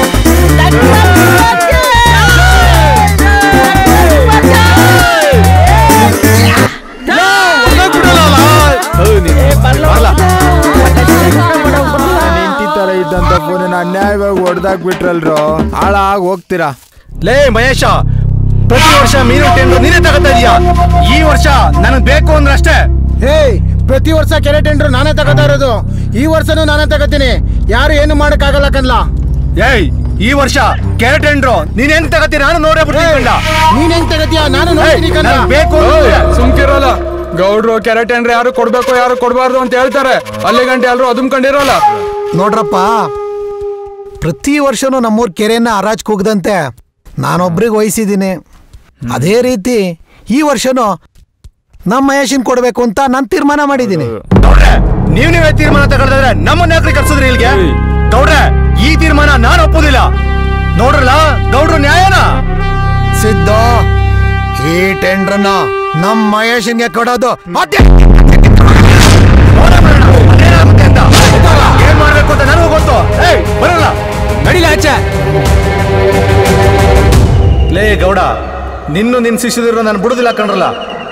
ನಿಂತಿ ತರ ಇದ್ದಂತ ಫೋನ್ ಅನ್ಯಾಯವಾಗಿ ಹೊಡೆದಾಕ್ ಬಿಟ್ರಲ್ರು ಹಾಳಾಗ್ ಹೋಗ್ತೀರಾ ಲೇ ಮಹೇಶ ಪ್ರತಿ ವರ್ಷ ಮೀನು ಟೆಂಡರ್ ನೀನೇ ತಗೋತಾ ಇದೀಯಾ ಈ ವರ್ಷ ನನಗ್ ಬೇಕು ಅಂದ್ರೆ ಅಷ್ಟೇ ಹೇಯ್ ಪ್ರತಿ ವರ್ಷ ಕೆರೆ ಟೆಂಡ್ರು ನಾನೇ ತಗೋತಾ ಇರೋದು ಈ ವರ್ಷನೂ ನಾನೇ ತಗೋತೀನಿ ಯಾರು ಏನು ಮಾಡಕ್ಕಾಗಲ್ಲ ಕನ್ಲ ಏಯ್ ಈ ವರ್ಷ ಕೆರೆ ಟೆಂಡ್ರು ನೀನ್ ಹೆಂಗ್ ತಗೋತೀರ ನಾನು ನೋಡೇ ಬಿಡ್ತೀನಿ ನೀನ್ ಹೆಂಗ್ ತಗತೀಯ ನಾನು ನೋಡ್ತೀನಿ ಕನ್ಲ ಬೇಕು ಅಂದ್ರೆ. ಸುಮ್ಕಿರೋಲ್ಲ ಗೌಡ್ರು ಕೆರೆ ಟೆಂಡ್ರ್ ಯಾರು ಕೊಡ್ಬೇಕು ಯಾರು ಕೊಡ್ಬಾರ್ದು ಅಂತ ಹೇಳ್ತಾರೆ ಅಲ್ಲಿ ಗಂಟೆ ಎಲ್ರು ಅದುಮ್ಕೊಂಡಿರೋಲ್ಲ ನೋಡ್ರಪ್ಪ ಪ್ರತಿ ವರ್ಷನೂ ನಮ್ಮೂರ್ ಕೆರೆಯನ್ನ ಹರಾಜ್ ಕೂಗದಂತೆ ನಾನೊಬ್ರಿಗೆ ವಹಿಸಿದ್ದೀನಿ ಅದೇ ರೀತಿ ಈ ವರ್ಷನೂ ನಮ್ಮ ಮಹೇಶನ್ ಕೊಡ್ಬೇಕು ಅಂತ ನಾನು ತೀರ್ಮಾನ ಮಾಡಿದ್ದೀನಿ ನೀವ್ ನೀವೇ ತೀರ್ಮಾನ ತಗೊಳ್ದ್ರೆ ನಮ್ಮನ್ನ ಯಾಕ್ರಿ ಕರ್ಸಿದ್ರಿ ಇಲ್ಲಿಗೆ ಗೌಡ್ರೆ ಈ ತೀರ್ಮಾನ ನಾನು ಒಪ್ಪುದಿಲ್ಲ ನೋಡ್ರಲ್ಲ ಗೌಡ್ರು ನ್ಯಾಯನ ಸಿದ್ಧ ಈ ಟೆಂಡ್ರನ್ನ ನಮ್ಮ ಮಹೇಶನ್ಗೆ ಕೊಡೋದು ಮತ್ತೆ ಏನ್ ಮಾಡ್ಬೇಕು ಅಂತ ನನಗೂ ಗೊತ್ತು ಏಯ್ ಬರಲ್ಲ ನಡಿಲ ಆಚೆ ಲೇ ಗೌಡ ನಿನ್ನು ನಿನ್ ಶಿಷ್ಯದಿರೋ ನಾನು ಬಿಡುದಿಲ್ಲ ಕಣ್ರಲ್ಲ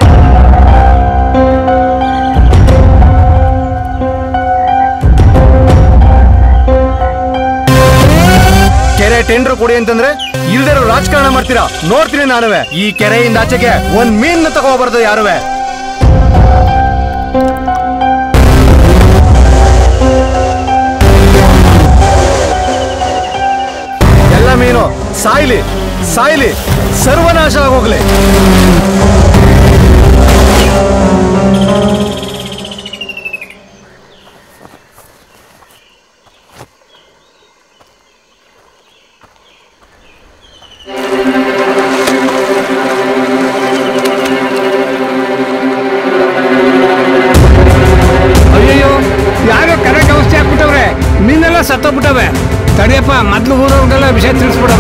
ಕೆರೆ ಟೆಂಡರ್ ಕೊಡಿ ಅಂತಂದ್ರೆ ಇಲ್ದಿರೋ ರಾಜಕಾರಣ ಮಾಡ್ತೀರಾ ನೋಡ್ತೀನಿ ನಾನುವೆ ಈ ಕೆರೆಯಿಂದ ಆಚೆಗೆ ಒಂದ್ ಮೀನ್ ತಗೋಬಾರ್ದು ಯಾರುವೆ ಎಲ್ಲ ಮೀನು ಸಾಯ್ಲಿ ಸಾಯ್ಲಿ ಸರ್ವನಾಶ ಆಗೋಗ್ಲಿ ಅಯ್ಯಯ್ಯೋ ಯಾರೋ ಕರೆಕ್ಟ್ ಔಷಧಿ ಹಾಕ್ಬಿಟ್ಟವ್ರೆ ಮೀನೆಲ್ಲ ಸತ್ತೋಗ್ಬಿಟ್ಟವೆ ತಡಿಯಪ್ಪ ಮೊದ್ಲು ಊರವ್ರಿಗೆಲ್ಲ ವಿಷಯ ತಿಳಿಸ್ಬಿಡವ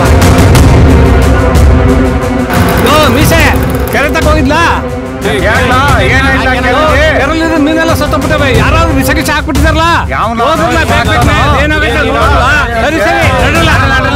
ಓ ಮೀಸೆ ಕೆರೆ ತಕ ಹೋಗಿದ್ಲಾ ಕೆರಳಿದ ಮೀನೆಲ್ಲ ಸತ್ತೋಗ್ಬಿಟ್ಟವೆ ಯಾರಾದ್ರೂ ವಿಷ ಗಿಷ ಹಾಕ್ಬಿಟ್ಟಿದಾರಲ್ಲ ಹೋದ್ರಲ್ಲ ಬೇಗ ಬೇಗನೆ, ಏನಾಗೈತೆ ಅದು ನೋಡುವ. ಸರಿ ಸರಿ ನಡೀರಲ್ಲ.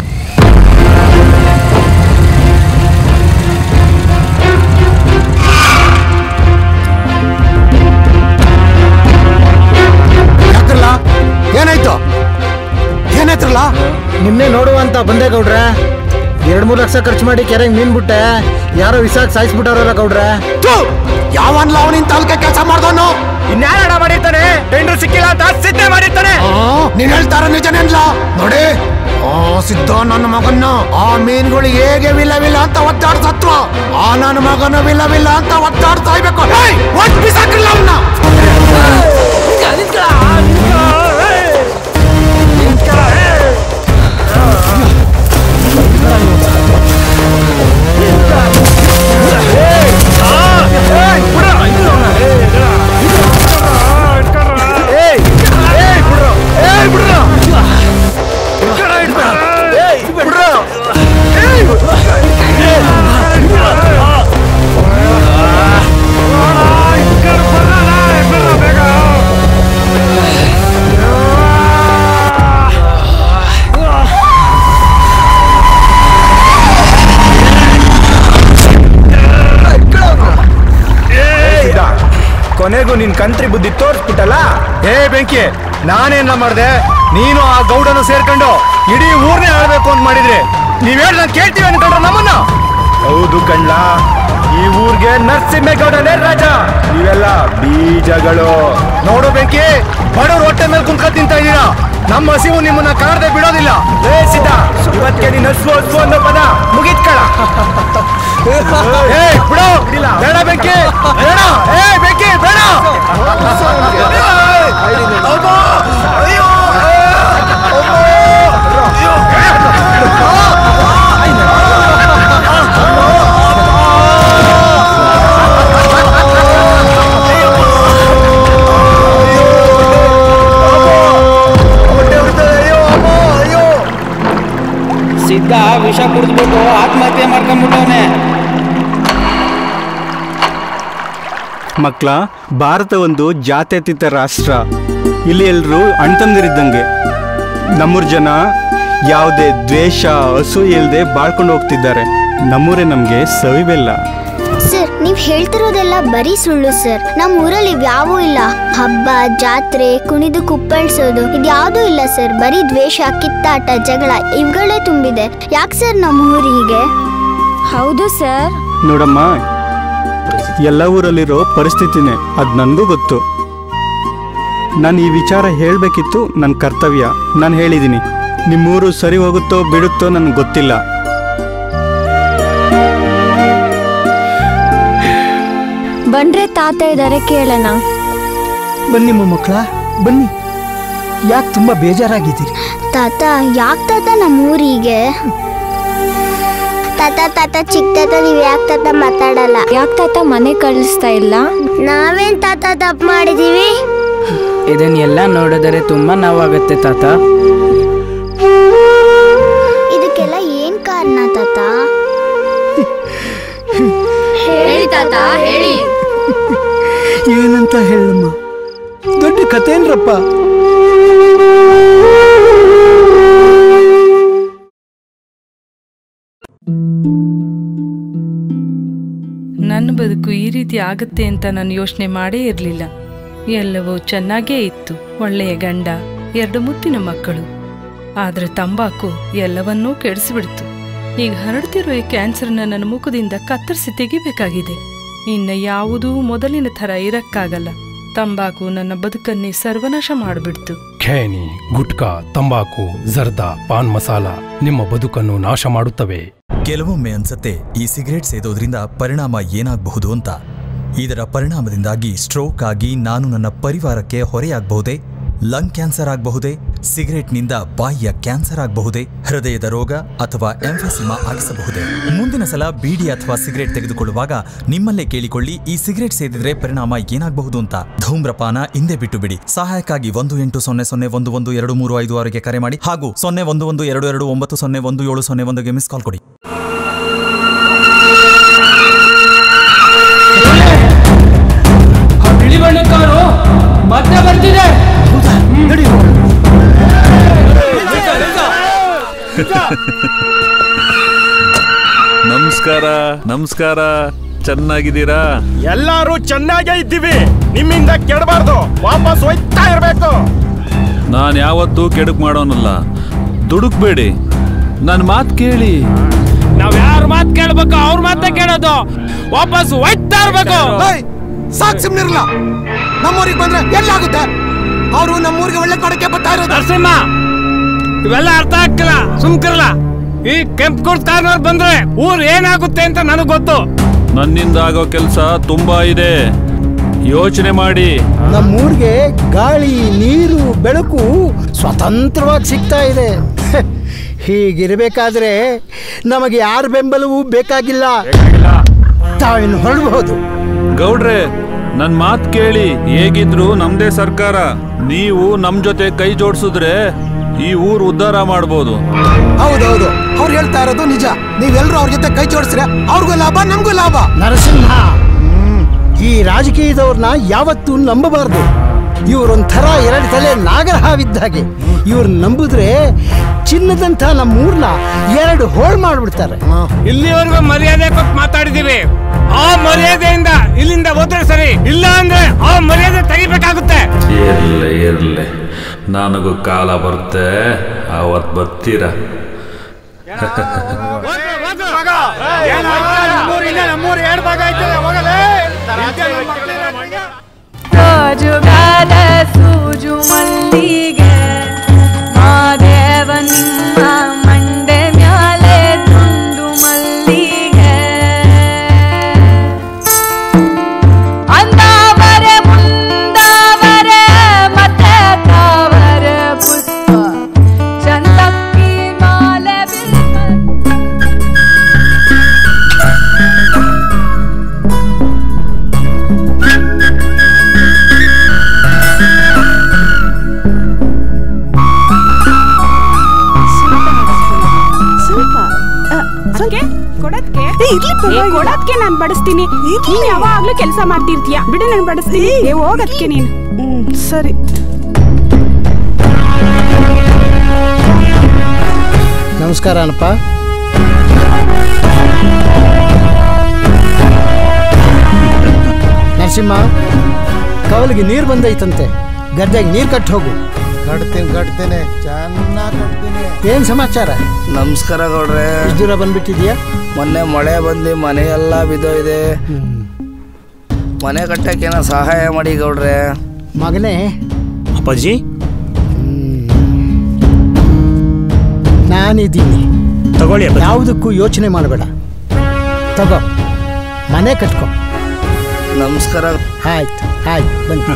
ಯಾಕ್ರಲ್ಲ ಏನಾಯ್ತು ಏನಾಯ್ತ್ರಲ್ಲ ನಿನ್ನೆ ನೋಡುವ ಅಂತ ಬಂದೆ ಗೌಡ್ರೆ ಎರಡ್ ಮೂರ್ ಲಕ್ಷ ಖರ್ಚು ಮಾಡಿ ಕೆರೆಗೆ ಮೀನ್ ಬಿಟ್ಟೆ ಯಾರೋ ವಿಸಾಕ್ ಸಾಯಿಸ್ಬಿಟ್ಟಾರಲ್ಲ ಗೌಡ್ರೆ ಯಾವನ್ಲ ಅವನಿನ್ ತಾಲೂಕ ಕೆಲಸ ಮಾಡ್ದವನು ಇನ್ಯಾರ ಮಾಡಿರ್ತಾನೆ ಟೆಂಡರ್ ಸಿಕ್ಕಿಲ್ಲ ಅಂತ ಸಿದ್ಧ ಮಾಡಿರ್ತಾನೆ ನೀನ್ ಹೇಳ್ತಾರ ನಿಜನೇನ್ಲ ನೋಡಿ ಆ ಸಿದ್ಧ ನನ್ನ ಮಗನ್ನ ಆ ಮೀನ್ಗಳು ಹೇಗೆ ವಿಲ್ಲ ವಿಲ್ಲ ಅಂತ ಒತ್ತಾಡ್ ಸತ್ವ ಆ ನನ್ನ ಮಗನ ವಿಲ್ಲ ವಿಲ್ಲ ಅಂತ ಒತ್ತಾಡ್ ಸಾಯ್ಬೇಕು ಏಯ್, ಒಟ್ ಬಿಸಾಕ್ರಲ್ಲ ಅವ್ನ ಕೊನೆಗೂ ನಿನ್ ಕಂತ್ರಿ ಬುದ್ಧಿ ತೋರಿಸ್ಬಿಟ್ಟಲ್ಲ ಹೇ ಬೆಂಕಿ ನಾನೇನ ಮಾಡ್ದೆ ನೀನು ಆ ಗೌಡನು ಸೇರ್ಕೊಂಡು ಇಡೀ ಊರ್ನೇ ಆಳ್ಬೇಕು ಅಂತ ಮಾಡಿದ್ರಿ ನೀವ್ ಹೇಳಿ ನಾನು ಕೇಳ್ತೀವಿ ಅನ್ಕೊಂಡ್ರೆ ನಮ್ಮನ್ನ ಹೌದು ಕಣ್ಲ ಈ ಊರ್ಗೆ ನರಸಿಂಹೇಗೌಡನೇ ರಾಜ ಇವೆಲ್ಲ ಬೀಜಗಳು ನೋಡು ಬೆಂಕಿ ಬಡವ್ರ ಹೊಟ್ಟೆ ಮೇಲೆ ಕುಂತ್ಕೊಂಡ್ ತಿಂತ ಇದೀರಾ ನಮ್ಮ ಹಸಿವು ನಿಮ್ಮನ್ನ ಕಾಣದೆ ಬಿಡೋದಿಲ್ಲ ಏ ಸಿದ್ಧ ಇವತ್ತಿಗೆ ನೀನು ಹಸ್ವು ಹಸ್ವು ಅನ್ನೋ ಪದ ಮುಗಿತ್ಕಳ ಏ ಬಿಡು ಬೇಡ ಬೆಂಕಿ ಬೇಡ ಏ ಬೆಂಕಿ ಬೇಡ ಸಿದ್ಧ ವಿಷ ಕುಡಿದ್ಬಿಟ್ಟು ಆತ್ಮಹತ್ಯೆ ಮಾಡ್ಕೊಂಡ್ಬಿಟ್ಟವನೆ ಮಕ್ಕಳ ಭಾರತ ಒಂದು ಜಾತ್ಯತೀತ ರಾಷ್ಟ್ರ ಇಲ್ಲಿ ಎಲ್ಲರೂ ಅಣ್ತಂದಿರಿದ್ದಂಗೆ ನಮ್ಮೂರ ಜನ ಯಾವುದೇ ದ್ವೇಷ ಹಸು ಇಲ್ಲದೆ ಬಾಳ್ಕೊಂಡು ಹೋಗ್ತಿದ್ದಾರೆ ನಮ್ಮೂರೇ ನಮಗೆ ಸವಿಬೆಲ್ಲ ಸರ್ ನೀವ್ ಹೇಳ್ತಿರೋದೆಲ್ಲ ಬರೀ ಸುಳ್ಳು ಸರ್ ನಮ್ಮ ಊರಲ್ಲಿ ಇವ್ಯಾವೂ ಇಲ್ಲ ಹಬ್ಬ ಜಾತ್ರೆ ಕುಣಿದು ಕುಪ್ಪಳಿಸೋದು ಇದ್ಯಾವುದೂ ಇಲ್ಲ ಸರ್ ಬರೀ ದ್ವೇಷ ಕಿತ್ತಾಟ ಜಗಳ ಇವುಗಳೇ ತುಂಬಿದೆ ಯಾಕೆ ಸರ್ ನಮ್ಮ ಊರು ಹೀಗೆ ಹೌದು ಸರ್ ನೋಡಮ್ಮ ಎಲ್ಲ ಊರಲ್ಲಿರೋ ಪರಿಸ್ಥಿತಿನೇ ಅದು ನನಗೂ ಗೊತ್ತು ನಾನು ಈ ವಿಚಾರ ಹೇಳಬೇಕಿತ್ತು ನನ್ನ ಕರ್ತವ್ಯ ನಾನು ಹೇಳಿದ್ದೀನಿ ನಿಮ್ಮೂರು ಸರಿ ಹೋಗುತ್ತೋ ಬಿಡುತ್ತೋ ನನಗೆ ಗೊತ್ತಿಲ್ಲ ಬಂದ್ರೆ ತಾತ ಇದ್ದಾರೆ ಕೇಳೋಣ ಬನ್ನಿ ಮೊಮ್ಮಕ್ಕಳ ಬನ್ನಿ ಯಾಕೆ ತುಂಬಾ ಬೇಜಾರಾಗಿದ್ದೀರಿ ತಾತ ಯಾಕೆ ತಾತ ನಮ್ಮ ಊರು ಹೀಗೆ ತಾತ ತಾತ ಚಿಕ್ಕ ತಾತ ನೀವ್ ಯಾಕೆ ತಾತ ಮಾತಾಡಲ್ಲ ಯಾಕೆ ತಾತ ಮನೆ ಕಳಿಸ್ತಾ ಇಲ್ಲ ನಾವೇನ್ ತಾತ ತಪ್ಪು ಮಾಡಿದೀವಿ ಇದನ್ನೆಲ್ಲ ನೋಡಿದರೆ ತುಂಬಾ ನೋವಾಗುತ್ತೆ ತಾತ ಇದಕ್ಕೆಲ್ಲ ಏನ್ ಕಾರಣ ತಾತ ಹೇಳಿ ತಾತ ಹೇಳಿ ಏನಂತ ಹೇಳಮ್ಮ ದೊಡ್ಡ ಕಥೆನ್ರಪ್ಪ ನನ್ನ ಬದುಕು ಈ ರೀತಿ ಆಗುತ್ತೆ ಅಂತ ನಾನು ಯೋಚನೆ ಮಾಡೇ ಇರಲಿಲ್ಲ ಎಲ್ಲವೂ ಚೆನ್ನಾಗೇ ಇತ್ತು ಒಳ್ಳೆಯ ಗಂಡ ಎರಡು ಮುತ್ತಿನ ಮಕ್ಕಳು ಆದ್ರೆ ತಂಬಾಕು ಎಲ್ಲವನ್ನೂ ಕೆಡಿಸಿಬಿಡ್ತು ಈಗ ಹರಡ್ತಿರೋ ಈ ಕ್ಯಾನ್ಸರ್ನ ನನ್ನ ಮುಖದಿಂದ ಕತ್ತರಿಸಿ ತೆಗಿಬೇಕಾಗಿದೆ ಇನ್ನು ಯಾವುದೂ ಮೊದಲಿನ ಥರ ಇರಕ್ಕಾಗಲ್ಲ ತಂಬಾಕು ನನ್ನ ಬದುಕನ್ನೇ ಸರ್ವನಾಶ ಮಾಡಿಬಿಡ್ತು ಖೇನಿ ಗುಟ್ಕಾ ತಂಬಾಕು ಜರ್ದ ಪಾನ್ ಮಸಾಲ ನಿಮ್ಮ ಬದುಕನ್ನು ನಾಶ ಮಾಡುತ್ತವೆ ಕೆಲವೊಮ್ಮೆ ಅನ್ಸತ್ತೆ ಈ ಸಿಗರೇಟ್ ಸೇದೋದ್ರಿಂದ ಪರಿಣಾಮ ಏನಾಗಬಹುದು ಅಂತ ಇದರ ಪರಿಣಾಮದಿಂದಾಗಿ ಸ್ಟ್ರೋಕ್ ಆಗಿ ನಾನು ನನ್ನ ಪರಿವಾರಕ್ಕೆ ಹೊರೆಯಾಗಬಹುದೇ ಲಂಗ್ ಕ್ಯಾನ್ಸರ್ ಆಗಬಹುದೇ ಸಿಗರೇಟ್ನಿಂದ ಬಾಯಿಯ ಕ್ಯಾನ್ಸರ್ ಆಗಬಹುದೇ ಹೃದಯದ ರೋಗ ಅಥವಾ ಎಂಫೆಸಿಮಾ ಆಗಿಸಬಹುದೇ ಮುಂದಿನ ಸಲ ಬೀಡಿ ಅಥವಾ ಸಿಗರೇಟ್ ತೆಗೆದುಕೊಳ್ಳುವಾಗ ನಿಮ್ಮಲ್ಲೇ ಕೇಳಿಕೊಳ್ಳಿ ಈ ಸಿಗರೇಟ್ ಸೇದಿದ್ರೆ ಪರಿಣಾಮ ಏನಾಗಬಹುದು ಅಂತ ಧೂಮ್ರಪಾನ ಹಿಂದೆ ಬಿಟ್ಟು ಬಿಡಿ ಸಹಾಯಕ್ಕಾಗಿ ಒಂದು ಎಂಟು ಸೊನ್ನೆ ಸೊನ್ನೆ ಒಂದು ಒಂದು ಎರಡು ಮೂರು ಐದು ಆರುಗೆ ಕರೆ ಮಾಡಿ ಹಾಗೂ ಸೊನ್ನೆ ಒಂದು ಒಂದು ಎರಡು ಎರಡು ಒಂಬತ್ತು ಸೊನ್ನೆ ಒಂದು ಏಳು ಸೊನ್ನೆ ಒಂದುಗೆ ಮಿಸ್ ಕಾಲ್ ಕೊಡಿ ಬಿಳಿ ಬಣ್ಣ ಕಾರು ಮತ್ತೆ ಬರ್ತಿದೆ ನಮಸ್ಕಾರ ನಮಸ್ಕಾರ ಚೆನ್ನಾಗಿದ್ದೀರಾ ಎಲ್ಲಾರು ಚೆನ್ನಾಗೇ ಇದ್ದೀವಿ ನಿಮ್ಮಿಂದ ಕೆಡಬಾರ್ದು ವಾಪಸ್ ಹೋಯ್ತಾ ಇರ್ಬೇಕು ನಾನು ಯಾವತ್ತೂ ಕೆಡುಕ್ ಮಾಡೋನಲ್ಲ ದುಡುಕ್ಬೇಡಿ ನನ್ನ ಮಾತು ಕೇಳಿ ನಾವ್ ಯಾರ ಮಾತ್ ಕೇಳ್ಬೇಕು ಅವ್ರ ಮಾತೇ ಕೇಳೋದು ವಾಪಸ್ ಒಯ್ತಾ ಇರ್ಬೇಕು ಸಾಕ್ ಸುಮ್ನಿರ್ಲ ನಮ್ಮೂರಿಗೆ ಬಂದ್ರೆ ಎಲ್ಲಾಗುತ್ತೆ ಅವರು ನಮ್ಮೂರಿಗೆ ಒಳ್ಳೆ ಕೊಡಕ್ಕೆ ಬರ್ತಾ ಇರೋದು ನರಸಿಂಹ ಇವೆಲ್ಲ ಅರ್ಥ ಆಗ್ತಿಲ್ಲ ಸುಮ್ಕಿರಲ್ಲ ಈ ಕೆಂಪ್ ಕೋರ್ಟ್ ಕಾರ್ನರ್ ಬಂದ್ರೆ ಊರ್ ಏನಾಗುತ್ತೆ ಅಂತ ನನಗ್ ಗೊತ್ತು ನನ್ನಿಂದ ಆಗೋ ಕೆಲಸ ತುಂಬಾ ಇದೆ ಯೋಚನೆ ಮಾಡಿ ನಮ್ಮೂರಿಗೆ ಗಾಳಿ ನೀರು ಬೆಳಕು ಸ್ವತಂತ್ರವಾಗಿ ಸಿಗ್ತಾ ಇದೆ ಹೀಗಿರಬೇಕಾದ್ರೆ ನಮಗೆ ಯಾರ ಬೆಂಬಲವೂ ಬೇಕಾಗಿಲ್ಲ ತಾವಿನ್ನು ಹೊರಡಬಹುದು ಗೌಡ್ರೆ ನನ್ ಮಾತ್ ಕೇಳಿ ಹೇಗಿದ್ರು ನಮ್ದೇ ಸರ್ಕಾರ ನೀವು ನಮ್ ಜೊತೆ ಕೈ ಜೋಡಿಸಿದ್ರೆ ಈ ಊರ್ ಉದ್ಧಾರ ಮಾಡ್ಬೋದು ಹೌದೌದು ಅವ್ರು ಹೇಳ್ತಾ ಇರೋದು ನಿಜ ನೀವೆಲ್ಲರೂ ಅವ್ರ ಜೊತೆ ಕೈ ಜೋಡಿಸ್ರೆ ಅವ್ರಿಗೂ ಲಾಭ ನಮಗೂ ಲಾಭ ನರಸಿಂಹ ಈ ರಾಜಕೀಯದವ್ರನ್ನ ಯಾವತ್ತೂ ನಂಬಬಾರ್ದು ಇವರೊಂಥರ ಎರಡು ತಲೆ ನಾಗರಹಾವಿದ್ದ ಹಾಗೆ ಇವ್ರು ನಂಬಿದ್ರೆ ಚಿನ್ನದಂಥ ನಮ್ಮೂರ್ನ ಎರಡು ಹೋಳ್ ಮಾಡ್ಬಿಡ್ತಾರೆ ಇಲ್ಲಿವರೆಗೂ ಮರ್ಯಾದೆ ಕೊಟ್ಟು ಮಾತಾಡಿದೀವಿ ಆ ಮರ್ಯಾದೆಯಿಂದ ಇಲ್ಲಿಂದ ಹೋದ್ರೆ ಸರಿ ಇಲ್ಲ ಅಂದ್ರೆ ಆ ಮರ್ಯಾದೆ ತೆಗಿಬೇಕಾಗುತ್ತೆ ಇರ್ಲಿ ಇರ್ಲಿ ನನಗೂ ಕಾಲ ಬರುತ್ತೆ ಅವತ್ ಬರ್ತೀರ ನಮ್ಮೂರು ಎರಡು ಭಾಗ ಐತದೆ ಹೋಗಲೇ ಸೋಜುಗಾದ ಸೂಜು ಮಲ್ಲಿಗೆ ಕೊಡೋದ್ಕೆ ಕೊಡೋದ್ಕೆ ನಾನ್ ಬಡಿಸ್ತೀನಿ ನೀನ್ ಯಾವಾಗ್ಲೂ ಕೆಲಸ ಮಾಡ್ತಿರ್ತೀಯ ಬಿಡು ನಾನು ಬಡಿಸ್ತೀನಿ ಏ ಹೋಗದ್ಕೆ ನೀನು ಸರಿ ನಮಸ್ಕಾರ ಅನಪ್ಪ ನರಸಿಂಹ ಕವಲಿಗೆ ನೀರು ಬಂದೈತಂತೆ ಗದ್ದೆಗೆ ನೀರು ಕಟ್ಟಿ ಹೋಗು ಕಟ್ತೀನಿ ಕಟ್ತೀನಿ ಚೆನ್ನಾಗಿ ಕಟ್ತೀನಿ ಏನ್ ಸಮಾಚಾರ ನಮಸ್ಕಾರ ಗೌಡ್ರೆ ಇಷ್ಟ್ ದೂರ ಬಂದ್ಬಿಟ್ಟಿದ್ಯಾ ಮೊನ್ನೆ ಮಳೆ ಬಂದು ಮನೆ ಎಲ್ಲ ಬಿದ್ದೋಯ್ದೆ ಮನೆ ಕಟ್ಟಕ್ಕೇನೋ ಸಹಾಯ ಮಾಡಿ ಗೌಡ್ರೆ ಮಗನೇ ಅಪ್ಪಾಜಿ ನಾನಿದ್ದೀನಿ ತಗೊಳ್ಳಿ ಯಾವುದಕ್ಕೂ ಯೋಚನೆ ಮಾಡಬೇಡ ತಗೋ ಮನೆ ಕಟ್ಕೋ ನಮಸ್ಕಾರ ಆಯ್ತು ಆಯ್ತು ಬನ್ನಿ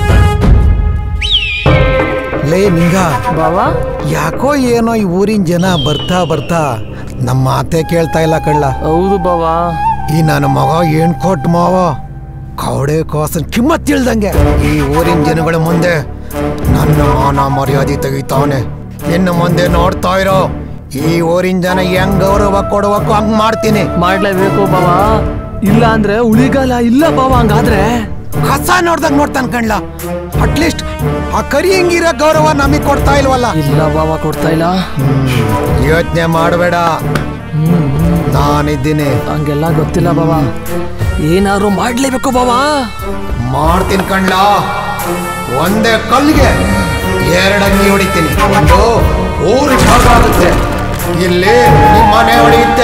ಲೇ ನಿಂಗ ಬಾವಾ ಯಾಕೋ ಏನೋ ಈ ಊರಿನ ಜನ ಬರ್ತಾ ಬರ್ತಾ ನಮ್ಮ ಮಾತೆ ಕೇಳ್ತಾ ಇಲ್ಲ ಕಳ್ಳ ಹೌದು ಬಾವಾ ಈ ನನ್ನ ಮಗ ಏನ್ ಕೊಟ್ ಮಾವ ಕವಡೆ ಕೋಸನ್ ಕಿಮ್ಮತ್ ತಿಳ್ದಂಗೆ ಈ ಊರಿನ ಜನಗಳ ಮುಂದೆ ನನ್ನ ಮಾನ ಮರ್ಯಾದೆ ತೆಗಿತಾವನೆ ಇನ್ನು ಮುಂದೆ ನೋಡ್ತಾ ಇರೋ ಈ ಊರಿನ ಜನ ಹೆಂಗ್ ಗೌರವ ಕೊಡಬೇಕು ಹಂಗ್ ಮಾಡ್ತೀನಿ ಮಾಡ್ಲೇಬೇಕು ಬಾವಾ ಇಲ್ಲ ಅಂದ್ರೆ ಉಳಿಗಾಲ ಇಲ್ಲ ಬಾವಾ ಹಂಗಾದ್ರೆ ಕಸ ನೋಡ್ದಂಗ್ ನೋಡ್ತಾನ ಕಣ್ಲ ಅಟ್ಲೀಸ್ಟ್ ಆ ಕರಿ ಹೆಂಗಿರೋ ಗೌರವ ನಮಗ್ ಕೊಡ್ತಾ ಇಲ್ವಲ್ಲ ಇಲ್ಲ ಬಾವಾ ಕೊಡ್ತಾ ಇಲ್ಲ ಯೋಚನೆ ಮಾಡಬೇಡ ನಾನಿದ್ದೀನಿ ಹಂಗೆಲ್ಲ ಗೊತ್ತಿಲ್ಲ ಬಾವಾ ಏನಾದ್ರು ಮಾಡ್ಲೇಬೇಕು ಬಾವಾ ಮಾಡ್ತೀನಿ ಕಣ್ಲ ಒಂದೇ ಕಲ್ಲಿಗೆ ಎರಡಂಗಿ ಹೊಡಿತೀನಿ ಒಂದು ಊರು ಭಾಗ ಆಗುತ್ತೆ ಇಲ್ಲಿ ನಿಮ್ಮ ಮನೆ ಹೊಡೆಯುತ್ತೆ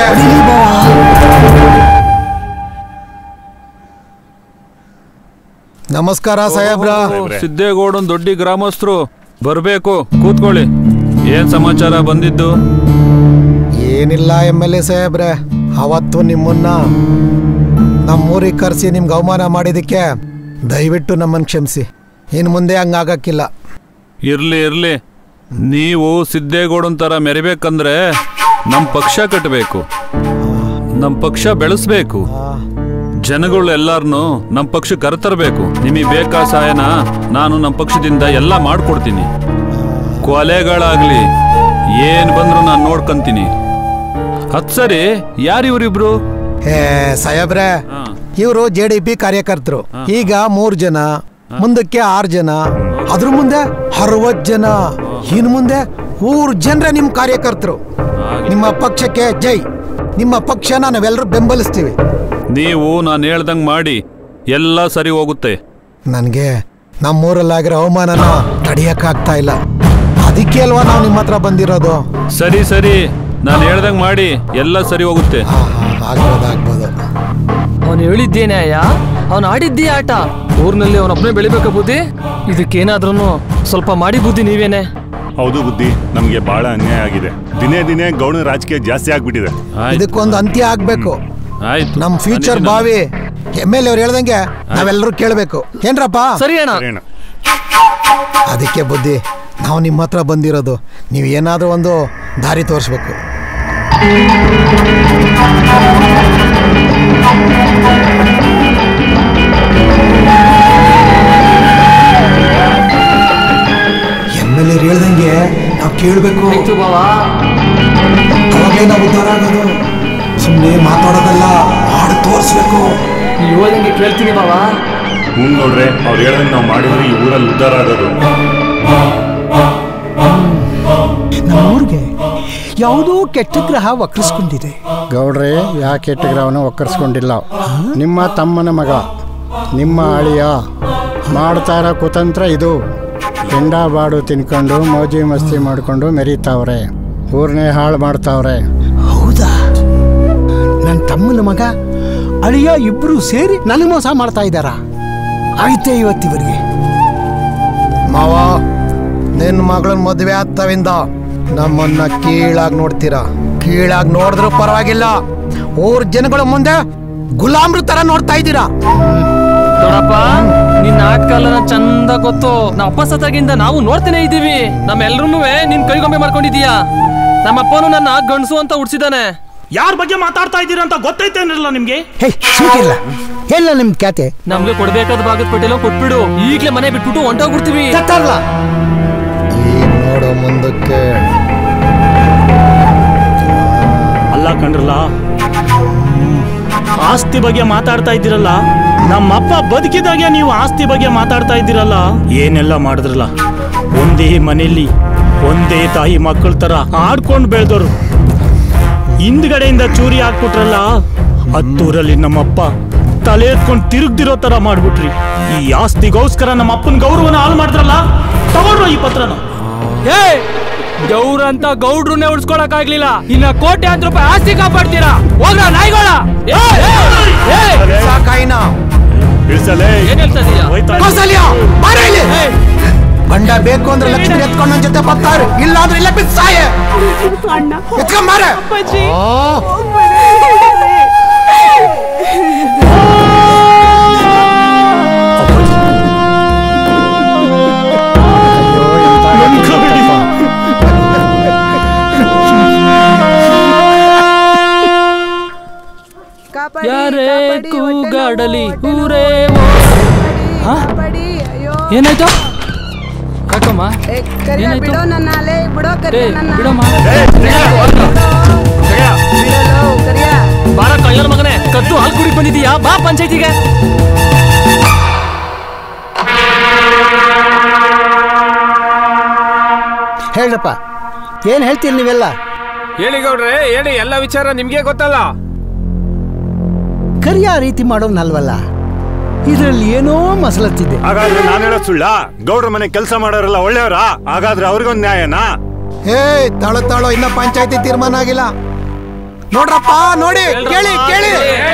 ನಮಸ್ಕಾರ ಸಾಹೇಬ್ರ ಸಿದ್ದೇಗೌಡನ್ ದೊಡ್ಡ ಗ್ರಾಮಸ್ಥರು ಬರ್ಬೇಕು ಕೂತ್ಕೊಳ್ಳಿ ಏನ್ ಸಮಾಚಾರ ಬಂದಿದ್ದು ಏನಿಲ್ಲ ಎಮ್ ಎಲ್ ಎ ಸಾಹೇಬ್ರೆ ಅವತ್ತು ನಿಮ್ಮನ್ನ ನಮ್ಮೂರಿಗೆ ಕರೆಸಿ ನಿಮ್ಗೆ ಅವಮಾನ ಮಾಡಿದ್ದಕ್ಕೆ ದಯವಿಟ್ಟು ನಮ್ಮನ್ನು ಕ್ಷಮಿಸಿ ಇನ್ನು ಮುಂದೆ ಹಂಗಾಗಕ್ಕಿಲ್ಲ ಇರ್ಲಿ ಇರ್ಲಿ ನೀವು ಸಿದ್ದೇಗೌಡನ್ ತರ ಮೆರಿಬೇಕಂದ್ರೆ ನಮ್ ಪಕ್ಷ ಕಟ್ಟಬೇಕು ನಮ್ ಪಕ್ಷ ಬೆಳೆಸ್ಬೇಕು ಜನಗಳು ಎಲ್ಲಾರನು ನಮ್ ಪಕ್ಷ ಕರೆತರಬೇಕು ನಿಮಗೆ ಬೇಕಾ ಸಹಾಯನ ನಾನು ನಮ್ಮ ಪಕ್ಷದಿಂದ ಎಲ್ಲ ಮಾಡ್ಕೊಡ್ತೀನಿ ಕೊಲೆಗಳಾಗ್ಲಿ ಏನ್ ಬಂದ್ರು ನಾನು ನೋಡ್ಕಂತೀನಿ ಹತ್ ಸರಿ ಯಾರು ಇವ್ರಿಬ್ರು ಹೇ ಸಾಹೇಬ್ರೆ ಇವರು ಜೆ ಡಿ ಪಿ ಕಾರ್ಯಕರ್ತರು ಈಗ ಮೂರ್ ಜನ ಮುಂದಕ್ಕೆ ಆರು ಜನ ಅದ್ರ ಮುಂದೆ ಅರವತ್ ಜನ ಇನ್ ಮುಂದೆ ಊರ್ ಜನರೇ ನಿಮ್ ಕಾರ್ಯಕರ್ತರು ನಿಮ್ಮ ಪಕ್ಷಕ್ಕೆ ಜೈ ನಿಮ್ಮ ಪಕ್ಷನ ನಾವೆಲ್ಲರೂ ಬೆಂಬಲಿಸ್ತೀವಿ ನೀವು ನಾನು ಹೇಳ್ದಂಗ್ ಮಾಡಿ ಎಲ್ಲ ಸರಿ ಹೋಗುತ್ತೆ ನನಗೆ ನಮ್ಮೂರಲ್ಲಾಗಿರೋ ಅವಮಾನನ ತಡಿಯಕ್ಕಾಗ್ತಾ ಇಲ್ಲ ಅದಕ್ಕೆ ಅಲ್ವಾ ನಾವು ನಿಮ್ಮ ಹತ್ರ ಬಂದಿರೋದು ಸರಿ ಸರಿ ನಾನು ಹೇಳ್ದಂಗ್ ಮಾಡಿ ಎಲ್ಲ ಸರಿ ಹೋಗುತ್ತೆ ಆಗ್ಬೋದು ಆಗ್ಬೋದು ಅವನು ಹೇಳಿದ್ದೇನೆ ಅಯ್ಯ ಅವನು ಆಡಿದ್ದೇ ಆಟ ಊರಿನಲ್ಲಿ ಅವನೊಬ್ಬನೇ ಬೆಳಿಬೇಕ ಬುದ್ಧಿ ಇದಕ್ಕೇನಾದ್ರೂ ಸ್ವಲ್ಪ ಮಾಡಿ ಬುದ್ಧಿ ನೀವೇನೆ ಹೌದು ಬುದ್ಧಿ ನಮಗೆ ಬಹಳ ಅನ್ಯಾಯ ಆಗಿದೆ ದಿನೇ ದಿನೇ ಗೌಣ ರಾಜಕೀಯ ಜಾಸ್ತಿ ಆಗ್ಬಿಟ್ಟಿದೆ ಇದಕ್ಕೊಂದು ಅಂತ್ಯ ಆಗ್ಬೇಕು ಆಯ್ತು ನಮ್ ಫ್ಯೂಚರ್ ಬಾವಿ ಎಮ್ ಎಲ್ ಅವ್ರು ಹೇಳ್ದಂಗೆ ನಾವೆಲ್ಲರೂ ಕೇಳಬೇಕು ಏನ್ರಪ್ಪ ಸರಿ ಅಣ್ಣ ಅದಕ್ಕೆ ಬುದ್ಧಿ ನಾವು ನಿಮ್ಮ ಹತ್ರ ಬಂದಿರೋದು ನೀವು ಏನಾದರೂ ಒಂದು ದಾರಿ ತೋರಿಸ್ಬೇಕು ಎಮ್ ಎಲ್ ಎ ಹೇಳ್ದಂಗೆ ನಾವು ಕೇಳಬೇಕು ಅವಾಗೇ ನಾವು ಉದ್ಧಾರ ಆಗೋದು ಸುಮ್ಮನೆ ಮಾತಾಡೋದಲ್ಲ ಮಾಡಿ ತೋರಿಸ್ಬೇಕು ನೀವು ಹೇಳ್ದಂಗೆ ಕೇಳ್ತೀನಿ ಬಾವಾ ಹ್ಞೂ ನೋಡ್ರೆ ಅವ್ರು ಹೇಳ್ದಂಗೆ ನಾವು ಮಾಡಿದ್ರೆ ಈ ಊರಲ್ಲಿ ಉದ್ಧಾರ ಆಗೋದು ನಮ್ಮೂರಿಗೆ ಯಾವುದೋ ಕೆಟ್ಟ ಗ್ರಹ ವಕ್ರಿಸ್ಕೊಂಡಿದೆ ಗೌಡ್ರೆ ಯಾ ಕೆಟ್ಟ ಗ್ರಹವನ್ನು ಒಕ್ಕರ್ಸ್ಕೊಂಡಿಲ್ಲ ನಿಮ್ಮ ತಮ್ಮನ ಮಗ ನಿಮ್ಮ ಅಳಿಯ ಮಾಡ್ತಾ ಇರೋ ಕುತಂತ್ರ ಇದು ಕೆಂಡ ಬಾಡು ತಿನ್ಕೊಂಡು ಮೋಜಿ ಮಸ್ತಿ ಮಾಡ್ಕೊಂಡು ಮೆರೀತಾವ್ರೆ ಊರ್ನೇ ಹಾಳು ಮಾಡ್ತಾವ್ರೆ ಹೌದಾ ನನ್ನ ತಮ್ಮನ ಮಗ ಅಳಿಯ ಇಬ್ರು ಸೇರಿ ನನಗೆ ಮೋಸ ಮಾಡ್ತಾ ಇದ್ದಾರ ಆಯ್ತೇ ಇವತ್ತಿವರಿಗೆ ಮಾವ ನಿನ್ನ ಮಗಳನ್ನ ಮದುವೆ ಆಗ್ತಾವಿಂದ ನಮ್ಮನ್ನ ಕೀಳಾಗಿ ನೋಡ್ತೀರಾ ಕೀಳಾಗಿ ನೋಡಿದ್ರು ಪರವಾಗಿಲ್ಲ ಊರ್ ಜನಗಳ ಮುಂದೆ ಗುಲಾಮ್ರ ತರ ನೋಡ್ತಾ ಇದ್ದೀರಾ ನೋಡಪ್ಪ ನಿನ್ ನಾಟಕ ಎಲ್ಲ ನಂಗ್ ಚಂದ ಗೊತ್ತು ನಮ್ಮ ಅಪ್ಪ ಸತ್ತಾಗಿಂದ ನಾವು ನೋಡ್ತೇನೆ ಇದ್ದೀವಿ ನಮ್ಮೆಲ್ರೂ ನಿನ್ ಕೈಗೊಂಬೆ ಮಾಡ್ಕೊಂಡಿದೀಯಾ ನಮ್ಮ ಅಪ್ಪನು ನನ್ನ ಗಂಡಸು ಅಂತ ಉಡ್ಸಿದಾನೆ ಯಾರ ಬಗ್ಗೆ ಮಾತಾಡ್ತಾ ಇದ್ದೀರಾ ಅಂತ ಗೊತ್ತೈತೇನಿರಲ್ಲ ನಿಮ್ಗೆ ಹೇ ಸುಮ್ಕಿರ್ಲ ಎಲ್ಲ ನಿಮ್ ಖ್ಯಾತೆ ನಮ್ಗೆ ಕೊಡ್ಬೇಕಾದ ಭಾಗದ ಪಟ್ಟಿಲ್ಲ ಕೊಟ್ಬಿಡು ಈಗ್ಲೇ ಮನೆ ಬಿಟ್ಬಿಟ್ಟು ಹೊಂಟೋಗ್ಬಿಡ್ತೀವಿ ಈಗ ನೋಡೋ ಮುಂದಕ್ಕೆ ಅಲ್ಲ ಕಂಡ್ರಲ್ಲ ಆಸ್ತಿ ಬಗ್ಗೆ ಮಾತಾಡ್ತಾ ಇದ್ದೀರಲ್ಲ ನಮ್ಮಪ್ಪ ಬದುಕಿದಾಗೆ ನೀವು ಆಸ್ತಿ ಬಗ್ಗೆ ಮಾತಾಡ್ತಾ ಇದ್ದೀರಲ್ಲ ಏನೆಲ್ಲ ಮಾಡಿದ್ರಲ್ಲ ಒಂದೇ ಮನೆಯಲ್ಲಿ ಒಂದೇ ತಾಯಿ ಮಕ್ಕಳ ತರ ಆಡ್ಕೊಂಡು ಬೆಳೆದವರು ಹಿಂದ್ಗಡೆಯಿಂದ ಚೂರಿ ಹಾಕ್ಬಿಟ್ರಲ್ಲ ಹತ್ತೂರಲ್ಲಿ ನಮ್ಮಪ್ಪ ತಲೆ ಎತ್ಕೊಂಡು ತಿರುಗ್ದಿರೋ ತರ ಮಾಡ್ಬಿಟ್ರಿ ಈ ಆಸ್ತಿಗೋಸ್ಕರ ನಮ್ಮ ಅಪ್ಪನ ಗೌರವನ ಹಾಳು ಮಾಡಿದ್ರಲ್ಲ ತಗೊಂಡ್ರು ಈ ಪತ್ರನ ಏ ಗೌರ ಅಂತ ಗೌಡ್ರನ್ನೇ ಉಳ್ಸ್ಕೊಳಕ್ ಆಗ್ಲಿಲ್ಲ ಇನ್ನ ಕೋಟಿ ಹತ್ತು ರೂಪಾಯಿ ಆಸ್ತಿ ಕಾಪಾಡ್ತೀರಾ ಹೋಗ್ರ ನಾಯಿಗಳ ಸಾಕಾಯಿನ ಏನ್ ಹೇಳ್ತಾ ಇದೀಯ ಕೌಸಲ್ಯ ಬಾರ ಇಲ್ಲಿ ಗಂಡ ಬೇಕು ಅಂದ್ರೆ ಲಕ್ಷ್ಮಿ ಎತ್ಕೊಂಡು ನನ್ ಜೊತೆ ಬರ್ತಾರೆ ಇಲ್ಲ ಅಂದ್ರೆ ಇಲ್ಲ ಬಿದ್ದು ಸಾಯ ಎತ್ಕೊಂಬಾರ ಯಾರೇ ಕೂಗಾಡಲಿ ಊರೇ ಹಾ? ಏನಾಯ್ತು ಯಾಕಮ್ಮ ಏನಾಯ್ತು ಬಿಡೋ ನನ್ನ ಅಲೆ ಬಿಡೋ ಏ, ಕರಿಯ ನನ್ನ ಬಿಡಮ್ಮ ಬಿಡಲು ಕರಿಯ ಬಾರ ಕಳ್ಳನ ಮಗನೇ ಕದ್ದು ಹಾಲು ಕುಡಿ ಬಂದಿದೀಯಾ ಬಾ ಪಂಚಾಯತಿಗೆ ಹೇಳ್ರಪ್ಪ ಏನ್ ಹೇಳ್ತೀರಿ ನೀವೆಲ್ಲ ಹೇಳಿ ಗೌಡ್ರೆ ಹೇಳಿ ಎಲ್ಲ ವಿಚಾರ ನಿಮ್ಗೆ ಗೊತ್ತಲ್ಲ ಕರಿಯ ಆ ರೀತಿ ಮಾಡೋನಲ್ವಲ್ಲ ಇದರಲ್ಲಿ ಏನೋ ಮಸಲತ್ತಿದೆ ಹಾಗಾದ್ರೆ ನಾನು ಹೇಳೋದು ಸುಳ್ಳ ಗೌಡ್ರ ಮನೆ ಕೆಲಸ ಮಾಡೋರೆಲ್ಲ ಒಳ್ಳೆಯವರಾ ಹಾಗಾದ್ರೆ ಅವ್ರಿಗೊಂದು ನ್ಯಾಯನಾ ಏ ತಾಳೋ ತಾಳೋ ಇನ್ನ ಪಂಚಾಯತಿ ತೀರ್ಮಾನ ಆಗಿಲ್ಲ ನೋಡ್ರಪ್ಪ ನೋಡಿ ಕೇಳಿ ಕೇಳಿ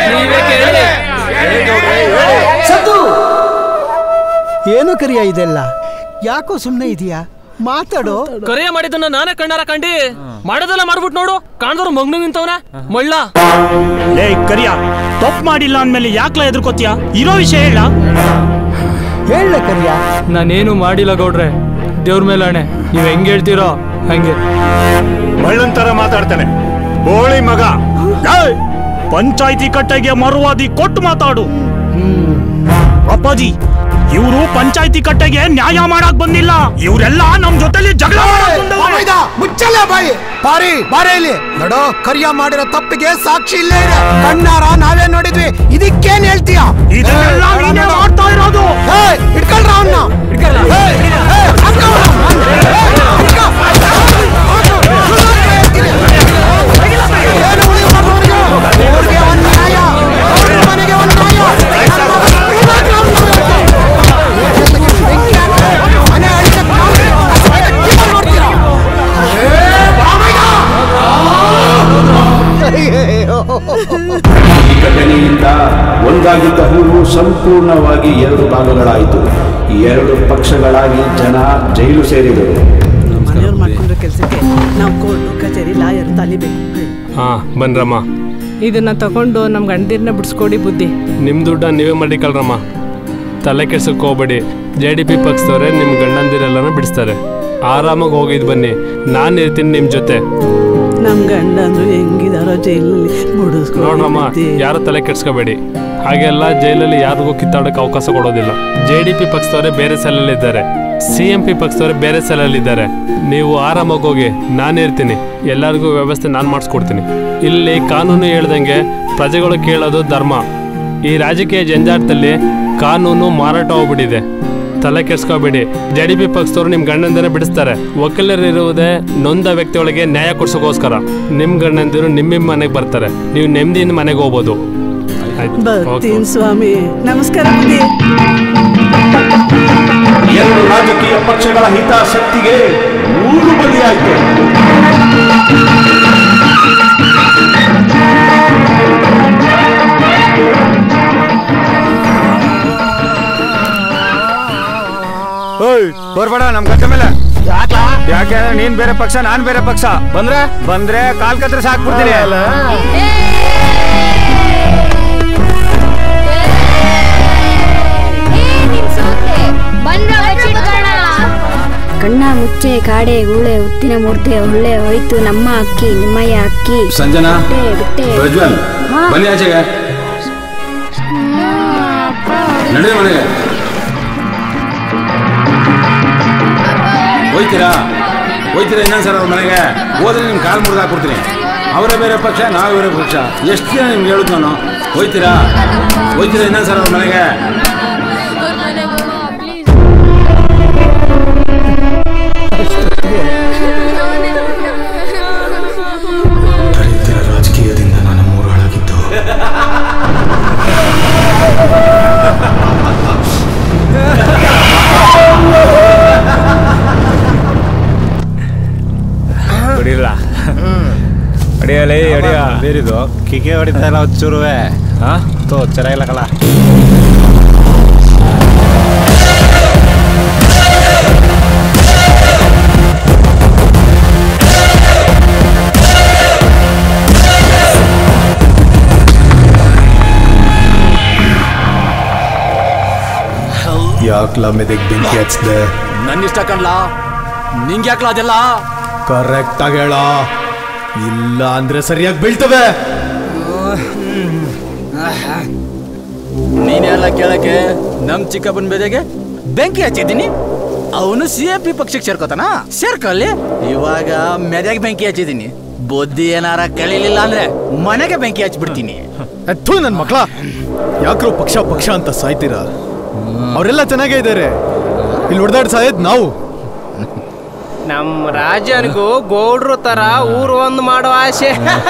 ಸದ್ದು ಏನು ಕರಿಯ ಇದೆಲ್ಲ ಯಾಕೋ ಸುಮ್ಮನೆ ಇದೆಯಾ ಮಾತಾಡೋ ಕರೆಯ ಮಾಡಿದ್ದನ್ನ ನಾನೇ ಕಣ್ಣಾರ ಕಂಡಿ ಮಾಡೋದೆಲ್ಲ ಮಾಡ್ಬಿಟ್ಟು ನೋಡು ಕಾಣ್ದವ್ರು ಮಗ್ನು ನಿಂತವನ ಮಳ್ಳ ಲೇ ಕರಿಯ ತಪ್ಪು ಮಾಡಿಲ್ಲ ಅಂದ್ಮೇಲೆ ಯಾಕ್ಲ ಎದುರ್ಕೋತೀಯ ಇರೋ ವಿಷಯ ಹೇಳ ಹೇಳ ಕರಿಯ ನಾನೇನು ಮಾಡಿಲ್ಲ ಗೌಡ್ರೆ ದೇವ್ರ ಮೇಲೆ ಅಣೆ ನೀವ್ ಹೆಂಗ್ ಹೇಳ್ತೀರೋ ಹಂಗೆ ಒಳ್ಳೊಂದ್ ತರ ಮಾತಾಡ್ತಾನೆ ಬೋಳಿ ಮಗ ಏಯ್! ಪಂಚಾಯ್ತಿ ಕಟ್ಟೆಗೆ ಮರುವಾದಿ ಕೊಟ್ಟು ಮಾತಾಡು ಅಪ್ಪಾಜಿ ಇವರು ಪಂಚಾಯ್ತಿ ಕಟ್ಟೆಗೆ ನ್ಯಾಯ ಮಾಡಕ್ ಬಂದಿಲ್ಲ ಇವರೆಲ್ಲ ನಮ್ ಜೊತೆಲಿ ಜಗಳ ಮಾಡಕ್ ಬಂದವ್ರೆ. ಮುಚ್ಚಲ್ಲ ಬಾಯಿ ಪಾರಿ ಬಾರೆ ಇಲ್ಲಿ ನೋಡೋ ಕರಿಯ ಮಾಡಿರೋ ತಪ್ಪಿಗೆ ಸಾಕ್ಷಿ ಇಲ್ಲೇ ಇದೆ ಕಣ್ಣಾರ ನಾವೇ ನೋಡಿದ್ವಿ ಇದಕ್ಕೇನ್ ಹೇಳ್ತೀಯ ಇದನ್ನೆಲ್ಲ ನೀನೇ ಮಾಡ್ತಾ ಇರೋದು ಇಟ್ಕೊಳ್ರ ಅವನ್ನ ಈ ಘಟನೆಯಿಂದ ಒಂದಾಗಿದ್ದ ಹೂವು ಸಂಪೂರ್ಣವಾಗಿ ಎರಡು ಭಾಗಗಳಾಯಿತು ಈ ಎರಡು ಪಕ್ಷಗಳಾಗಿ ಜನ ಜೈಲು ಸೇರಿದರು ಮನೆಯವ್ರು ಮಾಡ್ಕೊಂಡ್ರೆ ಕೆಲಸಕ್ಕೆ ನಾವು ಕೋರ್ಟು ಕಚೇರಿ ಲಾಯರ್ ತಲಿಬೇಕು ಹಾ ಬನ್ರಮ್ಮ ಇದನ್ನ ತಗೊಂಡು ನಮ್ ಗಂಡಿರ್ನ ಬಿಡಿಸ್ಕೊಡಿ ಬುದ್ಧಿ ನಿಮ್ ದುಡ್ಡ ನೀವೇ ಮಾಡಿ ಕಳ್ರಮ್ಮ ತಲೆ ಕೆಡ್ಸಕ್ ಹೋಗ್ಬೇಡಿ ಜೆ ಡಿ ಪಿ ಪಕ್ಷದವ್ರೆ ನಿಮ್ ಗಂಡಂದಿರೆಲ್ಲನೂ ಬಿಡಿಸ್ತಾರೆ ಆರಾಮಾಗಿ ಹೋಗಿದ್ ಬನ್ನಿ ನಾನು ಇರ್ತೀನಿ ನಿಮ್ ಜೊತೆ ನಮ್ ಗಂಡ ಅಂದ್ರೆ ಹೆಂಗಿದಾರೋ ಜೈಲಲ್ಲಿ ನೋಡ್ರಮ್ಮ ಯಾರು ತಲೆ ಕೆಡ್ಸ್ಕೋಬೇಡಿ ಹಾಗೆಲ್ಲ ಜೈಲಲ್ಲಿ ಯಾರಿಗೂ ಕಿತ್ತಾಡಕ್ಕೆ ಅವಕಾಶ ಕೊಡೋದಿಲ್ಲ ಜೆ ಡಿ ಪಿ ಪಕ್ಷದವರೇ ಬೇರೆ ಸೆಲಲ್ಲಿ ಇದ್ದಾರೆ ಸಿ ಎಂ ಪಿ ಪಕ್ಷದವರೇ ಬೇರೆ ಸೆಲಲ್ಲಿ ಇದ್ದಾರೆ ನೀವು ಆರಾಮಾಗಿ ಹೋಗಿ ನಾನು ಇರ್ತೀನಿ ಎಲ್ಲರಿಗೂ ವ್ಯವಸ್ಥೆ ನಾನು ಮಾಡಿಸ್ಕೊಡ್ತೀನಿ ಇಲ್ಲಿ ಕಾನೂನು ಹೇಳ್ದಂಗೆ ಪ್ರಜೆಗಳು ಕೇಳೋದು ಧರ್ಮ ಈ ರಾಜಕೀಯ ಜಂಜಾಟದಲ್ಲಿ ಕಾನೂನು ಮಾರಾಟ ಹೋಗ್ಬಿಟ್ಟಿದೆ ತಲೆ ಕೆಡ್ಸ್ಕೋಬೇಡಿ ಜೆ ಡಿ ಪಿ ಪಕ್ಷದವರು ನಿಮ್ಮ ಗಂಡಂದಿರ ಬಿಡಿಸ್ತಾರೆ ವಕೀಲರಿರುವುದೇ ನೊಂದ ವ್ಯಕ್ತಿಗಳಿಗೆ ನ್ಯಾಯ ಕೊಡ್ಸೋಕ್ಕೋಸ್ಕರ ನಿಮ್ಮ ಗಂಡಂದಿರು ನಿಮ್ಮ ನಿಮ್ಮ ಮನೆಗೆ ಬರ್ತಾರೆ ನೀವು ನೆಮ್ಮದಿಯಿಂದ ಮನೆಗೆ ಹೋಗ್ಬೋದು ಆಯ್ತು ಓಕೆ ಬರ್ತೀನಿ ಸ್ವಾಮಿ ನಮಸ್ಕಾರ ಬುದ್ಧಿ ಎರಡು ರಾಜಕೀಯ ಪಕ್ಷಗಳ ಹಿತಾಸಕ್ತಿಗೆ ಊರು ಬಲಿಯಾಯಿತು ಓಯ್ ಬರ್ಬೇಡ ನಮ್ ಗದ್ದೆ ಮೇಲೆ ಯಾಕೆ ನೀನ್ ಬೇರೆ ಪಕ್ಷ ನಾನ್ ಬೇರೆ ಪಕ್ಷ ಬಂದ್ರೆ ಬಂದ್ರೆ ಕಾಲ್ ಕತ್ರ ಸಾಕ್ಬಿಡ್ತೀನಿ ಕಣ್ಣ ಮುಚ್ಚೆ ಕಾಡೆ ಗೂಳೆ ಉತ್ತಿನ ಮೂರ್ತೆ ಒಳ್ಳೆ ಹೋಯ್ತು ನಮ್ಮ ಅಕ್ಕಿ ನಿಮ್ಮಯ್ಯ ಅಕ್ಕಿ ಸಂಜನಾ ಬಿಟ್ಟೆ ಬಿಟ್ಟೆ ಪ್ರಜ್ವಲ್ ಹಾ. ಬನ್ನಿ ಆಚೆಗೆ ನಡೆ ಮನೆಗೆ ಹೋಯ್ತೀರಾ ಹೋಯ್ತೀರಾ ಇನ್ನೊಂದ್ಸಲ ಅವ್ರ ಮನೆಗೆ ಹೋದ್ರೆ ನಿಮ್ ಕಾಲ್ ಮುರಿದು ಹಾಕ್ಬಿಡ್ತೀನಿ ಅವರೇ ಬೇರೆ ಪಕ್ಷ ನಾವೇ ಬೇರೆ ಪಕ್ಷ ಎಷ್ಟು ದಿನ ನಿಮ್ಗೆ ಹೇಳುದು ನಾನು ಹೋಯ್ತೀರಾ ಹೋಯ್ತೀರಾ ಇನ್ನೊಂದು ಸರ್ ಅವ್ರ ಮನೆಗೆ ದರಿದ್ರ ರಾಜಕೀಯದಿಂದ ನಾನು ಮೂರಾಳಾಗಿದ್ದು ಹೊಡಿಲ್ಲ ಅಡಿಯಲೇ ಅಡಿಯ ಬೇರಿದು ಕಿಕೆ ಹೊಡಿತಾ ಇಲ್ಲ ಒಂಚೂರುವೆ ಹಾ ತೋ ಚೆನ್ನಾಗಿಲ್ಲ ಕಲ ಯಾಕ್ಲ ಮೆದಕ್ ಬೆಂಕಿ ಹಚ್ದೆ ನನ್ನ ಇಷ್ಟ ಕಣ್ಲ ನಿಂಗೆ ಯಾಕ್ಲ ಅದೆಲ್ಲ ಕರೆಕ್ಟ್ ಆಗಿ ಹೇಳ ಇಲ್ಲ ಅಂದ್ರೆ ಸರಿಯಾಗಿ ಬೀಳ್ತವೆ ನೀನೆಲ್ಲ ಕೇಳಕ್ಕೆ ನಮ್ ಚಿಕ್ಕಪ್ಪನ ಬೆದೆಗೆ ಬೆಂಕಿ ಹಚ್ಚಿದ್ದೀನಿ ಅವನು ಸಿ ಎ ಪಿ ಪಕ್ಷಕ್ಕೆ ಸೇರ್ಕೋತಾನ ಸೇರ್ಕೊಳ್ಳಿ ಇವಾಗ ಮೆದೆಗೆ ಬೆಂಕಿ ಹಚ್ಚಿದ್ದೀನಿ ಬುದ್ಧಿ ಏನಾರ ಕಳೀಲಿಲ್ಲ ಅಂದ್ರೆ ಮನೆಗೆ ಬೆಂಕಿ ಹಚ್ಬಿಡ್ತೀನಿ ಥೂ ನನ್ನ ಮಕ್ಳ ಯಾಕ್ರೋ ಪಕ್ಷ ಪಕ್ಷ ಅಂತ ಸಾಯ್ತೀರಾ ಅವರೆಲ್ಲ ಚೆನ್ನಾಗೇ ಇದ್ದಾರೆ ಇಲ್ಲಿ ಹೊಡೆದಾಡ್ ಸಾಯೋದ್ ನಾವು ನಮ್ಮ ರಾಜನಿಗೂ ಗೌಡ್ರು ತರ ಊರು ಒಂದು ಮಾಡೋ ಆಸೆ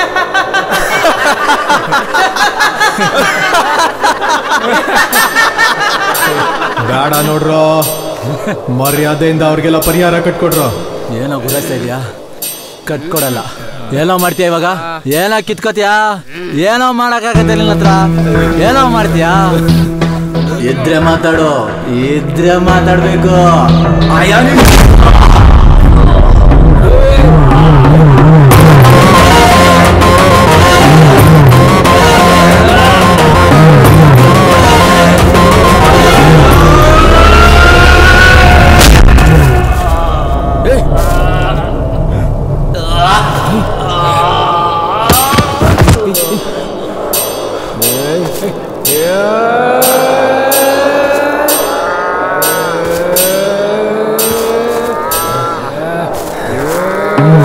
ಬೇಡ ನೋಡ್ರೋ ಮರ್ಯಾದೆಯಿಂದ ಅವ್ರಿಗೆಲ್ಲ ಪರಿಹಾರ ಕಟ್ಕೊಡ್ರೋ ಏನೋ ಗುರಾಯಿಸ್ತಾ ಇದೆಯಾ ಕಟ್ಕೊಡಲ್ಲ ಏನೋ ಮಾಡ್ತೀಯ ಇವಾಗ ಏನೋ ಕಿತ್ಕೋತೀಯಾ ಏನೋ ಮಾಡಕ್ಕಾಗತ್ತೆ ನಿನ್ನ ಹತ್ರ ಏನೋ ಮಾಡ್ತೀಯಾ ಇದ್ರೆ ಮಾತಾಡು ಇದ್ರೆ ಮಾತಾಡ್ಬೇಕು ಆಯಾ ನಿನ್- ಏ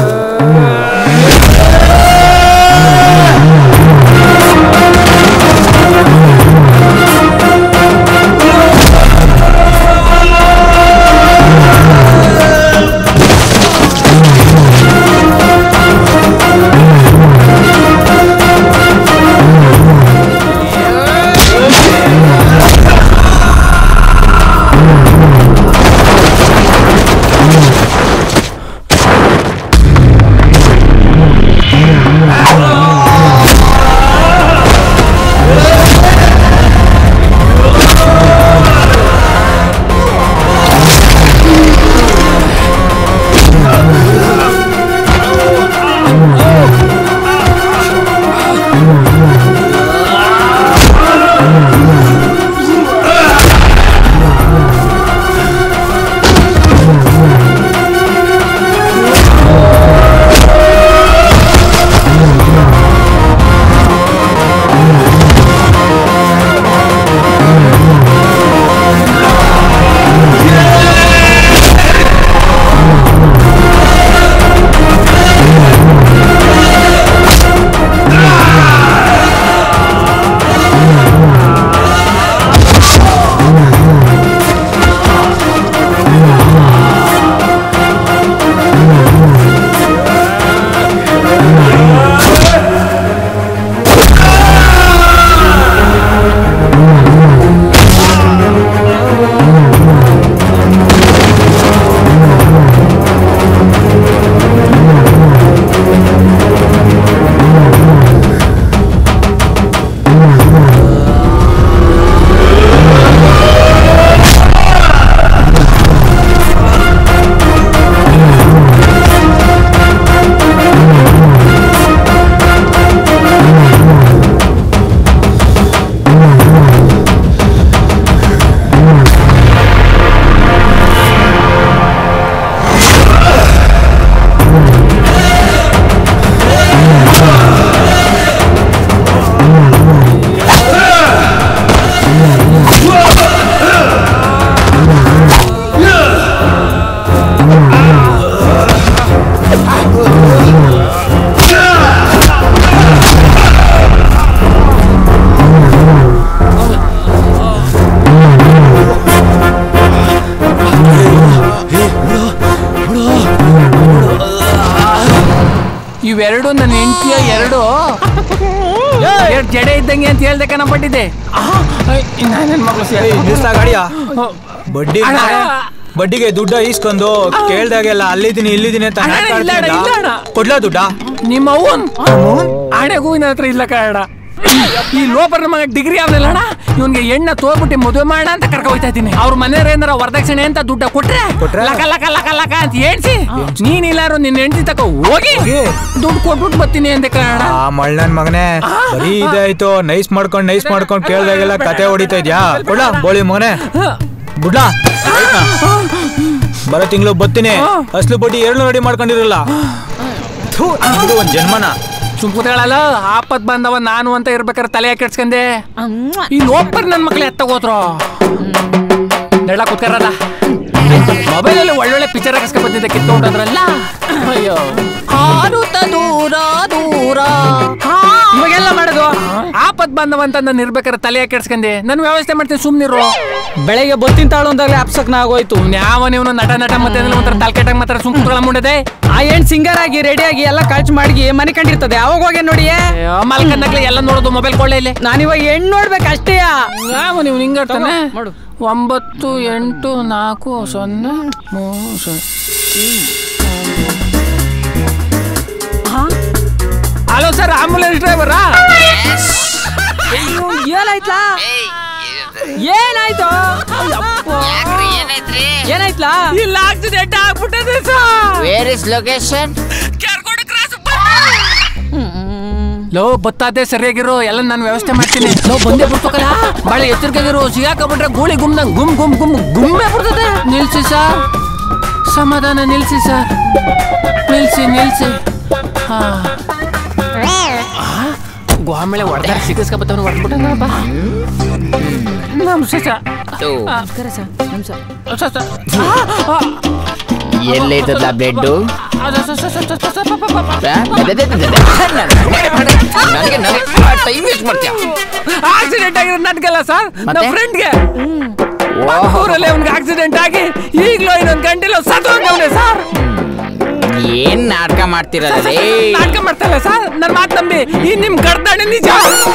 ಎರಡು ನನ್ನ ಹೆಂಡತಿಯ ಎರಡು ಎರಡು ಜಡೆ ಇದ್ದಂಗೆ ಅಂತ ಹೇಳ್ದೆ ಕಣ ಪಟ್ಟಿದ್ದೆ ನನ್ನ ಮಗಳು ನಿಲ್ಸ ಗಾಡಿಯ ಬಡ್ಡಿ ಬಡ್ಡಿಗೆ ದುಡ್ಡ ಈಸ್ಕೊಂಡು ಕೇಳ್ದಾಗೆಲ್ಲ ಅಲ್ಲಿದ್ದೀನಿ ಇಲ್ಲಿದ್ದೀನಿ ಅಂತ ಅಣ್ಣ, ಹ್ಯಾಕ್ ಇಲ್ಲ ಅಣ್ಣ, ಆಡ್ತೀಯಲ್ಲ? ಇಲ್ಲ ಅಣ್ಣ. ಕೊಡ್ಲಾ ದುಡ್ಡ ನಿಮ್ಮ ಅವನ್ ಆಣೆಗೂ ನನ್ನ ಹತ್ರ ಇಲ್ಲ ಕಾರಣ ಈ ಲೋಪರ್ ಮಗ ಡಿಗ್ರಿ ಅವನಲ್ಲ ಅಣ್ಣ ಇವನ್ಗೆ ಎಣ್ಣ ತೋರ್ಬಿಟ್ಟು ಮದುವೆ ಮಾಡ ಅಂತ ಕರ್ಕೊ ಹೋಯ್ತಾ ಇದ್ದೀನಿ ಅವ್ರ ಮನೆಯವ್ರ ಏನಾರ ವರದಕ್ಷಿಣೆ ಅಂತ ದುಡ್ಡ ಕೊಟ್ರೆ ಲಕ ಲಕ ಲಕ ಲಕ ಅಂತ ಹೇಳ್ಸಿ ನೀನ್ ಇಲ್ಲಾರು ನಿನ್ನ ಹೆಂಡತಿ ತಕ ಹೋಗಿ ದುಡ್ಡು ಕೊಟ್ಬಿಟ್ಟು ಬರ್ತೀನಿ ಅಂದೆ ಕಾರಣ ಆ ಮಳ್ಳನ್ ಮಗನೇ ಬರೀ ಇದಾಯ್ತು ನೈಸ್ ಮಾಡ್ಕೊಂಡ್ ನೈಸ್ ಮಾಡ್ಕೊಂಡ್ ಕೇಳ್ದಾಗೆಲ್ಲ ಕತೆ ಹೊಡಿತಾ ಇದ್ಯಾ ಕೊಡ ಬೋಳಿ ಮಗನೇ ಬಿಡ್ಲಾ ಬರೋ ತಿಂಗಳು ಬತ್ತೀನಿ ಅಸ್ಲು ಬಡ್ಡಿ ಎರಡು ರೆಡಿ ಮಾಡ್ಕೊಂಡಿರಲ್ಲ ಥು, ಇದು ಒಂದ್ ಜನ್ಮನ ಸುಮ್ಕುತಗಳಲ್ಲ ಆಪತ್ ಬಂದವ ನಾನು ಅಂತ ಇರ್ಬೇಕಾದ್ರೆ ತಲೆ ಯಾಕೆ ಕೆಡ್ಸ್ಕಂದೆ ಈ ಲೋಪರ್ ನನ್ನ ಮಕ್ಳು ಎತ್ತಗೋದ್ರು ನೆಳ ಕುತ್ಕರದ ಮೊಬೈಲ್ ಅಲ್ಲಿ ಒಳ್ಳೊಳ್ಳೆ ಪಿಕ್ಚರ್ ಹಾಕಿಸ್ಕೊಂಡ್ ಬಂದಿದ್ದೆ ಕಿತ್ಕೊಂಡ್ರಲ್ಲ ಅಯ್ಯೋ ಹಾರುತ್ತ ದೂರ ದೂರ ಇವಾಗೆಲ್ಲ ಮಾಡೋದು ಆಪತ್ ಬಂದವ ಅಂತ ನಾನು ಇರ್ಬೇಕಾದ್ರೆ ತಲೆ ಯಾಕೆ ಕೆಡ್ಸ್ಕಂದೆ ನಾನು ವ್ಯವಸ್ಥೆ ಮಾಡ್ತೀನಿ ಸುಮ್ನಿರು ಬೆಳಗ್ಗೆ ಬತ್ತಿನ ತಾಳು ಅಂದಾಗಲೇ ಅಪ್ಸಕ್ನ ಆಗೋಯ್ತು ಯಾವ ನೀವು ನಟ ನಟ ಮತ್ತೆ ಅಂದ್ರೆ ಒಂಥರ ತಲ್ಕೆಟಾಗ ಮಾತ್ರ ಸುಮ್ ಕುತ್ಕೊಳ್ಳ ಮುಂಡದೆ ಆ ಹೆಣ್ ಸಿಂಗರ್ ಆಗಿ ರೆಡಿ ಆಗಿ ಎಲ್ಲ ಖರ್ಚು ಮಾಡಿ ಮನೆ ಕಂಡಿರ್ತದೆ ಅವಾಗ ಹೋಗಿ ನೋಡಿ ಮಲ್ಕಂದಾಗ್ಲೇ ಎಲ್ಲ ನೋಡೋದು ಮೊಬೈಲ್ ಕೊಳ್ಳೆ ಇಲ್ಲಿ ನಾನಿವಾಗ ಹೆಣ್ಣು ನೋಡ್ಬೇಕು ಅಷ್ಟೇ ಯಾವ ನೀವು ಹಿಂಗಾಡ್ತಾನೆ ಒಂಬತ್ತು ಎಂಟು ನಾಲ್ಕು ಸೊನ್ನೆ ಮೂರು ಸೊನ್ನೆ ಹಲೋ ಸರ್ ಆಂಬುಲೆನ್ಸ್ ಡ್ರೈವರಾ ಅಯ್ಯೋ ಏನಾಯ್ತಾ ಏನಾಯ್ತು ಏನಾಯ್ತಲಾ ಇಲ್ಲ ಆಕ್ಸಿಡೆಂಟ್ ಆಗ್ಬಿಟ್ಟದೆ ಸರ್ ವೇರ್ ಇಸ್ ಲೊಕೇಶನ್ ಲೋ ಬತ್ತಾದೆ ಸರಿಯಾಗಿರೋ ಎಲ್ಲ ನಾನು ವ್ಯವಸ್ಥೆ ಮಾಡ್ತೀನಿ ಲೋ ಬಂದೇ ಬಿಡ್ತಕಲ್ಲ ಬಾಳೆ ಎಚ್ಚರಿಕೆಗಿರು ಸಿಗಾಕಬಿಟ್ರೆ ಗೋಳಿ ಗುಮ್ದಂಗ್ ಗುಮ್ ಗುಮ್ ಗುಮ್ ಗುಮ್ಮೆ ಬಿಡ್ತದೆ ನಿಲ್ಸಿ ಸರ್ ಸಮಾಧಾನ ನಿಲ್ಸಿ ಸರ್ ನಿಲ್ಸಿ ನಿಲ್ಸಿ ಹಾ ಗೋಮಳೆ ಹೊಡೆದ ಸಿಗಿಸ್ಕೊಬತ್ತವನು ಹೊಡೆದ್ಬಿಟ್ಟಂಗಪ್ಪ ನಮಸ್ತೆ ಸರ್ ನಮಸ್ಕಾರ ಸರ್ ನಮಸ್ಕಾರ ಸರ್ ಎಲ್ಲೈತದ ಬ್ಲೆಡ್ ನನಗೆ ಟೈಮ್ ವೇಸ್ಟ್ ಮಾಡ್ತೀಯ ಆಕ್ಸಿಡೆಂಟ್ ಆಗಿರೋ ನನ್ಗಲ್ಲ ಸರ್ ನಮ್ಮ ಮತ್ತೆ? ಫ್ರೆಂಡ್ಗೆ ಓಹೋ. ಊರಲ್ಲಿ ಅವ್ನಿಗೆ ಆಕ್ಸಿಡೆಂಟ್ ಆಗಿ ಈಗಲೂ ಇನ್ನೊಂದು ಗಂಟೆలో ಸತ್ತೋಗವನೆ ಸರ್ ಏನ್ ನಾಟಕ ಮಾಡ್ತಿರೋದೇ ನಾಟಕ ಮಾಡ್ತಲ್ಲ ಸರ್ ನನ್ನ ಮಾತು ನಂಬಿ ಈ ನಿಮ್ ಗರ್ದಾಣೆ ನಿಜ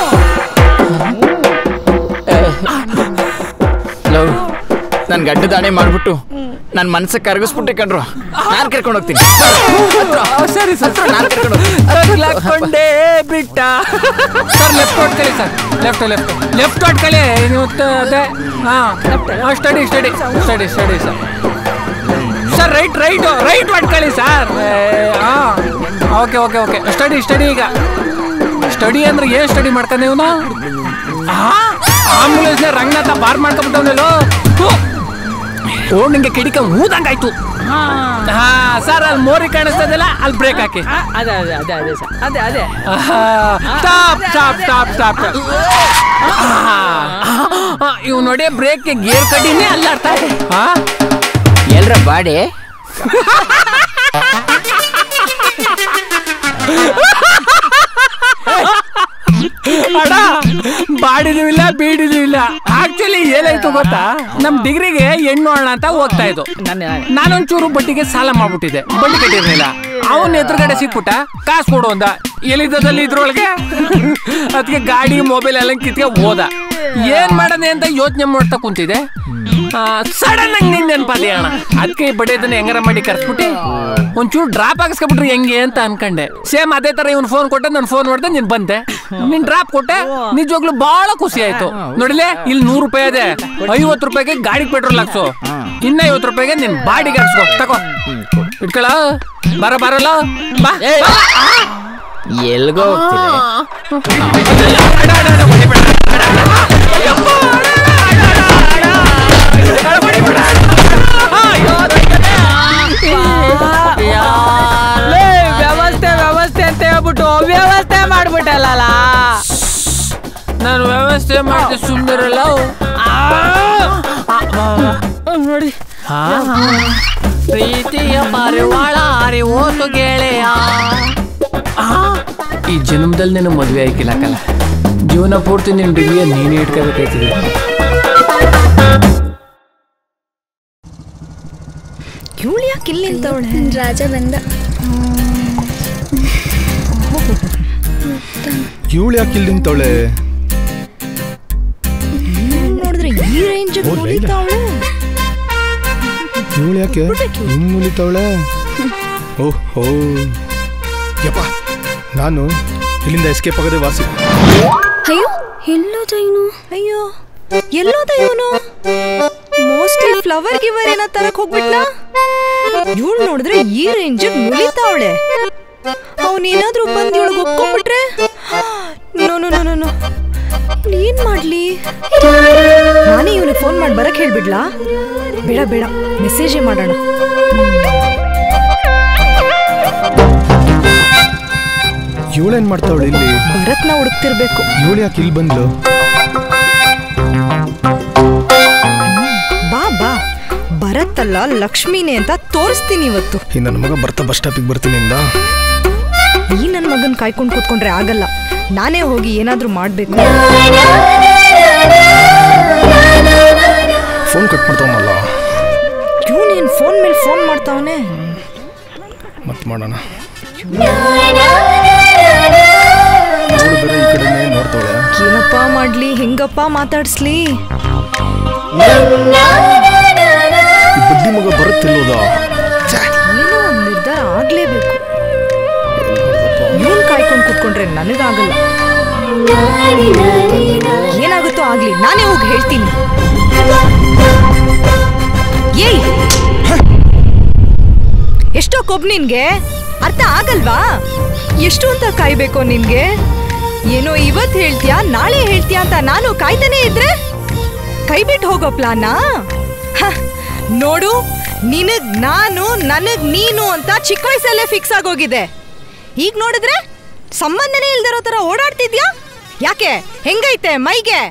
ಲವ್ ನನ್ ಗಡ್ಡ ದಾಣೆ ಮಾಡ್ಬಿಟ್ಟು ನನ್ ಮನ್ಸ ಕರಗಿಸ್ಬಿಟ್ಟೆ ಕಣ್ರು ನಾನ್ ಕರ್ಕೊಂಡು ಹೋಗ್ತೀನಿ ಸರಿ ಸರ್ ನಾನ್ ಕರ್ಕೊಂಡು ತಗ್ಲಾಕೊಂಡೇ ಬಿಟ್ಟ ಸರ್ ಲೆಫ್ಟ್ ಹೊಡ್ಕೊಳ್ಳಿ ಸರ್ ಲೆಫ್ಟ್ ಲೆಫ್ಟ್ ಲೆಫ್ಟ್ ಹೊಡ್ಕೊಳ್ಳಿ ನೀವು ತ- ಅದೇ ಹಾ study study study study sir sir right right right ಹೊಡ್ಕೊಳ್ಳಿ ಸರ್ ಹಾ okay okay okay study study ಈಗ ಸ್ಟಡಿ ಅಂದ್ರೆ ಏನ್ ಸ್ಟಡಿ ಮಾಡ್ತಾನೆ ಇವನು ಆಂಬುಲೆನ್ಸ್ ರಂಗನಾಥ ಬಾರ್ ಮಾಡ್ಕೊಂಡ್ಬಿಟ್ಟವನಲ್ಲೋ ಓ ನಿಂಗೆ ಕಿಡಿಕ ಊದಂಗಾಯ್ತು ಹಾ ಸರ್ ಅಲ್ಲಿ ಮೋರಿ ಕಾಣಿಸ್ತದಲ್ಲ ಅಲ್ಲಿ ಬ್ರೇಕ್ ಹಾಕಿ ಅದೇ ಅದೇ ಅದೇ ಅದೇ ಸರ್ ಅದೇ ಅದೇ ಸ್ಟಾಪ್ ಸ್ಟಾಪ್ ಸ್ಟಾಪ್ ಸ್ಟಾಪ್ ಇವ್ ನೋಡಿ ಬ್ರೇಕ್ ಗೇರ್ ಕಡಿನೇ ಅಲ್ಲಾಡ್ತಾ ಇದೆ ಹಾ ಎಲ್ರ ಬಾಡಿ ಅಡ ಬಾಡಿನೂ ಇಲ್ಲ ಬೀಡಿನೂ ಇಲ್ಲ ಆಕ್ಚುಲಿ ಏನಾಯ್ತು ಗೊತ್ತಾ ನಮ್ ಡಿಗ್ರಿಗೆ ಹೆಣ್ಣು ಅಣ್ಣ ಅಂತ ಹೋಗ್ತಾ ಇದ್ದು ನಾನೊಂಚೂರು ಬಡ್ಡಿಗೆ ಸಾಲ ಮಾಡ್ಬಿಟ್ಟಿದ್ದೆ ಬಡ್ಡಿ ಕಟ್ಟಿರ್ಲಿಲ್ಲ ಅವನ್ ಎದುರುಗಡೆ ಸಿಕ್ಬಿಟ್ಟ ಕಾಸು ಕೊಡು ಅಂದ ಎಲ್ಲಿದ್ದದಲ್ಲಿ ಇದ್ರೊಳಗೆ ಅದಕ್ಕೆ ಗಾಡಿ ಮೊಬೈಲ್ ಎಲ್ಲ ಕಿತ್ಗೆ ಹೋದ ಏನ್ ಮಾಡದೆ ಅಂತ ಯೋಚನೆ ಮಾಡ್ತಾ ಕುಂತಿದೆ ಸಡನ್ ಆಗಿ ನಿನ್ ನೆನಪಾದಿ ಅಣ್ಣ ಅದಕ್ಕೆ ಈ ಬಡ್ಡಿದನ್ನ ಹೆಂಗಾರ ಮಾಡಿ ಕರ್ಸ್ಬಿಟ್ಟು ಒಂಚೂರು ಡ್ರಾಪ್ ಹಾಕಿಸ್ಕೊಬಿಟ್ರಿ ಹೆಂಗೆ ಅಂತ ಅನ್ಕಂಡೆ ಸೇಮ್ ಅದೇ ತರ ಇವ್ನು ಫೋನ್ ಕೊಟ್ಟೆ ನಾನು ಫೋನ್ ಮಾಡ್ದೆ ನೀನ್ ಬಂದೆ ನೀನ್ ಡ್ರಾಪ್ ಕೊಟ್ಟೆ ನಿಜವಾಗ್ಲೂ ಬಹಳ ಖುಷಿ ಆಯ್ತು ನೋಡಿಲೆ ಇಲ್ಲಿ ನೂರು ರೂಪಾಯಿ ಇದೆ ಐವತ್ತು ರೂಪಾಯಿಗೆ ಗಾಡಿಗೆ ಪೆಟ್ರೋಲ್ ಹಾಕ್ಸು ಇನ್ನ ಐವತ್ತು ರೂಪಾಯಿಗೆ ನಿನ್ ಬಾಡಿಗೆ ಹಾಕ್ಸ್ಕೊ ತಗೋ ಇಟ್ಕೊಳ ಬರ ಬರಲ್ಲ ಬಾ ಬಾ. ಎಲ್ಗೋ ಲೇ, ವ್ಯವಸ್ಥೆ ವ್ಯವಸ್ಥೆ ಅಂತ ಹೇಳ್ಬಿಟ್ಟು ವ್ಯವಸ್ಥೆ ಮಾಡ್ಬಿಟ್ಟಲ್ಲ ನಾನು ವ್ಯವಸ್ಥೆ ಮಾಡಿದೆ ಸುಂದರಲ್ಲ ನೋಡಿ ಪ್ರೀತಿಯ ಪರಿವಾಳ ಅರೆ ಓತು ಗೆಳೆಯ ಆ, ಈ ಜನ್ಮದಲ್ಲಿ ನಿನಗೆ ಮದುವೆ ಆಗಿಲ್ಲ ಕಲ ಜೀವನ ಪೂರ್ತಿ ನಿನ್ನ ಡಿಗ್ರಿಯ ನೀನೇ ಇಟ್ಕೋಬೇಕಾಯ್ತದೆ ಇವಳು ಯಾಕೆ ಇಲ್ಲಿ ನಿಂತವಳೆ ರಾಜ ಬಂದ ಇವಳು ಯಾಕೆ ಇಲ್ಲಿ ನಿಂತವಳೆ ನೋಡಿದ್ರೆ ಈ ರೇಂಜ್ ಮುಳಿತಾವಳೆ ಇವಳು ಯಾಕೆ ಹಿಂಗ್ ಮುಲಿತಾವಳೆ ಓಹ್ ಹೋ ಯಪ್ಪ ನಾನು ಇಲ್ಲಿಂದ ಎಸ್ಕೇಪ್ ಆಗೋದೇ ವಾಸಿ ಅಯ್ಯೋ ಎಲ್ಲೋದ ಇವನು ಅಯ್ಯೋ ಎಲ್ಲೋದ ಇವನು ಮೋಸ್ಟ್ಲಿ ಫ್ಲವರ್ ಗಿವರ್ ಏನೋ ತರಕ್ ಹೋಗ್ಬಿಟ್ನಾ ಇವಳು ನೋಡಿದ್ರೆ ಈ ರೇಂಜ್ ಮುಳಿತಾವಳೆ ಅವನೇನಾದ್ರೂ ಬಂದು ಇವಳಿಗೆ ಒಪ್ಕೊಂಡ್ಬಿಟ್ರೆ ನೋ ನೋ ನೋ ನೋ ಏನ್ ಮಾಡ್ಲಿ ನಾನೇ ಇವನಿಗೆ ಫೋನ್ ಮಾಡಿ ಬರಕ್ ಹೇಳ್ಬಿಡ್ಲಾ ಬೇಡ ಬೇಡ ಮೆಸೇಜೇ ಮಾಡೋಣ ಇವಳೇನ್ ಮಾಡ್ತಾವಳೆ ಇಲ್ಲಿ ಭರತ್ನ ಹುಡುಕ್ತಿರ್ಬೇಕು ಇವಳು ಯಾಕೆ ಇಲ್ಲಿ ಬಂದ್ಲು ಬಾ ಬಾ ಭರತ್ ಅಲ್ಲ ಲಕ್ಷ್ಮಿನೇ ಅಂತ ತೋರಿಸ್ತೀನಿ ಇವತ್ತು ಈ ನನ್ನ ಮಗ ಬರ್ತಾ ಬಸ್ ಸ್ಟಾಪಿಗೆ ಬರ್ತೀನಿ ಇಂದ ಈ ನನ್ನ ಮಗನ್ ಕಾಯ್ಕೊಂಡು ಕೂತ್ಕೊಂಡ್ರೆ ಆಗಲ್ಲ ನಾನೇ ಹೋಗಿ ಏನಾದ್ರೂ ಮಾಡ್ಬೇಕು ಫೋನ್ ಕಟ್ ಮಾಡ್ತಾವನಲ್ಲ ಇವನೇನ್ ಫೋನ್ ಮೇಲೆ ಫೋನ್ ಮಾಡ್ತಾವನೆ ಮತ್ತೆ ಮಾಡೋಣ ಅವಳು ಬೇರೆ ಈ ಕಡೆನೇ ನೋಡ್ತಾವಳೆ ಏನಪ್ಪ ಮಾಡ್ಲಿ ಹೆಂಗಪ್ಪ ಮಾತಾಡ್ಸ್ಲಿ ಈ ಬಡ್ಡಿ ಮಗ ಬರುತ್ತಿಲ್ಲೋದ ಏನೋ ಒಂದ್ ನಿರ್ಧಾರ ಆಗ್ಲೇಬೇಕು ಇವನ್ ಕಾಯ್ಕೊಂಡು ಕೂತ್ಕೊಂಡ್ರೆ ನನಗಾಗಲ್ಲ ಏನಾಗುತ್ತೋ ಆಗ್ಲಿ ನಾನೇ ಹೋಗಿ ಹೇಳ್ತೀನಿ ಏಯ್ ಎಷ್ಟೋ ಕೊಬ್ ನಿನ್ಗೆ ಅರ್ಥ ಆಗಲ್ವಾ ಎಷ್ಟು ಅಂತ ಕಾಯ್ಬೇಕು ನಿನ್ಗೆ ಏನೋ ಇವತ್ ಹೇಳ್ತೀಯಾ ನಾಳೆ ಹೇಳ್ತೀಯಾ ಅಂತ ನಾನು ಕಾಯ್ತಾನೆ ಇದ್ರೆ ಕೈ ಬಿಟ್ಟು ಹೋಗೋ ಪ್ಲಾನಾ ಹ, ನೋಡು ನಿನಗ್ ನಾನು ನನಗ್ ನೀನು ಅಂತ ಚಿಕ್ಕ ವಯಸ್ಸಲ್ಲೇ ಫಿಕ್ಸ್ ಆಗೋಗಿದೆ ಈಗ ನೋಡಿದ್ರೆ ಸಂಬಂಧನೇ ಇಲ್ದಿರೋ ತರ ಓಡಾಡ್ತಿದ್ಯಾ ಯಾಕೆ ಹೆಂಗೈತೆ ಮೈಗೆ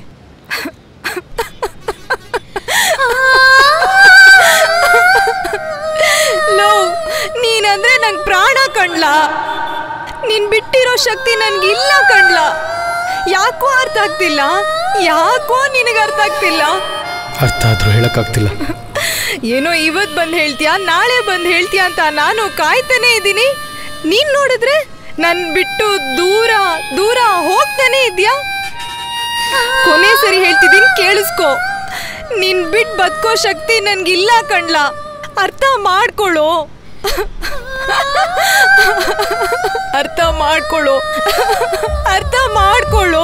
ಲೋ ನೀನಂದ್ರೆ ನಂಗೆ ಪ್ರಾಣ ಕಣ್ಲ ನೀನ್ ಬಿಟ್ಟಿರೋ ಶಕ್ತಿ ನನ್ಗಿಲ್ಲ ಕಣ್ಲ ಯಾಕೋ ಅರ್ಥ ಆಗ್ತಿಲ್ಲ ಯಾಕೋ ನಿನಗೆ ಅರ್ಥ ಆಗ್ತಿಲ್ಲ ಅರ್ಥ ಆದ್ರೂ ಹೇಳಕ್ಕಾಗ್ತಿಲ್ಲ ಏನೋ ಇವತ್ ಬಂದ್ ಹೇಳ್ತೀಯಾ ನಾಳೆ ಬಂದ್ ಹೇಳ್ತೀಯಾ ಅಂತ ನಾನು ಕಾಯ್ತಾನೆ ಇದ್ದೀನಿ ನೀನ್ ನೋಡಿದ್ರೆ ನನ್ ಬಿಟ್ಟು ದೂರ ದೂರ ಹೋಗ್ತಾನೆ ಇದ್ಯಾ ಕೊನೆ ಸರಿ ಹೇಳ್ತಿದ್ದೀನಿ ಕೇಳಿಸ್ಕೊ ನಿನ್ ಬಿಟ್ ಬದುಕೋ ಶಕ್ತಿ ನನ್ಗಿಲ್ಲ ಕಣ್ಲ ಅರ್ಥ ಮಾಡ್ಕೊಳ್ಳೋ ಅರ್ಥ ಮಾಡ್ಕೊಳ್ಳೋ ಅರ್ಥ ಮಾಡ್ಕೊಳ್ಳೋ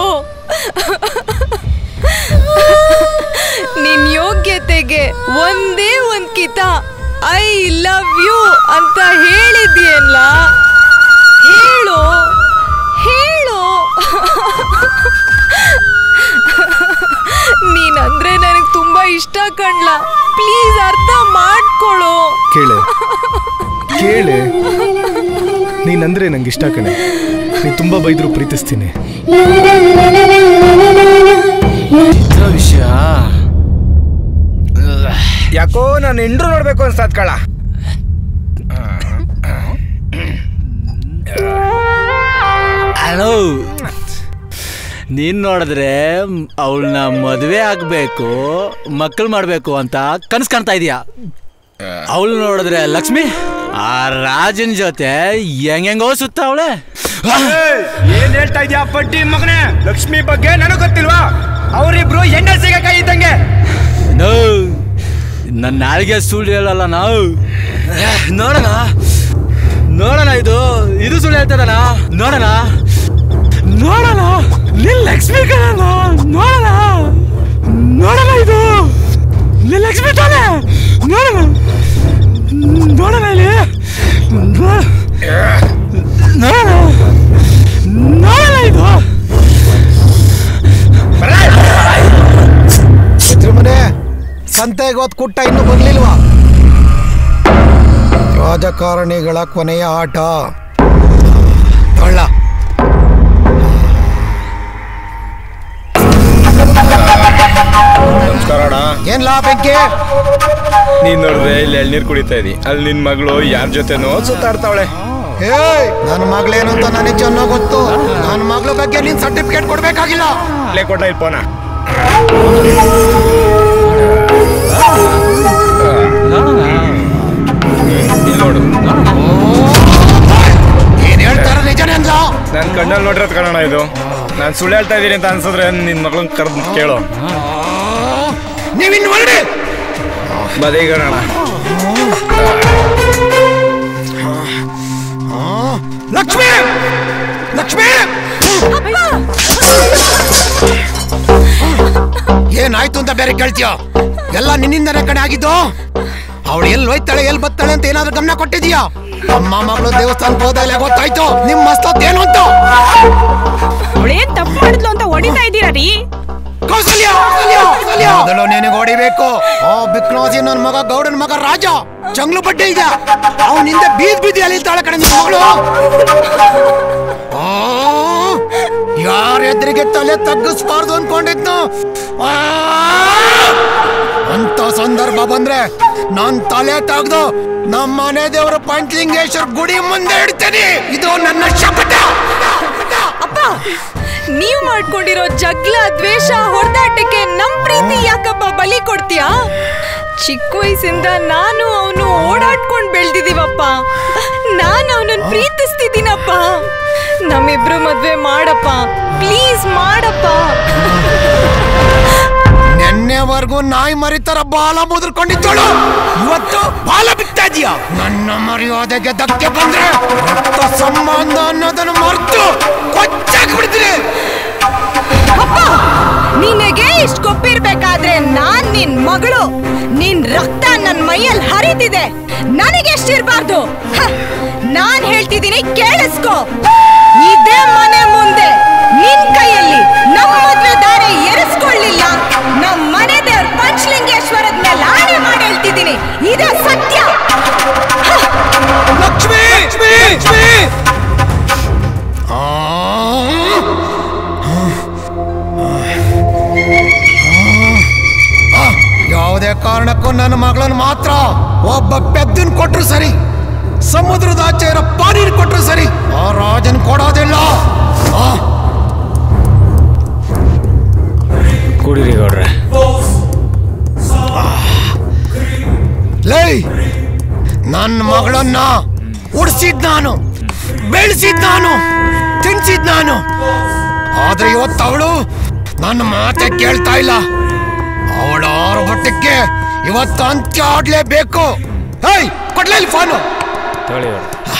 ನಿನ್ ಯೋಗ್ಯತೆಗೆ ಒಂದೇ ಒಂದ್ ಕಿತ ಐ ಲವ್ ಯು ಅಂತ ಹೇಳಿದ್ಯಲ್ಲ ಹೇಳು ಹೇಳು ನೀನಂದ್ರೆ ನನಗೆ ತುಂಬಾ ಇಷ್ಟ ಕಣ್ಲ ಪ್ಲೀಸ್ ಅರ್ಥ ಮಾಡ್ಕೊಳ್ಳೋ ಕೇಳೆ ಕೇಳೆ ನೀನಂದ್ರೆ ನಂಗೆ ಇಷ್ಟ ಕಣೆ ನೀ ತುಂಬಾ ಬೈದ್ರು ಪ್ರೀತಿಸ್ತೀನಿ ವಿಷಯ ಯಾಕೋ ನಾನು ಎಂಡ್ರು ನೋಡ್ಬೇಕು ಅನ್ಸ್ತಾತ್ ಕಳ ಹಲೋ ನೀನ್ ನೋಡಿದ್ರೆ ಅವಳನ್ನ ಮದುವೆ ಆಗ್ಬೇಕು ಮಕ್ಕಳು ಮಾಡ್ಬೇಕು ಅಂತ ಕನಸು ಕಾಣ್ತಾ ಇದೀಯ ಅವಳು ನೋಡಿದ್ರೆ ಲಕ್ಷ್ಮಿ ಆ ರಾಜನ್ ಜೊತೆ ಹೆಂಗೆಂಗೋ ಸುತ್ತ ಅವಳೆ ಏನ್ ಹೇಳ್ತಾ ಇದ್ಯಾ ಪಟ್ಟಿ ಮಗನೇ ಲಕ್ಷ್ಮಿ ಬಗ್ಗೆ ನನಗ್ ಗೊತ್ತಿಲ್ವಾ ಅವರಿಬ್ರು ಎಣ್ಣೆ ಸಿಗಕಾಯಿ ಇದ್ದಂಗೆ ನೋ ನನ್ನ ನಾಳಿಗೆ ಸುಳ್ಳು ಹೇಳಲ್ಲ ನಾವು ನೋಡೋಣ ನೋಡೋಣ ಇದು ಇದು ಸುಳ್ಳು ಹೇಳ್ತದನ ನೋಡೋಣ ನೋಡೋಣ ನಿನ್ ಲಕ್ಷ್ಮಿ ಕಣ ನೋಡೋಣ ನೋಡೋಣ ಇದು ನಿನ್ ಲಕ್ಷ್ಮಿ ತಾನೆ ನೋಡೋಣ ನೋಡೋಣ ಇಲ್ಲಿ ನೋ- ನೋಡೋಣ ನೋಡೋಣ ಇದು ಯಜಮಾನೆ ಸಂತೆಗೆ ಹೋದ್ ಕುಟ್ಟ ಇನ್ನೂ ಬರ್ಲಿಲ್ವಾ ರಾಜಕಾರಣಿಗಳ ಕೊನೆಯ ಆಟ ಒಳ್ಳ ನಮಸ್ಕಾರ ಅಣ್ಣ ಏನ್ಲಾ ಬೆಂಕಿ ನೀನ್ ನೋಡಿದ್ರೆ ಇಲ್ಲಿ ಎಳ್ನೀರ್ ಕುಡಿತಾ ಇದಿ ಅಲ್ಲಿ ನಿನ್ ಮಗಳು ಯಾರ ಜೊತೆನೋ ಸುತ್ತಾಡ್ತಾವಳೆ ಏಯ್ ನನ್ನ ಮಗಳೇನು ಅಂತ ನನಗೆ ಚೆನ್ನಾಗ್ ಗೊತ್ತು ನನ್ನ ಮಗಳ ಬಗ್ಗೆ ನೀನ್ ಸರ್ಟಿಫಿಕೇಟ್ ಕೊಡ್ಬೇಕಾಗಿಲ್ಲ ಲೇ ಕೊಟ್ಟ ಇಲ್ಲಿ ಫೋನ ಇಲ್ಲಿ ನೋಡು ಏನ್ ಹೇಳ್ತಾರ ನಿಜನೇ ಅಂದ ನನ್ನ ಕಣ್ಣಲ್ಲಿ ನೋಡಿರೋದು ಕಣಣ್ಣ ಇದು ನಾನು ಸುಳ್ಳು ಹೇಳ್ತಾ ಇದ್ದೀನಿ ಅಂತ ಅನ್ಸಿದ್ರೆ ನಿನ್ನ ಮಗಳನ್ನ ಕರೆದು ಕೇಳು ನೀವಿನ್ ಹೊರಡಿ ಬದೇ ಕಣಣ್ಣ ಲಕ್ಷ್ಮಿ ಲಕ್ಷ್ಮಿ ಏನಾಯ್ತು ಅಂತ ಬೇರೆ ಕೇಳ್ತೀಯ ಎಲ್ಲ ನಿನ್ನಿಂದನೇ ಕಣೆ ಆಗಿದ್ದು ಅವಳು ಎಲ್ಲಿ ಹೋಯ್ತಾಳೆ ಎಲ್ಲಿ ಬರ್ತಾಳೆ ಅಂತ ಏನಾದ್ರೂ ಗಮನ ಕೊಟ್ಟಿದ್ಯಾ ಅಮ್ಮ ಮಗಳು ದೇವಸ್ಥಾನಕ್ಕೆ ಹೋದಾಗಲೇ ಗೊತ್ತಾಯ್ತು ನಿಮ್ ಮಸ್ತತ್ ಏನು ಅಂತ ಅವಳೇನ್ ತಪ್ಪು ಮಾಡಿದ್ಲು ಅಂತ ಹೊಡಿತಾ ಇದ್ದೀರಾ ರೀ ಕೌಸಲ್ಯ ಕೌಸಲ್ಯ ಮೊದಲು ನಿನಗೆ ಹೊಡಿಬೇಕು ಓ ಬಿಕ್ನೋಸಿ ನನ್ನ ಮಗ ಗೌಡನ ಮಗ ರಾಜ ಜಂಗ್ಲು ಬಡ್ಡೆ ಇದೆ ಅವನಿಂದ ಬೀದ್ ಬೀದಿ ಅಲಿತಾಳೆ ಕಡೆ ನಿನ್ ಮಗಳು ಯಾರ ಎದುರಿಗೆ ತಲೆ ತಗ್ಗಿಸ್ಬಾರ್ದು ಅನ್ಕೊಂಡಿದ್ನು ಆ! ಅಂತ ಸಂದರ್ಭ ಬಂದ್ರೆ ನಾನ್ ತಲೆ ತೆಗ್ದು ನಮ್ಮ ಮನೆ ದೇವರ ಪಂಚಲಿಂಗೇಶ್ವರ ಗುಡಿ ಮುಂದೆ ಇಡ್ತೀನಿ ಇದು ನನ್ನ ಶಪಥ ಅಪ್ಪ ನೀವ್ ಮಾಡ್ಕೊಂಡಿರೋ ಜಗ್ಲ ದ್ವೇಷ ಹೊಡೆದಾಟಕ್ಕೆ ನಮ್ ಪ್ರೀತಿ ಯಾಕಪ್ಪ ಬಲಿ ಕೊಡ್ತೀಯಾ ಚಿಕ್ಕ ವಯಸ್ಸಿಂದ ನಾನು ಅವನು ಓಡಾಡ್ಕೊಂಡ್ ಬೆಳ್ದಿದೀವಪ್ಪ ನಾನು ಅವನನ್ನ ಪ್ರೀತಿಸ್ತಿದ್ದೀನಪ್ಪ ನಮ್ಮಿಬ್ರು ಮದ್ವೆ ಮಾಡಪ್ಪ ಪ್ಲೀಸ್ ಮಾಡಪ್ಪ ನಿನ್ನೆವರೆಗೂ ನಾಯಿ ಮರಿತರ ಬಾಲ ಮುದ್ರಕೊಂಡಿದ್ದಳು ಇವತ್ತು ಬಾಲ ಬಿತ್ತಾ ಇದೀಯ ನನ್ನ ಮರ್ಯಾದೆಗೆ ಧಕ್ಕೆ ಬಂದ್ರೆ ರಕ್ತ ಸಂಬಂಧ ಅನ್ನೋದನ್ನು ಮರೆತು ಕೊಚ್ಚಾಕ್ ಬಿಡ್ತೀನಿ ಅಪ್ಪ ನಿನಗೆ ಇಷ್ಟ ಕೊಪ್ಪಿರ್ಬೇಕಾದ್ರೆ ನಾನ್ ನಿನ್ ಮಗಳು ನಿನ್ ರಕ್ತ ನನ್ ಮೈಯಲ್ಲಿ ಹರಿತಿದೆ ನನಗೆ ಎಷ್ಟಿರ್ಬಾರ್ದು ಹ, ನಾನ್ ಹೇಳ್ತಿದ್ದೀನಿ ಕೇಳಿಸ್ಕೊ ಇದೇ ಮನೆ ಮುಂದೆ ನಿನ್ ಕೈಯಲ್ಲಿ ನಮ್ಮ ಮದ್ವೆ ದಾರೆ ಎರೆಸ್ಕೊಳ್ಳಿಲ್ಲ ನಮ್ ಮನೆ ದೇವ್ರ ಪಂಚಲಿಂಗೇಶ್ವರದ ಮೇಲೆ ಆಣೆ ಮಾಡಿ ಹೇಳ್ತಿದ್ದೀನಿ ಇದೇ ಸತ್ಯ ಲಕ್ಷ್ಮಿ ಲಕ್ಷ್ಮಿ ಲಕ್ಷ್ಮಿ ಯಾವುದೇ ಕಾರಣಕ್ಕೂ ನನ್ನ ಮಗಳನ್ನ ಮಾತ್ರ ಒಬ್ಬ ಪೆದ್ದನ್ ಕೊಟ್ರು ಸರಿ ಸಮುದ್ರದ ಆಚೆ ಇರೋ ಪಾನೀರ್ ಕೊಟ್ರು ಸರಿ ಆ ರಾಜನ್ ಕೊಡೋದಿಲ್ಲ ಆ, ಕುಡೀರಿ ಗೌಡ್ರೆ ಲೈ ನನ್ನ ಮಗಳನ್ನ ಉಡ್ಸಿದ್ ನಾನು ಬೆಳೆಸಿದ್ ನಾನು ತಿನ್ಸಿದ್ ನಾನು ಆದ್ರೆ ಇವತ್ತು ಅವಳು ನನ್ನ ಮಾತೆ ಕೇಳ್ತಾ ಇಲ್ಲ ಅವಳ ಆರ್ಭಟಕ್ಕೆ ಇವತ್ತು ಅಂತ್ಯ ಆಡ್ಲೇಬೇಕು ಹೇಯ್ ಕೊಡ್ಲೇ ಇಲ್ಲಿ ಫೋನು ತೊಳಿ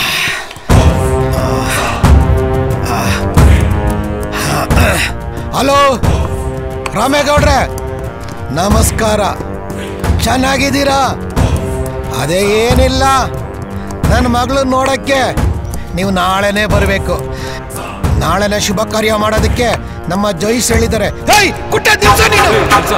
ಹಲೋ ರಾಮೇಗೌಡ್ರೆ ನಮಸ್ಕಾರ ಚೆನ್ನಾಗಿದ್ದೀರಾ ಅದೇ ಏನಿಲ್ಲ ನನ್ನ ಮಗಳು ನೋಡಕ್ಕೆ ನೀವು ನಾಳೆನೇ ಬರಬೇಕು ನಾಳೆನೇ ಶುಭ ಕಾರ್ಯ ಮಾಡೋದಕ್ಕೆ ನಮ್ಮ ಜೈಸ್ ಹೇಳಿದ್ದಾರೆ ಹೇಯ್ ಕುಟ್ಟ ದಿವಸ ನೀನು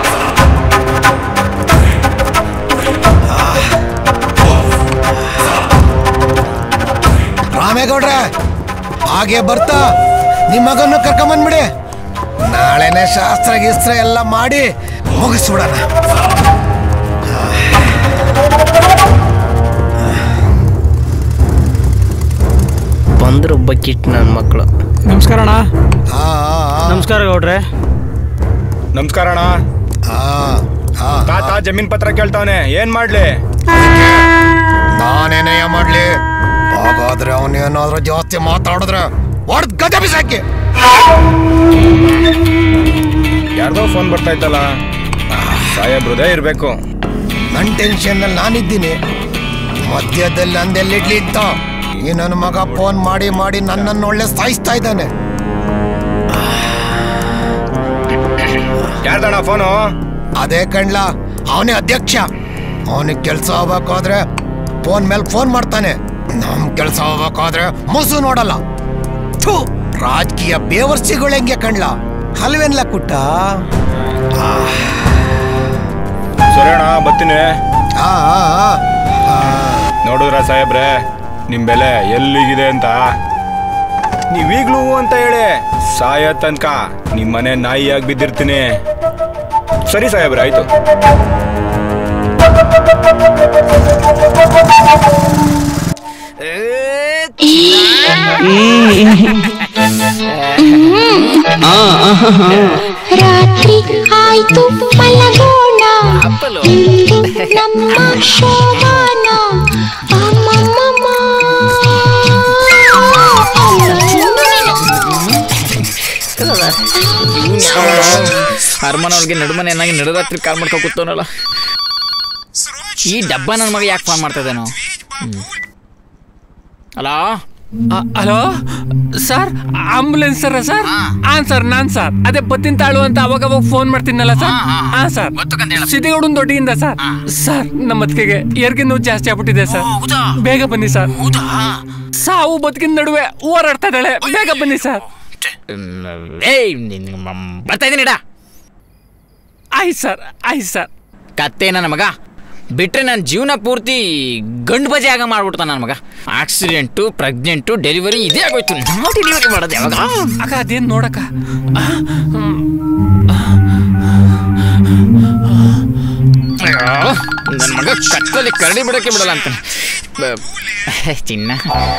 ರಾಮೇಗೌಡ್ರೆ ಹಾಗೆ ಬರ್ತಾ ನಿಮ್ಮ ಮಗನ್ನು ಕರ್ಕೊಂಬಂದ್ಬಿಡಿ ನಾಳೆನೆ ಶಾಸ್ತ್ರ ಗೀಸ್ತ್ರ ಎಲ್ಲ ಮಾಡಿ ಮುಗಿಸ್ಬಿಡೋಣ ಬಂದ್ರು ಬಕ್ಕಿಟ್ ನನ್ನ ಮಕ್ಕಳು ನಮಸ್ಕಾರ ಅಣ್ಣ ನಮಸ್ಕಾರ ಗೌಡ್ರೆ ನಮಸ್ಕಾರ ಅಣ್ಣ ತಾತ ಜಮೀನ್ ಪತ್ರ ಕೇಳ್ತಾವನೆ ಏನ್ ಮಾಡ್ಲಿ ನಾನೇನಯ್ಯ ಮಾಡ್ಲಿ ಹಾಗಾದ್ರೆ ಅವನೇನಾದ್ರೂ ಜಾಸ್ತಿ ಮಾತಾಡಿದ್ರೆ ಹೊಡೆದ್ ಗದೆ ಬಿಸಾಕಿ ಯಾರ್ದೋ ಫೋನ್ ಬರ್ತಾ ಇತ್ತಲ್ಲ ಸಾಹೇಬ್ರದೇ ಇರ್ಬೇಕು ನನ್ ಟೆನ್ಷನ್ ಅಲ್ಲಿ ನಾನಿದ್ದೀನಿ ಮಧ್ಯದಲ್ಲಿ ನಂದೆಲ್ಲಿಡ್ಲಿ ಅಂತ ಈ ನನ್ನ ಮಗ ಫೋನ್ ಮಾಡಿ ಮಾಡಿ ನನ್ನನ್ನು ಒಳ್ಳೆ ಸಾಯಿಸ್ತಾ ಇದ್ದಾನೆ ಯಾರ್ದಣ್ಣ ಫೋನು ಅದೇ ಕಣ್ಲ ಅವನೇ ಅಧ್ಯಕ್ಷ ಅವನಿಗೆ ಕೆಲಸ ಆಗ್ಬೇಕಾದ್ರೆ ಫೋನ್ ಮೇಲೆ ಫೋನ್ ಮಾಡ್ತಾನೆ ನಮ್ ಕೆಲಸ ಆಗ್ಬೇಕಾದ್ರೆ ಮುಸು ನೋಡಲ್ಲ ಥು ರಾಜಕೀಯ ಬೇವರ್ಸಿಗಳು ಹೆಂಗೆ ಕಣ್ಲ ಹಲ್ವೇನ್ಲ ಕುಟ್ಟ ಸರಿ ಅಣ್ಣ ಬರ್ತೀನಿ ಆ, ಆ, ಆ. ನೋಡಿದ್ರ ಸಾಹೇಬ್ರೆ ನಿಮ್ ಬೆಲೆ ಎಲ್ಲಿಗಿದೆ ಅಂತ ನೀವೀಗ್ಲೂ ಅಂತ ಹೇಳಿ ಸಾಯ ತನಕ ನಿಮ್ ಮನೆ ನಾಯಿಯಾಗಿ ಬಿದ್ದಿರ್ತೀನಿ ಸರಿ ಸಾಹೇಬ್ರೆ ಆಯ್ತು ರಾತ್ರಿ ಆಯ್ತು ಮಲಗೋಣ ಇಂದು ನಮ್ಮ ಶೋಭಾನ ಅಮ್ಮಮ್ಮಮ್ಮ. ಅರಮನೆ ಅವ್ರಿಗೆ ನಡುಮನೆ ಏನಾಗಿ ನಡುರಾತ್ರಿ ಕಾಲ್ ಮಾಡ್ಕೊ ಕೂತವನಲ್ಲ ಈ ಡಬ್ಬ ನನ್ನ ಮಗ ಯಾಕೆ ಫೋನ್ ಮಾಡ್ತಾ ಇದ್ದಾನು hello hello sir ambulance sir sir ಹಾಂ ಸರ್ ನಾನ್ ಸರ್ ಅದೇ ಬತ್ತಿನ ತಾಳು ಅಂತ ಅವಾಗ ಅವಾಗ ಫೋನ್ ಮಾಡ್ತೀನಲ್ಲ ಸರ್ ಹಾ ಸರ್ ಸಿದ್ದಿಗೌಡನ್ ದೊಡ್ಡಿಯಿಂದ ಸರ್ ಸರ್ ನಮ್ಮ ಅತ್ತಿಗೆಗೆ ಏರ್ಗೆ ನೋವು ಜಾಸ್ತಿ ಆಗ್ಬಿಟ್ಟಿದೆ ಸರ್ ಬೇಗ ಬನ್ನಿ ಸರ್ ಸಾವು ಬದುಕಿನ ನಡುವೆ ಹೋರಾಡ್ತಾ ಇದ್ದಾಳೆ ಬೇಗ ಬನ್ನಿ ಸರ್ ಏಯ್ ನಿನ್ ಮ- ಬರ್ತಾ ಇದ್ದೀನಿ ಇಡ ಆಯ್ತು ಸರ್ ಆಯ್ತು ಸರ್ ಕತ್ತೆ ನನ್ನ ಮಗ ಬಿಟ್ರೆ ನನ್ನ ಜೀವನ ಪೂರ್ತಿ ಗಂಡು ಬಜೆ ಆಗ ಮಾಡ್ಬಿಡ್ತಾನ ನನ್ನ ಮಗ ಆಕ್ಸಿಡೆಂಟು ಪ್ರೆಗ್ನೆಂಟು ಡೆಲಿವರಿ ಇದೇ ಆಗೋಯ್ತು ನಾವು ಡೆಲಿವರಿ ಮಾಡೋದು ಯಾವಾಗ ಅಕ್ಕ ಅದೇನ್ ನೋಡಕ್ಕ ನನ್ನ ಮಗ ಕತ್ತಲ್ಲಿ ಕರಡಿ ಬಿಡಕ್ಕೆ ಬಿಡಲ್ಲ ಅಂತ ಚಿನ್ನ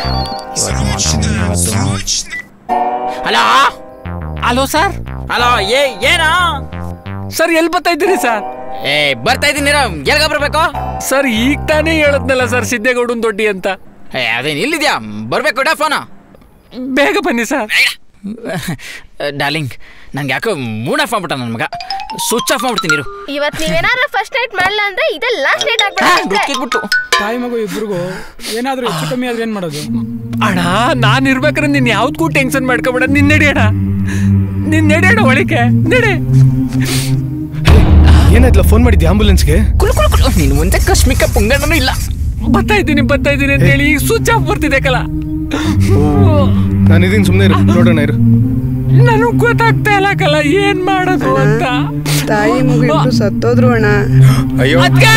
ಹಲೋ ಹಲೋ ಸರ್ ಹಲೋ ಏ ಏನೋ ಸರ್ ಎಲ್ಲಿ ಬರ್ತಾ ಇದ್ದೀರಿ ಸರ್ ಏ ಬರ್ತಾ ಇದ್ದೀನಿ ಎಲ್ಗ ಬರ್ಬೇಕು ಸರ್ ಈಗ ತಾನೇ ಹೇಳದ್ನಲ್ಲ ಸರ್ ಸಿದ್ದೇಗೌಡನ್ ದೊಡ್ಡಿ ಅಂತ ಏ ಅದೇನು ಇಲ್ಲಿದ್ಯಾ ಬರ್ಬೇಕು ಇಡ ಫೋನ ಬೇಗ ಬನ್ನಿ ಸರ್ ಡಾರ್ಲಿಂಗ್ ನಂಗೆ ಯಾಕೋ ಮೂಡ್ ಆಫ್ ಆಗ್ಬಿಟ್ಟ ನನ್ನ ಮಗ ಸ್ವಿಚ್ ಆಫ್ ಮಾಡ್ಬಿಡ್ತೀನಿ ಇರು ಇವತ್ ನೀವೇನಾದ್ರೂ ಫಸ್ಟ್ ನೈಟ್ ಮಾಡಲ್ಲ ಅಂದ್ರೆ ಇದೆ ಲಾಸ್ಟ್ ನೈಟ್ ಆಗ್ಬಿಡುತ್ತೆ ತಾಯಿ ಮಗು ಇಬ್ರಿಗೂ ಏನಾದ್ರೂ ಹೆಚ್ಚು ಕಮ್ಮಿ ಆದ್ರೆ ಏನ್ ಮಾಡೋದು ಅಣ್ಣ ನಾನ್ ಇರ್ಬೇಕಾದ್ರೆ ನೀನ್ ಯಾವ್ದಕ್ಕೂ ಟೆನ್ಷನ್ ಮಾಡ್ಕೊಬೇಡ ನಿನ್ ನಡಿ ಅಣ್ಣ ನಿನ್ ನಡಿ ಅಣ್ಣ ಒಳಗೆ ನಡಿ ಏನಾಯ್ತಲ್ಲ ಫೋನ್ ಮಾಡಿದ್ದೆ ಆಂಬುಲೆನ್ಸ್ಗೆ ಕುಲ್ ಕುಲ್ ಕುಲ್ ನೀನು ಮುಂದೆ ಕಶ್ಮಿಕ ಪುಂಗಣ್ಣನೂ ಇಲ್ಲ ಬರ್ತಾ ಇದ್ದೀನಿ ಬರ್ತಾ ಇದ್ದೀನಿ ಅಂತ ಹೇಳಿ ಈಗ ಸ್ವಿಚ್ ಆಫ್ ಬರ್ತಿದೆ ಕಲ ನಾನು ಇದೀನಿ ಸುಮ್ಮನೆ ಇರು ನೋಡೋಣ ಇರು ನನಗ್ ಗೊತ್ತಾಗ್ತಾ ಇಲ್ಲ ಕಲ ಏನ್ ಮಾಡೋದು ಅಂತ ತಾಯಿ ಮಗು ಇಬ್ರು ಸತ್ತೋದ್ರು ಅಣ್ಣ ಅಯ್ಯೋ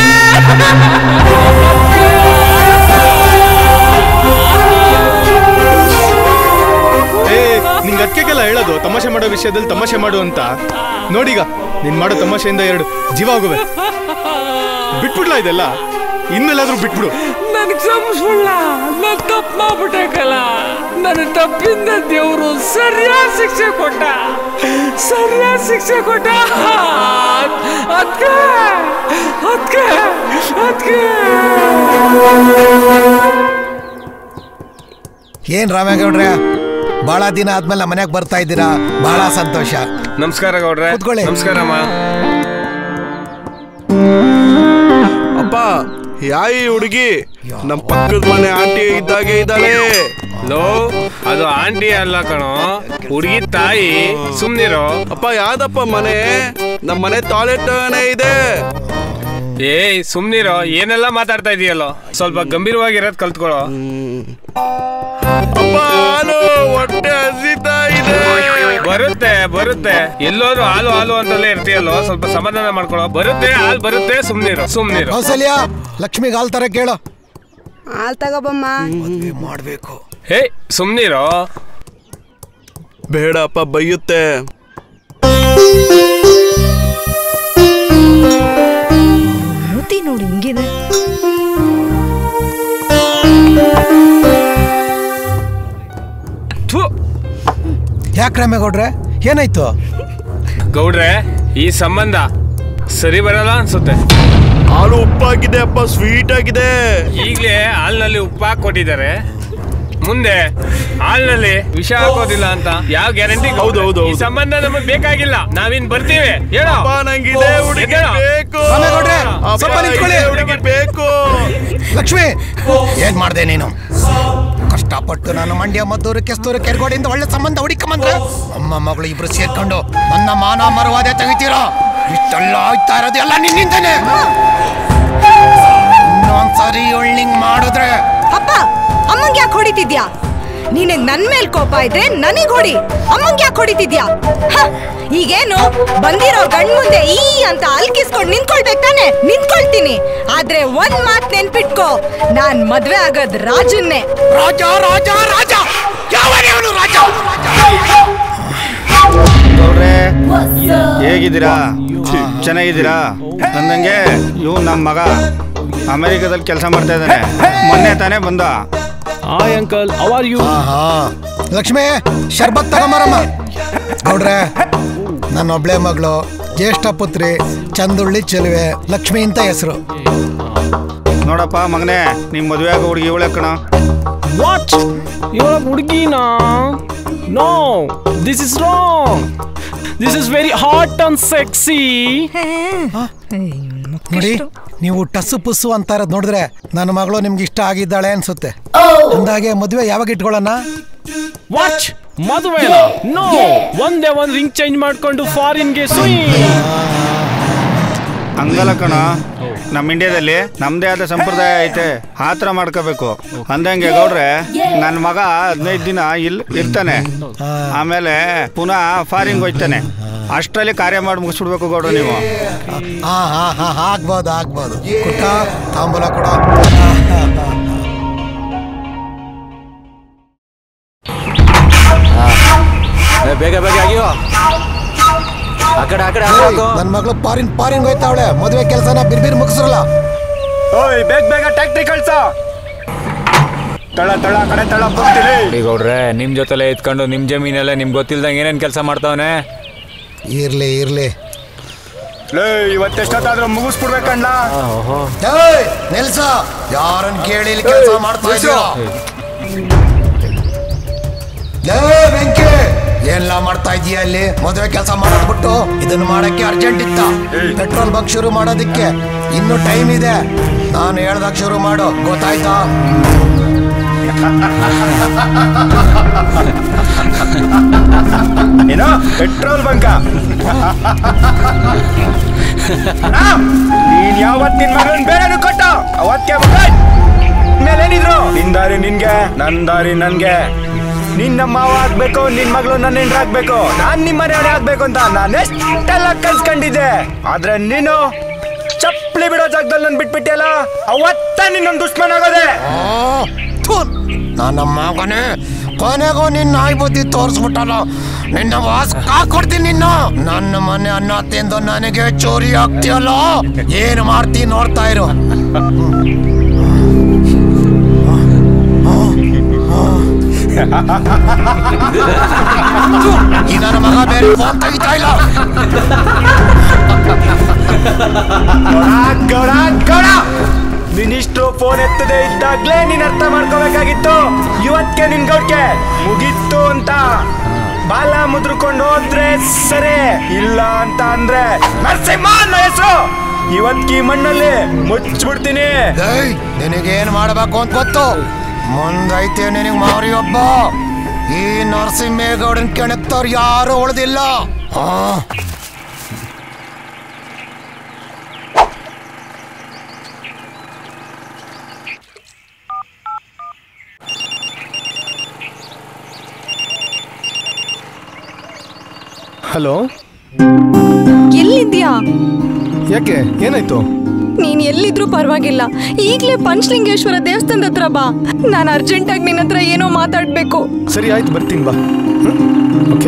ಏ ನಿಂಗೆ ಅದಕ್ಕೆಲ್ಲ ಹೇಳೋದು ತಮಾಷೆ ಮಾಡೋ ವಿಷಯದಲ್ಲಿ ತಮಾಷೆ ಮಾಡು ಅಂತ ನೋಡೀಗ ನೀನ್ ಮಾಡೋ ತಮಾಷೆಯಿಂದ ಎರಡು ಜೀವ ಹೋಗುವೆ ಬಿಟ್ಬಿಡ್ಲಾ ಇದೆಲ್ಲ ಇನ್ಮೇಲಾದ್ರೂ ಬಿಟ್ಬಿಡು ನನಗ್ ಸಂಸ್ಬಿಡ್ಲ ನಾನ್ ತಪ್ಪು ಮಾಡ್ಬಿಟ್ಟೆ ಕಲ ನನ್ನ ತಪ್ಪಿಂದ ದೇವ್ರು ಸರಿಯಾದ ಶಿಕ್ಷೆ ಕೊಟ್ಟ ಸರಿಯಾದ ಶಿಕ್ಷೆ ಕೊಟ್ಟ ಅದ್ಕೆ ಅದ್ಕೆ ಅದ್ಕೆ ಏನ್ ರಾಮೇಗೌಡ್ರೆ ಬಹಳ ದಿನ ಆದ್ಮೇಲೆ ಮನೆಗೆ ಬರ್ತಾ ಇದ್ದೀರಾ ಬಹಳ ಸಂತೋಷ ನಮಸ್ಕಾರ ಗೌಡ್ರೆ ಕೂತ್ಕೊಳ್ಳಿ. ನಮಸ್ಕಾರಮ್ಮ ಅಪ್ಪ ಯಾಯಿ ಹುಡುಗಿ ನಮ್ ಪಕ್ಕದ ಮನೆ ಆಂಟಿ ಇದ್ದಾಗೆ ಇದ್ದಾಳೆ ಲೋ ಅದು ಆಂಟಿ ಅಲ್ಲ ಕಣೋ ಹುಡುಗಿ ತಾಯಿ ಸುಮ್ನಿರೋ ಅಪ್ಪ ಯಾವ್ದಪ್ಪ ಮನೆ ನಮ್ಮ ಮನೆ ಟಾಯ್ಲೆಟ್ ಇದೆ ಏಯ್ ಸುಮ್ನಿರೋ ಏನೆಲ್ಲ ಮಾತಾಡ್ತಾ ಇದೀಯಲ್ಲೋ ಸ್ವಲ್ಪ ಗಂಭೀರವಾಗಿರೋದ್ ಕಲ್ತ್ಕೊಳ್ಳೋ ಅಪ್ಪ ಹಾಲು ಹೊಟ್ಟೆ ಹಸಿತಾ ಇದೆ ಬರುತ್ತೆ ಬರುತ್ತೆ ಎಲ್ಲೋದ್ರು ಹಾಲು ಹಾಲು ಅಂತಲೇ ಇರ್ತೀಯಲ್ಲೋ ಸ್ವಲ್ಪ ಸಮಾಧಾನ ಮಾಡ್ಕೊಳ್ಳೋ ಬರುತ್ತೆ ಹಾಲು ಬರುತ್ತೆ ಸುಮ್ನಿರೋ ಸುಮ್ನಿರೋ ಕೌಸಲ್ಯ ಲಕ್ಷ್ಮಿಗೆ ಹಾಲ್ ತರ ಕೇಳು ಹಾಲ್ ತಗೋಬಮ್ಮ ಮಾಡ್ಬೇಕು ಹೇ ಸುಮ್ನಿರೋ ಬೇಡ ಅಪ್ಪ ಬೈಯುತ್ತೆ ಮೂತಿ ನೋಡಿ ಹಿಂಗಿದೆ ಯಾಕೆ ರಾಮೇಗೌಡ್ರೆ ಏನಾಯ್ತು ಗೌಡ್ರೆ ಈ ಸಂಬಂಧ ಸರಿ ಬರಲ್ಲ ಅನ್ಸುತ್ತೆ ಹಾಲು ಉಪ್ಪಾಗಿದೆ ಅಪ್ಪ ಸ್ವೀಟ್ ಆಗಿದೆ ಈಗಲೇ ಹಾಲ್ನಲ್ಲಿ ಉಪ್ಪು ಹಾಕಿ ಕೊಟ್ಟಿದ್ದಾರೆ ಮುಂದೆ ಹಾಲ್ನಲ್ಲಿ ವಿಷ ಹಾಕೋದಿಲ್ಲ ಅಂತ ಯಾವ ಗ್ಯಾರಂಟಿ ಹೌದು, ಹೌದು, ಈ ಸಂಬಂಧ ನಮಗೆ ಬೇಕಾಗಿಲ್ಲ ನಾವಿನ್ ಬರ್ತೀವಿ ಹೇಳೋ ಅಪ್ಪ ನಂಗೆ ಇದೇ ಹುಡುಗಿ ಎದ್ದೇಳು. ಬೇಕು ರಾಮೇಗೌಡ್ರೆ, ಅಪ್ಪ, ಸ್ವಲ್ಪ ನಿಂತ್ಕೊಳ್ಳಿ. ಇದೇ ಹುಡುಗಿ ಬೇಕು ಲಕ್ಷ್ಮಿ ಏನ್ ಮಾಡ್ದೆ ನೀನು ಕಷ್ಟಪಟ್ಟು ನಾನು ಮಂಡ್ಯ ಮದ್ದೂರು ಕೆಸ್ತೂರು ಕೆರಗೋಡಿಂದ ಒಳ್ಳೆ ಸಂಬಂಧ ಹುಡುಕೊಂಬಂದ್ರೆ ಅಮ್ಮ ಮಗಳು ಇಬ್ರು ಸೇರ್ಕೊಂಡು ನನ್ನ ಮಾನ ಮರವಾದೆ ತೆಗಿತೀರಾ ಇಷ್ಟೆಲ್ಲ ಆಯ್ತಾ ಇರೋದು ಎಲ್ಲ ನಿನ್ನಿಂದನೇ ಇನ್ನೊಂದ್ಸರಿ ಒಳ್ಳಿಂಗ್ ಮಾಡಿದ್ರೆ ಅಪ್ಪ ಅಮ್ಮಂಗ್ ಯಾಕೆ ಹೊಡಿತಿದ್ಯಾ ನಿನಗ್ ನನ್ ಮೇಲ್ ಕೋಪ ಇದ್ರೆ ನನಗ್ ಹೊಡಿ ಅಮ್ಮಂಗ್ ಯಾಕೆ ಹೊಡಿತಿದ್ಯಾ ಹ, ಈಗೇನು ಬಂದಿರೋ ಗಂಡ್ ಮುಂದೆ ಈ ಅಂತ ಅಲ್ಕಿಸ್ಕೊಂಡ್ ನಿಂತ್ಕೊಳ್ಬೇಕು ತಾನೆ ನಿಂತ್ಕೊಳ್ತೀನಿ ಆದ್ರೆ ಒಂದ್ ಮಾತ್ ನೆನ್ಪಿಟ್ಕೋ ನಾನ್ ಮದ್ವೆ ಆಗೋದ್ ರಾಜನ್ನೇ ರಾಜ ರಾಜ ರಾಜ ಯಾವನೇ ರಾಜ ಗೌಡ್ರೆ ಹೇಗಿದ್ದೀರಾ ಚೆನ್ನಾಗಿದ್ದೀರಾ ಅಂದಂಗೆ ಇವ್ ನಮ್ಮ ಮಗ ಅಮೆರಿಕದಲ್ಲಿ ಕೆಲಸ ಮಾಡ್ತಾ ಇದ್ದಾನೆ ಮೊನ್ನೆ ತಾನೇ ಬಂದ hi uncle how are you Lakshmi ಶರ್ಬತ್ ತಗೊಂಬರಮ್ಮ ಗೌಡ್ರೆ ನನ್ನ ಒಬ್ಳೆ ಮಗಳು ಜ್ಯೇಷ್ಠ ಪುತ್ರಿ ಚಂದುಳ್ಳಿ ಚೆಲುವೆ ಲಕ್ಷ್ಮಿ ಅಂತ ಹೆಸರು ನೋಡಪ್ಪ ಮಗನೇ ನಿಮ್ಮ ಮದುವೆ ಆಗೋ ಹುಡುಗಿ ಇವಳೆ ಕಣ ವಾಟ್ ಇವಳ ಹುಡುಗಿನಾ no this is wrong this is very hot and sexy ನೋಡಿ ನೀವು ಟಸ್ಸು ಪುಸ್ಸು ಅಂತ ಇರೋದ್ ನೋಡಿದ್ರೆ ನನ್ನ ಮಗಳು ನಿಮ್ಗೆ ಇಷ್ಟ ಆಗಿದ್ದಾಳೆ ಅನ್ಸುತ್ತೆ ಅಂದಾಗೆ ಮದುವೆ ಯಾವಾಗ ಇಟ್ಕೊಳ್ಳೋಣ ವಾಚ್ ಮದುವೆ ನೋ ಒಂದೇ ಒಂದ್ ರಿಂಗ್ ಚೇಂಜ್ ಮಾಡ್ಕೊಂಡು ಫಾರಿನ್ಗೆ ಸುಯ್ ಹಂಗಲ್ಲ ಕಣ ನಮ್ಮ ಇಂಡಿಯಾದಲ್ಲಿ ನಮ್ದೇ ಆದ ಸಂಪ್ರದಾಯ ಐತೆ ಆ ಥರ ಮಾಡ್ಕೋಬೇಕು ಅಂದಂಗೆ ಗೌಡ್ರೆ ನನ್ನ ಮಗ ಹದಿನೈದು ದಿನ ಇಲ್ಲಿ ಇರ್ತಾನೆ ಆಮೇಲೆ ಪುನಃ ಫಾರಿನ್ಗೆ ಹೋಯ್ತಾನೆ ಅಷ್ಟರಲ್ಲಿ ಕಾರ್ಯ ಮಾಡಿ ಮುಗಿಸ್ಬಿಡ್ಬೇಕು ಗೌಡ್ರ ನೀವು ಹಾ ಹಾ ಹಾ ಆಗ್ಬೋದು ಆಗ್ಬೋದು ಕುಟ್ಟ ತಾಂಬೂಲ ಕೊಡ ಬೇಗ ಬೇಗ ಆಗಿಯೋ ಆ ಕಡೆ ಆ ಕಡೆ ಆ ಕಡೆ ಹಾಕು. ನನ್ನ ಮಗಳು ಪಾರಿನ್ ಪಾರಿನ್ ಹೋಯ್ತಾವಳೆ ಮದುವೆ ಕೆಲಸನ ಬಿರ್ಬಿರ್ ಮುಗಿಸ್ರಲ್ಲ ಓಯ್ ಬೇಗ ಬೇಗ ಟ್ಯಾಕ್ಟ್ರಿ ಕಳ್ಸ ತಳ ತಳ ಆ ಕಡೆ ತಳ ಬರ್ತೀನಿ ಗೌಡ್ರೆ ನಿಮ್ ಜೊತೆಲೆ ಇದ್ಕೊಂಡು ನಿಮ್ ಜಮೀನೆಲ್ಲ ನಿಮ್ಗೆ ಗೊತ್ತಿಲ್ದಂಗೆ ಏನೇನ್ ಕೆಲಸ ಮಾಡ್ತಾವನೆ ಇರ್ಲಿ ಇರ್ಲಿ ಲೇ ಇವತ್ತೆಷ್ಟೊತ್ತಾದ್ರೂ ಮುಗಿಸ್ಬಿಡ್ಬೇಕಣ್ಣ ಏಯ್, ನಿಲ್ಸ ಯಾರನ್ ಕೇಳಿ ಇಲ್ಲಿ ಕೆಲಸ ಮಾಡ್ತಾ ಇದೀಯ ಲೇ ಬೆಂಕಿ ಏನೆಲ್ಲ ಮಾಡ್ತಾ ಇದೀಯ ಅಲ್ಲಿ ಮದುವೆ ಕೆಲಸ ಮಾಡೋದ್ ಬಿಟ್ಟು ಇದನ್ನ ಮಾಡಕ್ಕೆ ಅರ್ಜೆಂಟ್ ಇತ್ತ ಪೆಟ್ರೋಲ್ ಬಂಕ್ ಶುರು ಮಾಡೋದಿಕ್ಕೆ ಇನ್ನು ಟೈಮ್ ಇದೆ ನಾನು ಹೇಳ್ದಾಗ ಶುರು ಮಾಡು ಗೊತ್ತಾಯ್ತಾ ಏನೋ ಪೆಟ್ರೋಲ್ ಬಂಕ ನೀನ್ ಯಾವತ್ತಿನ ಮಗಳನ್ ಬೇರೆನು ಕೊಟ್ಟ ಅವತ್ತೇ ಮೇಲೇನಿದ್ರು ನಿನ್ ದಾರಿ ನಿನ್ಗೆ ನನ್ ದಾರಿ ನನ್ಗೆ ನಿನ್ ನಮ್ಮ ಮಾವ ಆಗ್ಬೇಕು ನಿನ್ ಮಗಳು ನನ್ನ ಹೆಂಡ್ರ ಆಗ್ಬೇಕು ನಾನ್ ನಿಮ್ ಮನೆಯವನೇ ಆಗ್ಬೇಕು ಅಂತ ನಾನು ಎಷ್ಟೆಲ್ಲ ಕಲ್ಸ್ಕೊಂಡಿದ್ದೆ ಆದ್ರೆ ನೀನು ಚಪ್ಪಲಿ ಬಿಡೋ ಜಾಗದಲ್ಲಿ ನನ್ ಬಿಟ್ಬಿಟ್ಟಿಯಲ್ಲ ಅವತ್ತ ನಿನ್ನೊಂದು ದುಶ್ಮನ್ ಆಗೋದೆ ನನ್ನ ಮಗನೇ ಕೊನೆಗೂ ನಿನ್ನ ನಾಯಿ ಬುದ್ಧಿ ತೋರಿಸ್ಬಿಟ್ಟಲ್ಲ ನಿನ್ನ ವಾಸ್ ಕೊಡ್ತೀನಿ ನಿನ್ನ ನನ್ನ ಮನೆ ಅನ್ನ ತಿಂದು ನನಗೆ ಚೋರಿ ಆಗ್ತೀಯಲ್ಲ ಏನು ಮಾಡ್ತೀನಿ ನೋಡ್ತಾ ಇರು ಈ ನನ್ನ ಮಗ ಬೇರೆ ಫೋನ್ ತೆಗಿತಾ ಇಲ್ಲ ಗೌಡ ಗೌಡ ಮಿನಿಸ್ಟ್ರು ಫೋನ್ ಎತ್ತದೇ ಇದ್ದಾಗ್ಲೇ ನೀನ್ ಅರ್ಥ ಮಾಡ್ಕೋಬೇಕಾಗಿತ್ತು ಇವತ್ಗೆ ನಿನ್ ಗೌಡ್ಗೆ ಮುಗೀತು ಅಂತ ಬಾಲ ಮುದ್ರಕೊಂಡು ಹೋದ್ರೆ ಸರಿ ಇಲ್ಲ ಅಂತ ಅಂದ್ರೆ ನರಸಿಂಹ ಅನ್ನೋ ಹೆಸರು ಇವತ್ಕಿ ಮಣ್ಣಲ್ಲಿ ಮುಚ್ಚಿಬಿಡ್ತೀನಿ ನಿನಗೇನ್ ಮಾಡಬೇಕು ಅಂತ ಗೊತ್ತು ಮುಂದೈತೆ ನಿನಗೆ ಮಾರಿ ಒಬ್ಬ ಈ ನರಸಿಂಹೇಗೌಡನ್ ಕೆಣಕ್ತವ್ರು ಯಾರು ಉಳಿದಿಲ್ಲ ಹಾ ಹಲೋ ಎಲ್ಲಿದ್ಯಾ ಯಾಕೆ ಏನಾಯ್ತು ನೀನ್ ಎಲ್ಲಿದ್ರೂ ಪರವಾಗಿಲ್ಲ ಈಗ್ಲೇ ಪಂಚಲಿಂಗೇಶ್ವರ ದೇವಸ್ಥಾನದ ಹತ್ರ ಬಾ ನಾನು ಅರ್ಜೆಂಟಾಗಿ ನಿನ್ನ ಹತ್ರ ಏನೋ ಮಾತಾಡ್ಬೇಕು ಸರಿ ಆಯ್ತು ಬರ್ತೀನಿ ಬಾ ಓಕೆ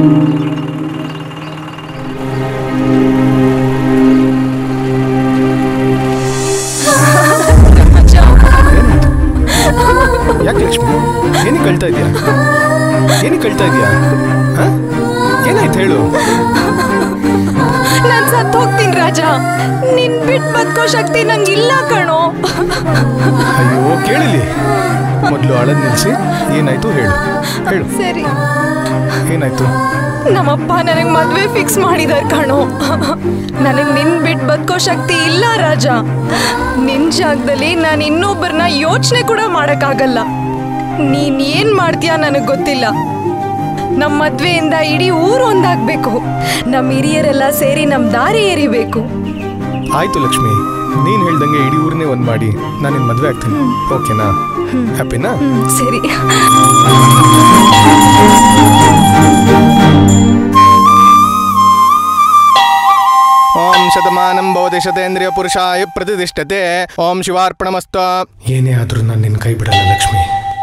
ಯಾಕೆ ಲಕ್ಷ್ಮಿ ಏನಕ್ಕೆ ಕಳ್ತಾ ಇದೆಯಾ ಏನಕ್ಕೆ ಕಳ್ತಾ ಇದೆಯಾ ಏನಾಯ್ತು ಹೇಳು ನಾನ್ ಸತ್ ಹೋಗ್ತೀನಿ ರಾಜ ನಿನ್ ಬಿಟ್ ಬದುಕೋ ಶಕ್ತಿ ನಂಗಿಲ್ಲ ಕಣೋ ಅಯ್ಯೋ ಕೇಳಿಲಿ ಮೊದಲು ಅಳದ್ ನಿಲ್ಸಿ ಏನಾಯ್ತು ಹೇಳು ಹೇಳು ಸರಿ ಏನಾಯ್ತು ನಮ್ಮಪ್ಪ ನನಗ್ ಮದ್ವೆ ಫಿಕ್ಸ್ ಮಾಡಿದಾರ್ ಕಣೋ ನನಗ್ ನಿನ್ ಬಿಟ್ ಬದುಕೋ ಶಕ್ತಿ ಇಲ್ಲ ರಾಜ ನಿನ್ ಜಾಗದಲ್ಲಿ ನಾನು ಇನ್ನೊಬ್ಬರನ್ನ ಯೋಚನೆ ಕೂಡ ಮಾಡಕ್ಕಾಗಲ್ಲ ನೀನ್ ಏನ್ ಮಾಡ್ತೀಯ ನನಗ್ ಗೊತ್ತಿಲ್ಲ ನಮ್ ಮದ್ವೆಯಿಂದ ಇಡೀ ಊರು ಒಂದಾಗ್ಬೇಕು ನಮ್ ಹಿರಿಯರೆಲ್ಲ ಸೇರಿ ನಮ್ ದಾರಿ ಏರಿಬೇಕು ಆಯ್ತು ಲಕ್ಷ್ಮಿ ನೀನ್ ಹೇಳ್ದಂಗೆ ಇಡೀ ಊರನ್ನೇ ಒಂದ್ ಮಾಡಿ ನಾನು ನಿನ್ ಮದ್ವೆ ಆಗ್ತೀನಿ ಓಕೆನಾ ಹ್ಯಾಪಿನಾ ಹ್ಮ್, ಸರಿ ಓಂ ಶತಮಾನಂ ಭವತಿ ಶತೇಂದ್ರಿಯ ಪುರುಷಾಯ ಪ್ರತಿಷ್ಠತೆ ಓಂ ಶಿವಾರ್ಪಣಮಸ್ತ ಏನೇ ಆದ್ರೂ ನಾನು ನಿನ್ನ ಕೈ ಬಿಡಲ್ಲ ಲಕ್ಷ್ಮಿ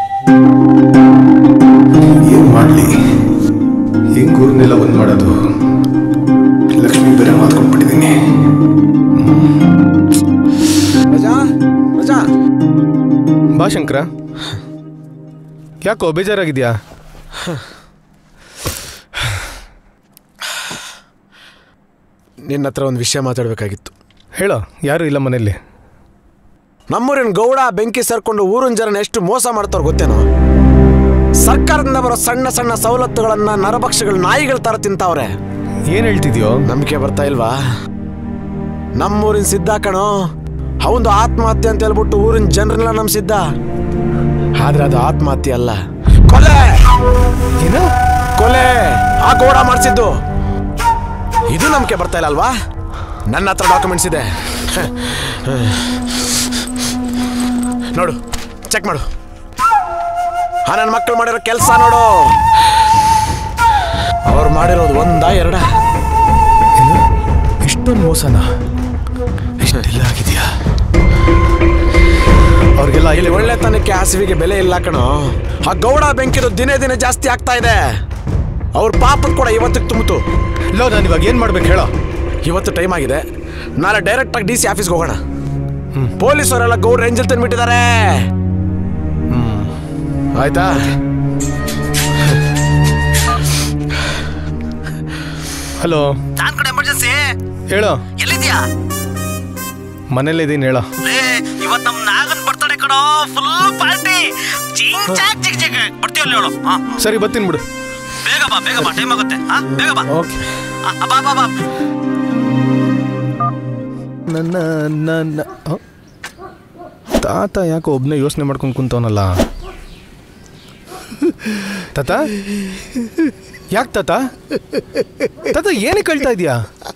ಏನ್ ಮಾಡ್ಲಿ ಹೆಂಗ್ ಊರ್ನೆಲ್ಲ ಒಂದ್ ಮಾಡೋದು ಲಕ್ಷ್ಮಿ ಬೇರೆ ಮಾತ್ಕೊಂಡ್ಬಿಟ್ಟಿದ್ದೀನಿ ಬಾ ಶಂಕರ ಯಾಕೋ ಬೇಜಾರಾಗಿದ್ಯಾ ನಿನ್ನ ಹತ್ರ ಒಂದು ವಿಷಯ ಮಾತಾಡಬೇಕಾಗಿತ್ತು ಹೇಳೋ ಯಾರು ಇಲ್ಲ ಮನೆಯಲ್ಲಿ ನಮ್ಮೂರಿನ ಗೌಡ ಬೆಂಕಿ ಸೇರ್ಕೊಂಡು ಊರಿನ ಜನ ಎಷ್ಟು ಮೋಸ ಮಾಡ್ತಾರೋ ಗೊತ್ತೇನೋ ಸರ್ಕಾರದಿಂದ ಬರೋ ಸಣ್ಣ ಸಣ್ಣ ಸವಲತ್ತುಗಳನ್ನ ನರಭಕ್ಷಗಳು ನಾಯಿಗಳ ತರ ತಿಂತಾವ್ರೆ ಏನ್ ಹೇಳ್ತಿದ್ಯೋ ನಂಬಿಕೆ ಬರ್ತಾ ಇಲ್ವಾ ನಮ್ಮೂರಿನ ಸಿದ್ಧ ಕಣೋ ಅವಂದು ಆತ್ಮಹತ್ಯೆ ಅಂತ ಹೇಳ್ಬಿಟ್ಟು ಊರಿನ ಜನರನ್ನೆಲ್ಲ ನಮ್ ಸಿದ್ಧ ಆದ್ರೆ ಅದು ಆತ್ಮಹತ್ಯೆ ಅಲ್ಲ ಕೊಲೆ ಏನು ಕೊಲೆ ಆ ಗೋಡ ಮಾಡಿಸಿದ್ದು ಇದು ನಂಬಿಕೆ ಬರ್ತಾ ಇಲ್ಲ ಅಲ್ವಾ ನನ್ನ ಹತ್ರ ಡಾಕ್ಯುಮೆಂಟ್ಸ್ ಇದೆ ನೋಡು ಚೆಕ್ ಮಾಡು ಆ ನನ್ನ ಮಕ್ಕಳು ಮಾಡಿರೋ ಕೆಲಸ ನೋಡು ಅವ್ರು ಮಾಡಿರೋದು ಒಂದ ಎರಡ ಇಷ್ಟೊಂದು ಮೋಸನ ಇಷ್ಟೆಲ್ಲ ಆಗಿದೆಯಾ ಅವ್ರಿಗೆಲ್ಲ ಇಲ್ಲಿ ಒಳ್ಳೆತನಕ್ಕೆ ಹಸಿವಿಗೆ ಬೆಲೆ ಇಲ್ಲ ಕಣೋ ಆ ಗೌಡ ಬೆಂಕಿದು ದಿನೇ ದಿನೇ ಜಾಸ್ತಿ ಆಗ್ತಾ ಇದೆ ಅವ್ರ ಪಾಪದ ಕೂಡ ಇವತ್ತಿಗೆ ತುಂಬಿತು ಲೋ ನಾನು ಇವಾಗ ಏನ್ ಮಾಡ್ಬೇಕು ಹೇಳೋ ಇವತ್ತು ಟೈಮ್ ಆಗಿದೆ ನಾಳೆ ಡೈರೆಕ್ಟ್ ಆಗಿ ಡಿ ಸಿ ಆಫೀಸ್ಗೆ ಹೋಗೋಣ ಪೊಲೀಸವರೆಲ್ಲ ಗೌಡ ರೇಂಜಲ್ ತಂದ್ಬಿಟ್ಟಿದ್ದಾರೆ ಆಯ್ತಾ ಹಲೋ ನಾನ್ ಕಡೆ ಎಮರ್ಜೆನ್ಸಿ ಹೇಳೋ ಎಲ್ಲಿದ್ಯಾ ಮನೇಲಿದ್ದೀನಿ ಹೇಳೋ ಲೇ ಇವತ್ ನಮ್ ನಾಗನ್ ಬರ್ತಡೆ ಕಣೋ ಫುಲ್ ಪಾರ್ಟಿ ಚಿಂಗ್ ಚಾಕ್ ಚಿಕ್ ಚಿಕ್ ಬರ್ತೀವಲ್ಲ ಹೇಳು ಹಾ, ಸರಿ ಬರ್ತೀನಿ ಬಿಡು ಬೇಗ ಬಾ ಬೇಗ ಬಾ ಟೈಮ್ ಆಗುತ್ತೆ ಹಾ ಬೇಗ ಬಾ ಓಕೆ ಆ, ಬಾ ಬಾ ಬಾ ನನ್ನ ನನ್ನ ಹ? ತಾತ ಯಾಕೋ ಒಬ್ಬನೇ ಯೋಚನೆ ಮಾಡ್ಕೊಂಡು ಕುಂತವನಲ್ಲ ತಾತ ಯಾಕೆ ತಾತ ತಾತ ಏನಕ್ಕೆ ಕಳ್ತಾ ಇದೀಯಾ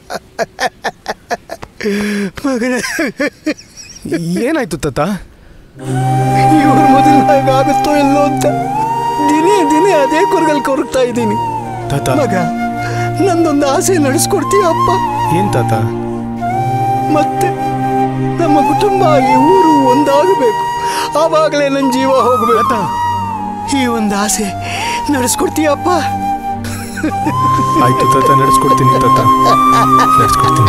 ಮಗನೇ ಏನಾಯ್ತು ತಾತ ಇವ್ರ ಮೊದಲು ಆಗುತ್ತೋ ಇಲ್ಲೋ ಅಂತ ದಿನೇ ದಿನೇ ಅದೇ ಕೊರಗಲ್ ಕೊರಗ್ತಾ ಇದ್ದೀನಿ ತಾತ ಮಗ ನಂದೊಂದು ಆಸೆ ನಡೆಸ್ಕೊಡ್ತೀಯ ಅಪ್ಪ ಏನ್ ತಾತ ಮತ್ತೆ ನಮ್ಮ ಕುಟುಂಬ ಈ ಊರು ಒಂದಾಗಬೇಕು ಆವಾಗಲೇ ನನ್ನ ಜೀವ ಹೋಗ್ಬೇಕು ಈ ಒಂದು ಆಸೆ ನಡೆಸ್ಕೊಡ್ತೀಯಪ್ಪ ಆಯ್ತು ತಾತ ನಡೆಸ್ಕೊಡ್ತೀನಿ ತಾತ ನಡೆಸ್ಕೊಡ್ತೀನಿ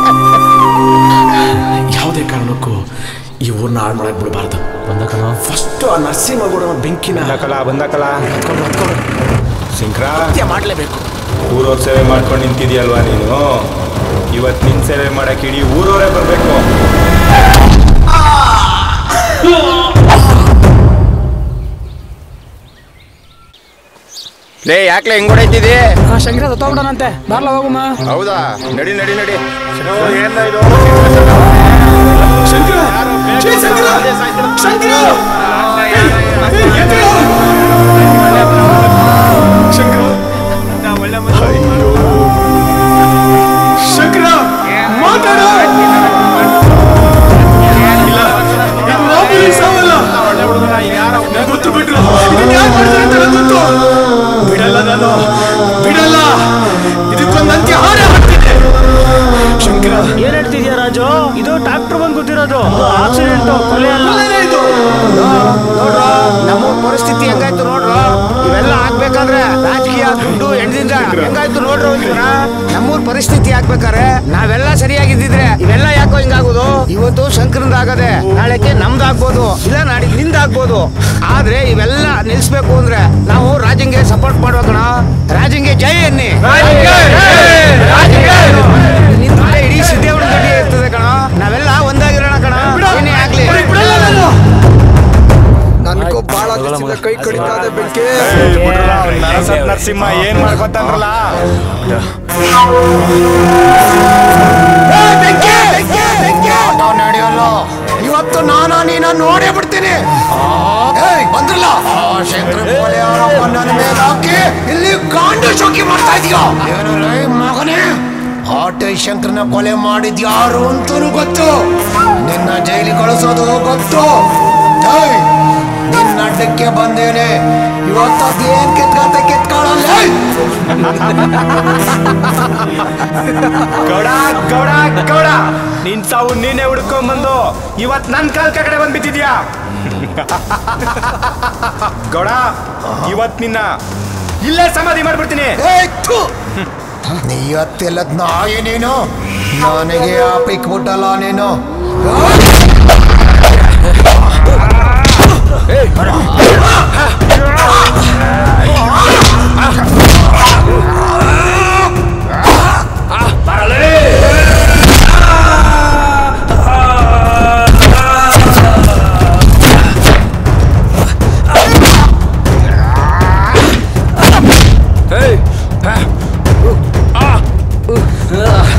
ಯಾವುದೇ ಕಾರಣಕ್ಕೂ ಈ ಊರ್ನ ಹಾಳು ಮಾಡಕ್ ಬಿಡಬಾರ್ದು ಬಂದಕಣ ಫಸ್ಟ್ ಆ ನರಸಿಂಹಗೌಡ ಬೆಂಕಿನ ಬಂದಕಲ ಬಂದಕಲ ಹತ್ಕೊಂಡು ಹತ್ಕೊಂಡು ಶಂಕರ ಹತ್ಯೆ ಮಾಡಲೇಬೇಕು ಊರವ್ರ ಸೇವೆ ಮಾಡ್ಕೊಂಡು ನಿಂತಿದ್ಯಲ್ವಾ ನೀನು ಇವತ್ತು ನಿನ್ ಸೇವೆ ಮಾಡಕ್ಕೆ ಇಡೀ ಊರವರೇ ಬರಬೇಕು ಲೇ ಯಾಕ್ಲೆ ಹೆಂಗ್ ಹೊಡೈತಿದಿ ಶಂಕರ ಸತ್ತೋಗ್ಬಿಡೋಣಂತೆ ಬಾರ್ಲ ಹೋಗುಮ ಹೌದಾ ನಡಿ ನಡಿ ನಡಿ ಶಂಕರ ಮಾತಾಡ ಗೊತ್ತು ಬಿಟ್ರು ಇದನ್ನ ಯಾಕ್ ಮಾಡ್ತಾರೆ ಅಂತ ನಂಗ್ ಗೊತ್ತು ಬಿಡಲ್ಲ ನಾನು ಬಿಡಲ್ಲ ಇದಕ್ಕೊಂದು ಅಂತ್ಯ ಹಾಡೇ ಹಾಕ್ತೀನಿ ಶಂಕರ ಏನ್ ಹೇಳ್ತಿದ್ಯಾ ರಾಜು ಇದು ಟ್ರಾಕ್ಟರ್ ಬಂದ್ ಕೂತಿರೋದು ಆಕ್ಸಿಡೆಂಟ್ ಕೊಲೆ ಅಲ್ಲ ಇದು ನೋಡ್ರ ನಮ್ಮ ಪರಿಸ್ಥಿತಿ ಹೆಂಗಾಯ್ತು ನೋಡ್ರ ಇವೆಲ್ಲ ಆಗ್ಬೇಕಾದ್ರೆ ರಾಜಕೀಯ ದುಡ್ಡು ಹೆಣ್ದಿಂದ ಹೆಂಗಾಯ್ತು ನೋಡ್ರ ಒಂಚೂರ ನಮ್ಮೂರ್ ಪರಿಸ್ಥಿತಿ ಆಗ್ಬೇಕಾದ್ರೆ ನಾವೆಲ್ಲ ಸರಿಯಾಗಿದ್ದಿದ್ರೆ ಇವೆಲ್ಲ ಯಾಕೋ ಹಿಂಗಾಗೋದು ಇವತ್ತು ಶಂಕರಂದ ಆಗದೆ ನಾಳೆಗೆ ನಮ್ದು ಆಗ್ಬೋದು ಇಲ್ಲ ನಾಡಿದ್ ನಿಂದ ಆಗ್ಬೋದು ಆದ್ರೆ ಇವೆಲ್ಲ ನಿಲ್ಸ್ಬೇಕು ಅಂದ್ರೆ ನಾವು ರಾಜಂಗೆ ಸಪೋರ್ಟ್ ಮಾಡ್ಬೇಕಣ ರಾಜಂಗೆ ಜೈ ಅನ್ನಿ ನಿಂತ್ರೆ ಇಡೀ ಸಿದ್ದೇವಣ ಗಡಿ ಇರ್ತದೆ ಕಣ ನಾವೆಲ್ಲ ಒಂದಾಗಿರೋಣ ಕಣ ಏನೇ ಆಗ್ಲಿ ನನಗೂ ಬಹಳ ದಿವಸದಿಂದ ಕೈ ಕಡಿತಾ ಇದೆ ಬೆಂಕಿ ನರಸತ್ ನರಸಿಂಹ ಏನ್ ಮಾಡ್ಕೊತಾನ್ರಲ್ಲ ನಡೆಯಲ್ಲ ಇವತ್ತು ನಾನು ನೀನ ನೋಡೇ ಬಿಡ್ತೀನಿ ಏಯ್, ಬಂದ್ರಲ್ಲ ಆ ಶಂಕರ ಕೊಲೆ ಆರೋಪ ನನ್ನ ಮೇಲೆ ಹಾಕಿ ಇಲ್ಲಿ ಗಾಂಡು ಶೋಕಿ ಮಾಡ್ತಾ ಇದೀಯ ಏನು ಲೇ ಮಗನೇ ಆಟೆ ಶಂಕರನ ಕೊಲೆ ಮಾಡಿದ್ ಯಾರು ಅಂತೂ ಗೊತ್ತು ನಿನ್ನ ಜೈಲಿಗೆ ಕಳಿಸೋದು ಗೊತ್ತು ಏಯ್, ನಿನ್ನ ಅಡ್ಡಕ್ಕೆ ಬಂದೇನೆ ಇವತ್ತು ಅದೇನ್ ಕಿತ್ಕಾತ ಕಿತ್ಕೊಳ್ಳಲ್ಲ ಗೌಡ ಗೌಡ ಗೌಡ ನಿನ್ ಸಾವು ನೀನೇ ಹುಡ್ಕೊಂಡ್ ಬಂದು ಇವತ್ ನನ್ ಕಾಲ್ ಕಡೆ ಬಂದ್ ಬಿದ್ದಿದ್ಯಾ ಗೌಡ ಇವತ್ ನಿನ್ನ ಇಲ್ಲೇ ಸಮಾಧಿ ಮಾಡ್ಬಿಡ್ತೀನಿ ನೀಯತ್ತೆಲ್ಲದ್ ನಾಯಿ ನೀನು ನನಗೆ ಆಪಿಕ್ಬಿಟ್ಟಲ್ಲ ನೀನು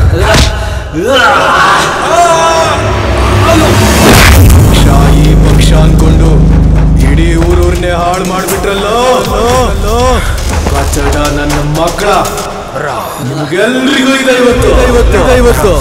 ಶಾಯಿ ಪಕ್ಷ ಅನ್ಕೊಂಡು ಇಡೀ ಊರೂರ್ನೇ ಹಾಳು ಮಾಡ್ಬಿಟ್ರಲ್ಲೋ ಕಚಡ ನನ್ನ ಮಕ್ಕಳ ನಿಮ್ಗೆಲ್ರಿಗೂ ಇದೆ ಇವತ್ತು ಇವತ್ತು ಇವತ್ತು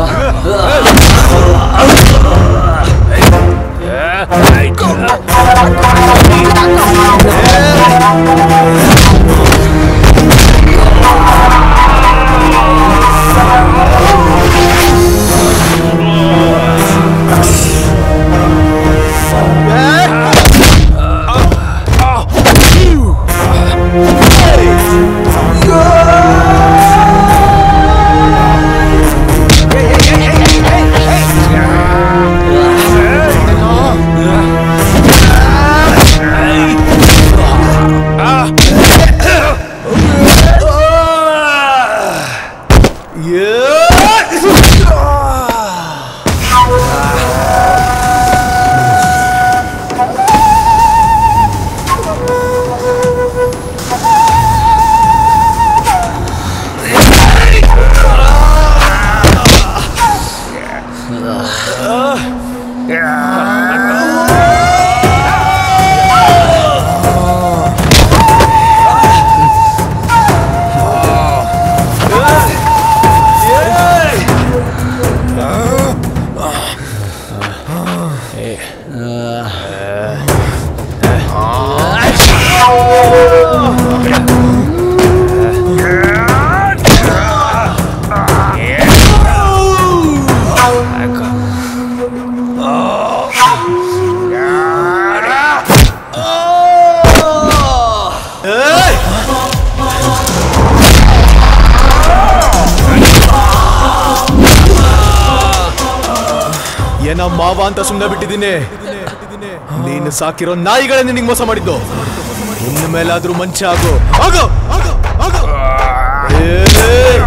ಏನ ಮಾವ ಅಂತ ಸುಮ್ಮನೆ ಬಿಟ್ಟಿದ್ದೀನಿ ನೀನು ಸಾಕಿರೋ ನಾಯಿಗಳೇ ನಿನಗೆ ಮೋಸ ಮಾಡಿದ್ದು ಇನ್ನು ಮೇಲಾದ್ರೂ ಮಂಚ ಆಗು ಆಗು ಆಗು, ಆಗು. ಏ!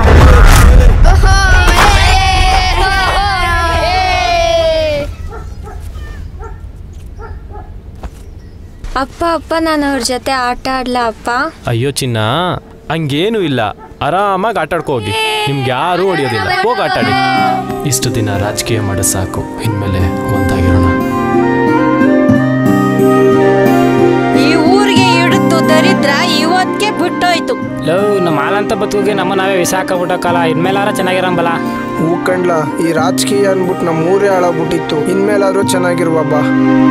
ಅಪ್ಪ ಅಪ್ಪ ನಾನು ಅವ್ರ ಜೊತೆ ಆಟ ಆಡ್ಲಾ ಅಪ್ಪ ಅಯ್ಯೋ ಚಿನ್ನ ಹಂಗೇನು ಇಲ್ಲ ಆರಾಮಾಗಿ ಆಟಾಡ್ಕೋ ಹೋಗಿ ನಿಮ್ಗೆ ಯಾರೂ ಹೊಡಿಯೋದಿಲ್ಲ ಹೋಗಿ ಆಟಾಡಿ ಇಷ್ಟು ದಿನ ರಾಜಕೀಯ ಮಾಡೋದು ಸಾಕು ಇನ್ಮೇಲೆ ಒಂದಾಗಿರೋಣ ಈ ಊರಿಗೆ ಇಡುತ್ತು ದರಿದ್ರ ಇವತ್ಗೆ ಬಿಟ್ಟೋಯ್ತು ಲವ್ ನಮ್ಮ ಹಾಲಂತ ಬದುಕಿಗೆ ನಮ್ಮ ನಾವೇ ವಿಷ ಹಾಕಬಿಟ್ಟಕ್ಕಲ್ಲ ಇನ್ಮೇಲಾರ ಚೆನ್ನಾಗಿರಂಬಲ್ಲ ಹೂ ಕಂಡ್ಲ ಈ ರಾಜಕೀಯ ಅನ್ಬಿಟ್ಟು ನಮ್ಮ ಊರೇ ಹಾಳಾಗ್ಬಿಟ್ಟಿತ್ತು ಇನ್ಮೇಲಾದ್ರೂ ಚೆನ್ನಾಗಿರುವ ಬಾ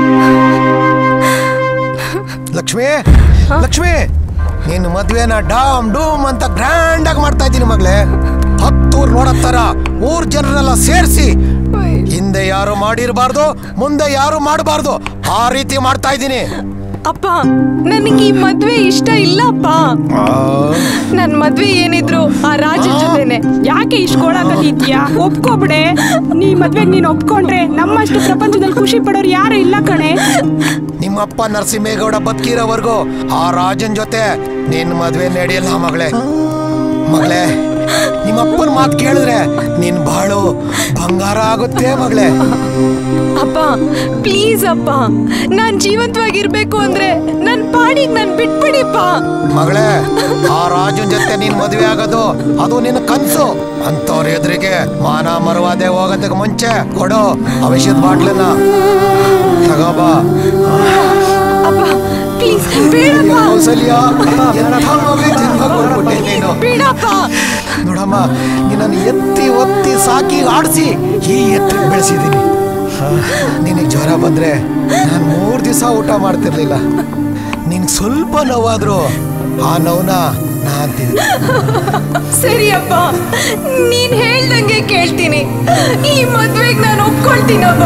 ಲಕ್ಷ್ಮಿ ಲಕ್ಷ್ಮಿ ನಿನ್ನ ಮದ್ವೆನ ಡಾಮ್ ಡೂಮ್ ಅಂತ ಗ್ರ್ಯಾಂಡ್ ಆಗಿ ಮಾಡ್ತಾ ಇದ್ದೀನಿ ಮಗಳೇ ಹತ್ತೂರ್ ನೋಡತ್ತಾರ ಊರ್ ಜನರೆಲ್ಲ ಸೇರಿಸಿ ಹಿಂದೆ ಯಾರು ಮಾಡಿರಬಾರ್ದು ಮುಂದೆ ಯಾರು ಮಾಡಬಾರ್ದು ಆ ರೀತಿ ಮಾಡ್ತಾ ಇದ್ದೀನಿ ಅಪ್ಪ ನನಗೆ ಈ ಮದ್ವೆ ಇಷ್ಟ ಇಲ್ಲ ಅಪ್ಪ ನನ್ ಮದ್ವೆ ಏನಿದ್ರು ಆ ರಾಜ ಜೊತೆನೆ ಯಾಕೆ ಇಷ್ಕೊಳಕತ್ತಿದ್ಯಾ ಒಪ್ಕೊಬಿಡೆ ನೀ ಮದ್ವೆಗ್ ನೀನ್ ಒಪ್ಕೊಂಡ್ರೆ ನಮ್ಮಷ್ಟು ಪ್ರಪಂಚದಲ್ಲಿ ಖುಷಿ ಪಡೋರು ಯಾರು ಇಲ್ಲ ಕಣೆ ನಿಮ್ಮಪ್ಪ ನರಸಿಂಹೇಗೌಡ ಬದುಕಿರೋವರೆಗೂ ಆ ರಾಜನ್ ಜೊತೆ ನಿನ್ ಮದ್ವೆ ನಡೆಯಲ್ಲ ಮಗಳೇ ಮಗಳೇ ನಿಮ್ಮಪ್ಪನ ಮಾತು ಕೇಳಿದ್ರೆ ನಿನ್ ಬಾಳು ಬಂಗಾರ ಆಗುತ್ತೆ ಮಗಳೇ ಅಪ್ಪ ಪ್ಲೀಸ್ ಅಪ್ಪ ನಾನ್ ಜೀವಂತವಾಗಿರ್ಬೇಕು ಅಂದ್ರೆ ನನ್ ಪಾಡಿಗೆ ನನ್ ಬಿಟ್ಬಿಡಿಪ್ಪ ಮಗಳೇ ಆ ರಾಜನ್ ಜೊತೆ ನೀನ್ ಮದ್ವೆ ಆಗೋದು ಅದು ನಿನ್ನ ಕನ್ಸು ಅಂತವ್ರ ಎದುರಿಗೆ ಮಾನ ಮರವಾದೆ ಹೋಗೋದಕ್ಕೆ ಮುಂಚೆ ಕೊಡು ಔಷಧ ಬಾಟ್ಲನ್ನ ತಗೋಬಾ ಅಪ್ಪ ಪ್ಲೀಸ್ ಬೇಡಪ್ಪ ಕೌಸಲ್ಯ ಎಂಥ ಮಗುವಿಗೆ ಜನ್ಮ ಕೊಟ್ಬಿಟ್ಟೆ ನೀನು ಬೇಡಪ್ಪ ನೋಡಮ್ಮ ನಿನ್ನನ್ನು ಎತ್ತಿ ಒತ್ತಿ ಸಾಕಿ ಆಡಿಸಿ ಈ ಎತ್ತರಕ್ಕೆ ಬೆಳೆಸಿದ್ದೀನಿ ನಿನಗೆ ಜ್ವರ ಬಂದ್ರೆ ನಾನು ಮೂರು ದಿವಸ ಊಟ ಮಾಡ್ತಿರ್ಲಿಲ್ಲ ನಿನ್ಗೆ ಸ್ವಲ್ಪ ನೋವಾದ್ರೂ ಆ ನೋವನ್ನ ನಾನ್ ತಿಂದೆ ಸರಿಯಪ್ಪ ನೀನ್ ಹೇಳ್ದಂಗೆ ಕೇಳ್ತೀನಿ ಈ ಮದ್ವೆಗ್ ನಾನು ಒಪ್ಕೊಳ್ತೀನಪ್ಪ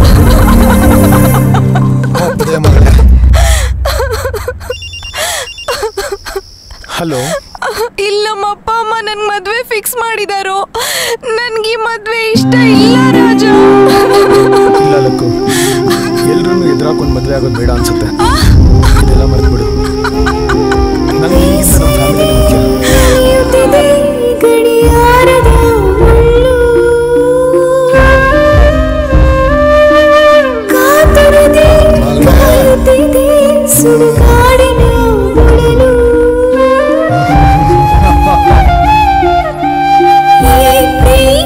ಒಪ್ಪಿದೆ ಮಗಳೇ ಹಲೋ ಇಲ್ಲ ನಮ್ಮ ಅಪ್ಪ ಅಮ್ಮ ನನ್ ಮದ್ವೆ ಫಿಕ್ಸ್ ಮಾಡಿದಾರೋ ನನ್ಗೆ ಈ ಮದ್ವೆ ಇಷ್ಟ ಇಲ್ಲ ರಾಜ ಇಲ್ಲ ಲಕ್ಕು ಎಲ್ರೂ ಎದುರಾಕೊಂಡು ಮದುವೆ ಆಗೋದು ಬೇಡ ಅನ್ಸುತ್ತೆ ಇದೆಲ್ಲ ಮರೆತು ಬಿಡು ನನಗೆ ಈಗಿಂದ ನಮ್ಮ ಫ್ಯಾಮಿಲಿ ಮುಖ್ಯ ಸುಡುಗಾಡಿನ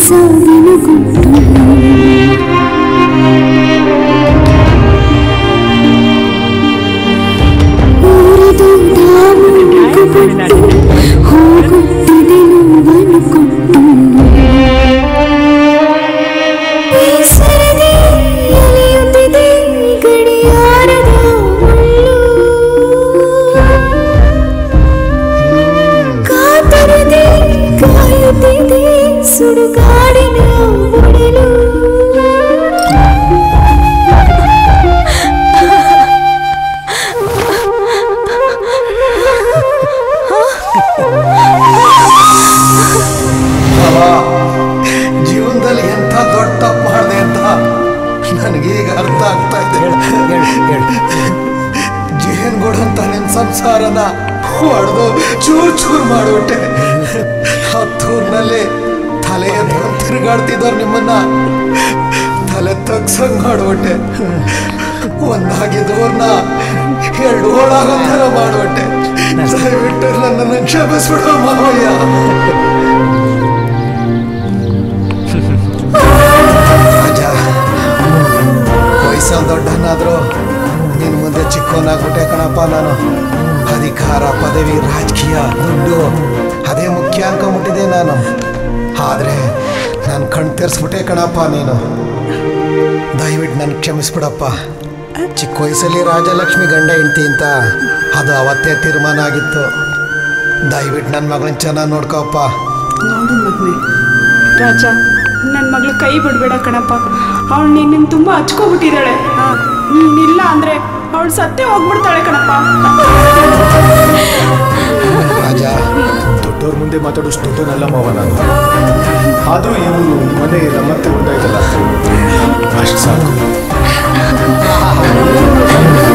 సాగిన గుట్టు ఊరితో దాముకు పుట్టు ಹೋಗುತ್ತಿದೆ ನೋವನುಕೊಂಡು ಬೇಸರದೆ ಅಲೆಯುತ್ತಿದೆ ಗಡಿಯಾರದ ಮುಳ್ಳು ಕಾತರದೆ ಕಾಯುತ್ತಿದೆ ಸುಡುಗಾಡಿನ ಒಡಲು ಅವ ಜೀವನದಲ್ಲಿ ಎಂಥ ದೊಡ್ಡ ತಪ್ಪು ಮಾಡಿದೆ ಅಂತ ನನಗೀಗ ಅರ್ಥ ಆಗ್ತಾ ಇದೆ ಜೇನ್ಗೂಡು ಅಂತ ನಿನ್ನ ಸಂಸಾರನ ಹೊಡೆದು ಚೂರ್ ಚೂರ್ ಮಾಡಿಬಿಟ್ಟೆ ಹತ್ತೂರ್ನಲ್ಲಿ ತಲೆ ಎತ್ಕೊಂಡು ತಿರುಗಾಡ್ತಿದ್ದವ್ರು ನಿಮ್ಮನ್ನ ತಲೆ ತಗ್ಸಂಗ್ ಮಾಡ್ಬಿಟ್ಟೆ ಒಂದಾಗಿದ್ದವ್ರನ್ನ ಎರಡು ಓಡಾಗೋ ಥರ ಮಾಡ್ಬಿಟ್ಟೆ ದಯವಿಟ್ಟು ನನ್ನನ್ನು ಕ್ಷಮಿಸ್ಬಿಡು ಮಾವಯ್ಯ ರಾಜ ವಯಸ್ಸಲ್ಲಿ ದೊಡ್ಡನಾದ್ರು ನಿನ್ನ ಮುಂದೆ ಚಿಕ್ಕವನಾಗ್ಬಿಟ್ಟೆ ಕಣಪ್ಪ ನಾನು ಅಧಿಕಾರ ಪದವಿ ರಾಜಕೀಯ ದುಡ್ಡು ಅದೇ ಮುಖ್ಯ ಅನ್ಕೊಂಬಿಟ್ಟಿದೆ ನಾನು ಆದರೆ ನಾನು ಕಣ್ ತೆರೆಸ್ಬಿಟ್ಟೆ ಕಣಪ್ಪ ನೀನು ದಯವಿಟ್ಟು ನನ್ನ ಕ್ಷಮಿಸ್ಬಿಡಪ್ಪ ಚಿಕ್ಕ ವಯಸ್ಸಲ್ಲಿ ರಾಜಲಕ್ಷ್ಮಿ ಗಂಡ ಹೆಂಡ್ತಿ ಅಂತ ಅದು ಅವತ್ತೇ ತೀರ್ಮಾನ ಆಗಿತ್ತು ದಯವಿಟ್ಟು ನನ್ನ ಮಗಳನ್ನ ಚೆನ್ನಾಗಿ ನೋಡ್ಕೋಪ್ಪ ನೋಡು ಮಗ್ನೆ ರಾಜ ನನ್ನ ಮಗಳು ಕೈ ಬಿಡ್ಬೇಡ ಕಣಪ್ಪ ಅವಳು ನಿನ್ನ ತುಂಬ ಹಚ್ಕೊಬಿಟ್ಟಿದ್ದಾಳೆ ನೀನಿಲ್ಲ ಅಂದ್ರೆ ಅವಳು ಸತ್ತೇ ಹೋಗ್ಬಿಡ್ತಾಳೆ ಕಣಪ್ಪ ರಾಜ ದೊಡ್ಡವ್ರ ಮುಂದೆ ಮಾತಾಡೋಷ್ಟು ದೊಡ್ಡವನಲ್ಲ ಮಾವ ನಾನು ಆದರೂ ಇವರು ಮನೆ ನಮ್ಮತ್ತೆ ಒಂದಾಯ್ತಲ್ಲ ಅಷ್ಟು ಸಾಕು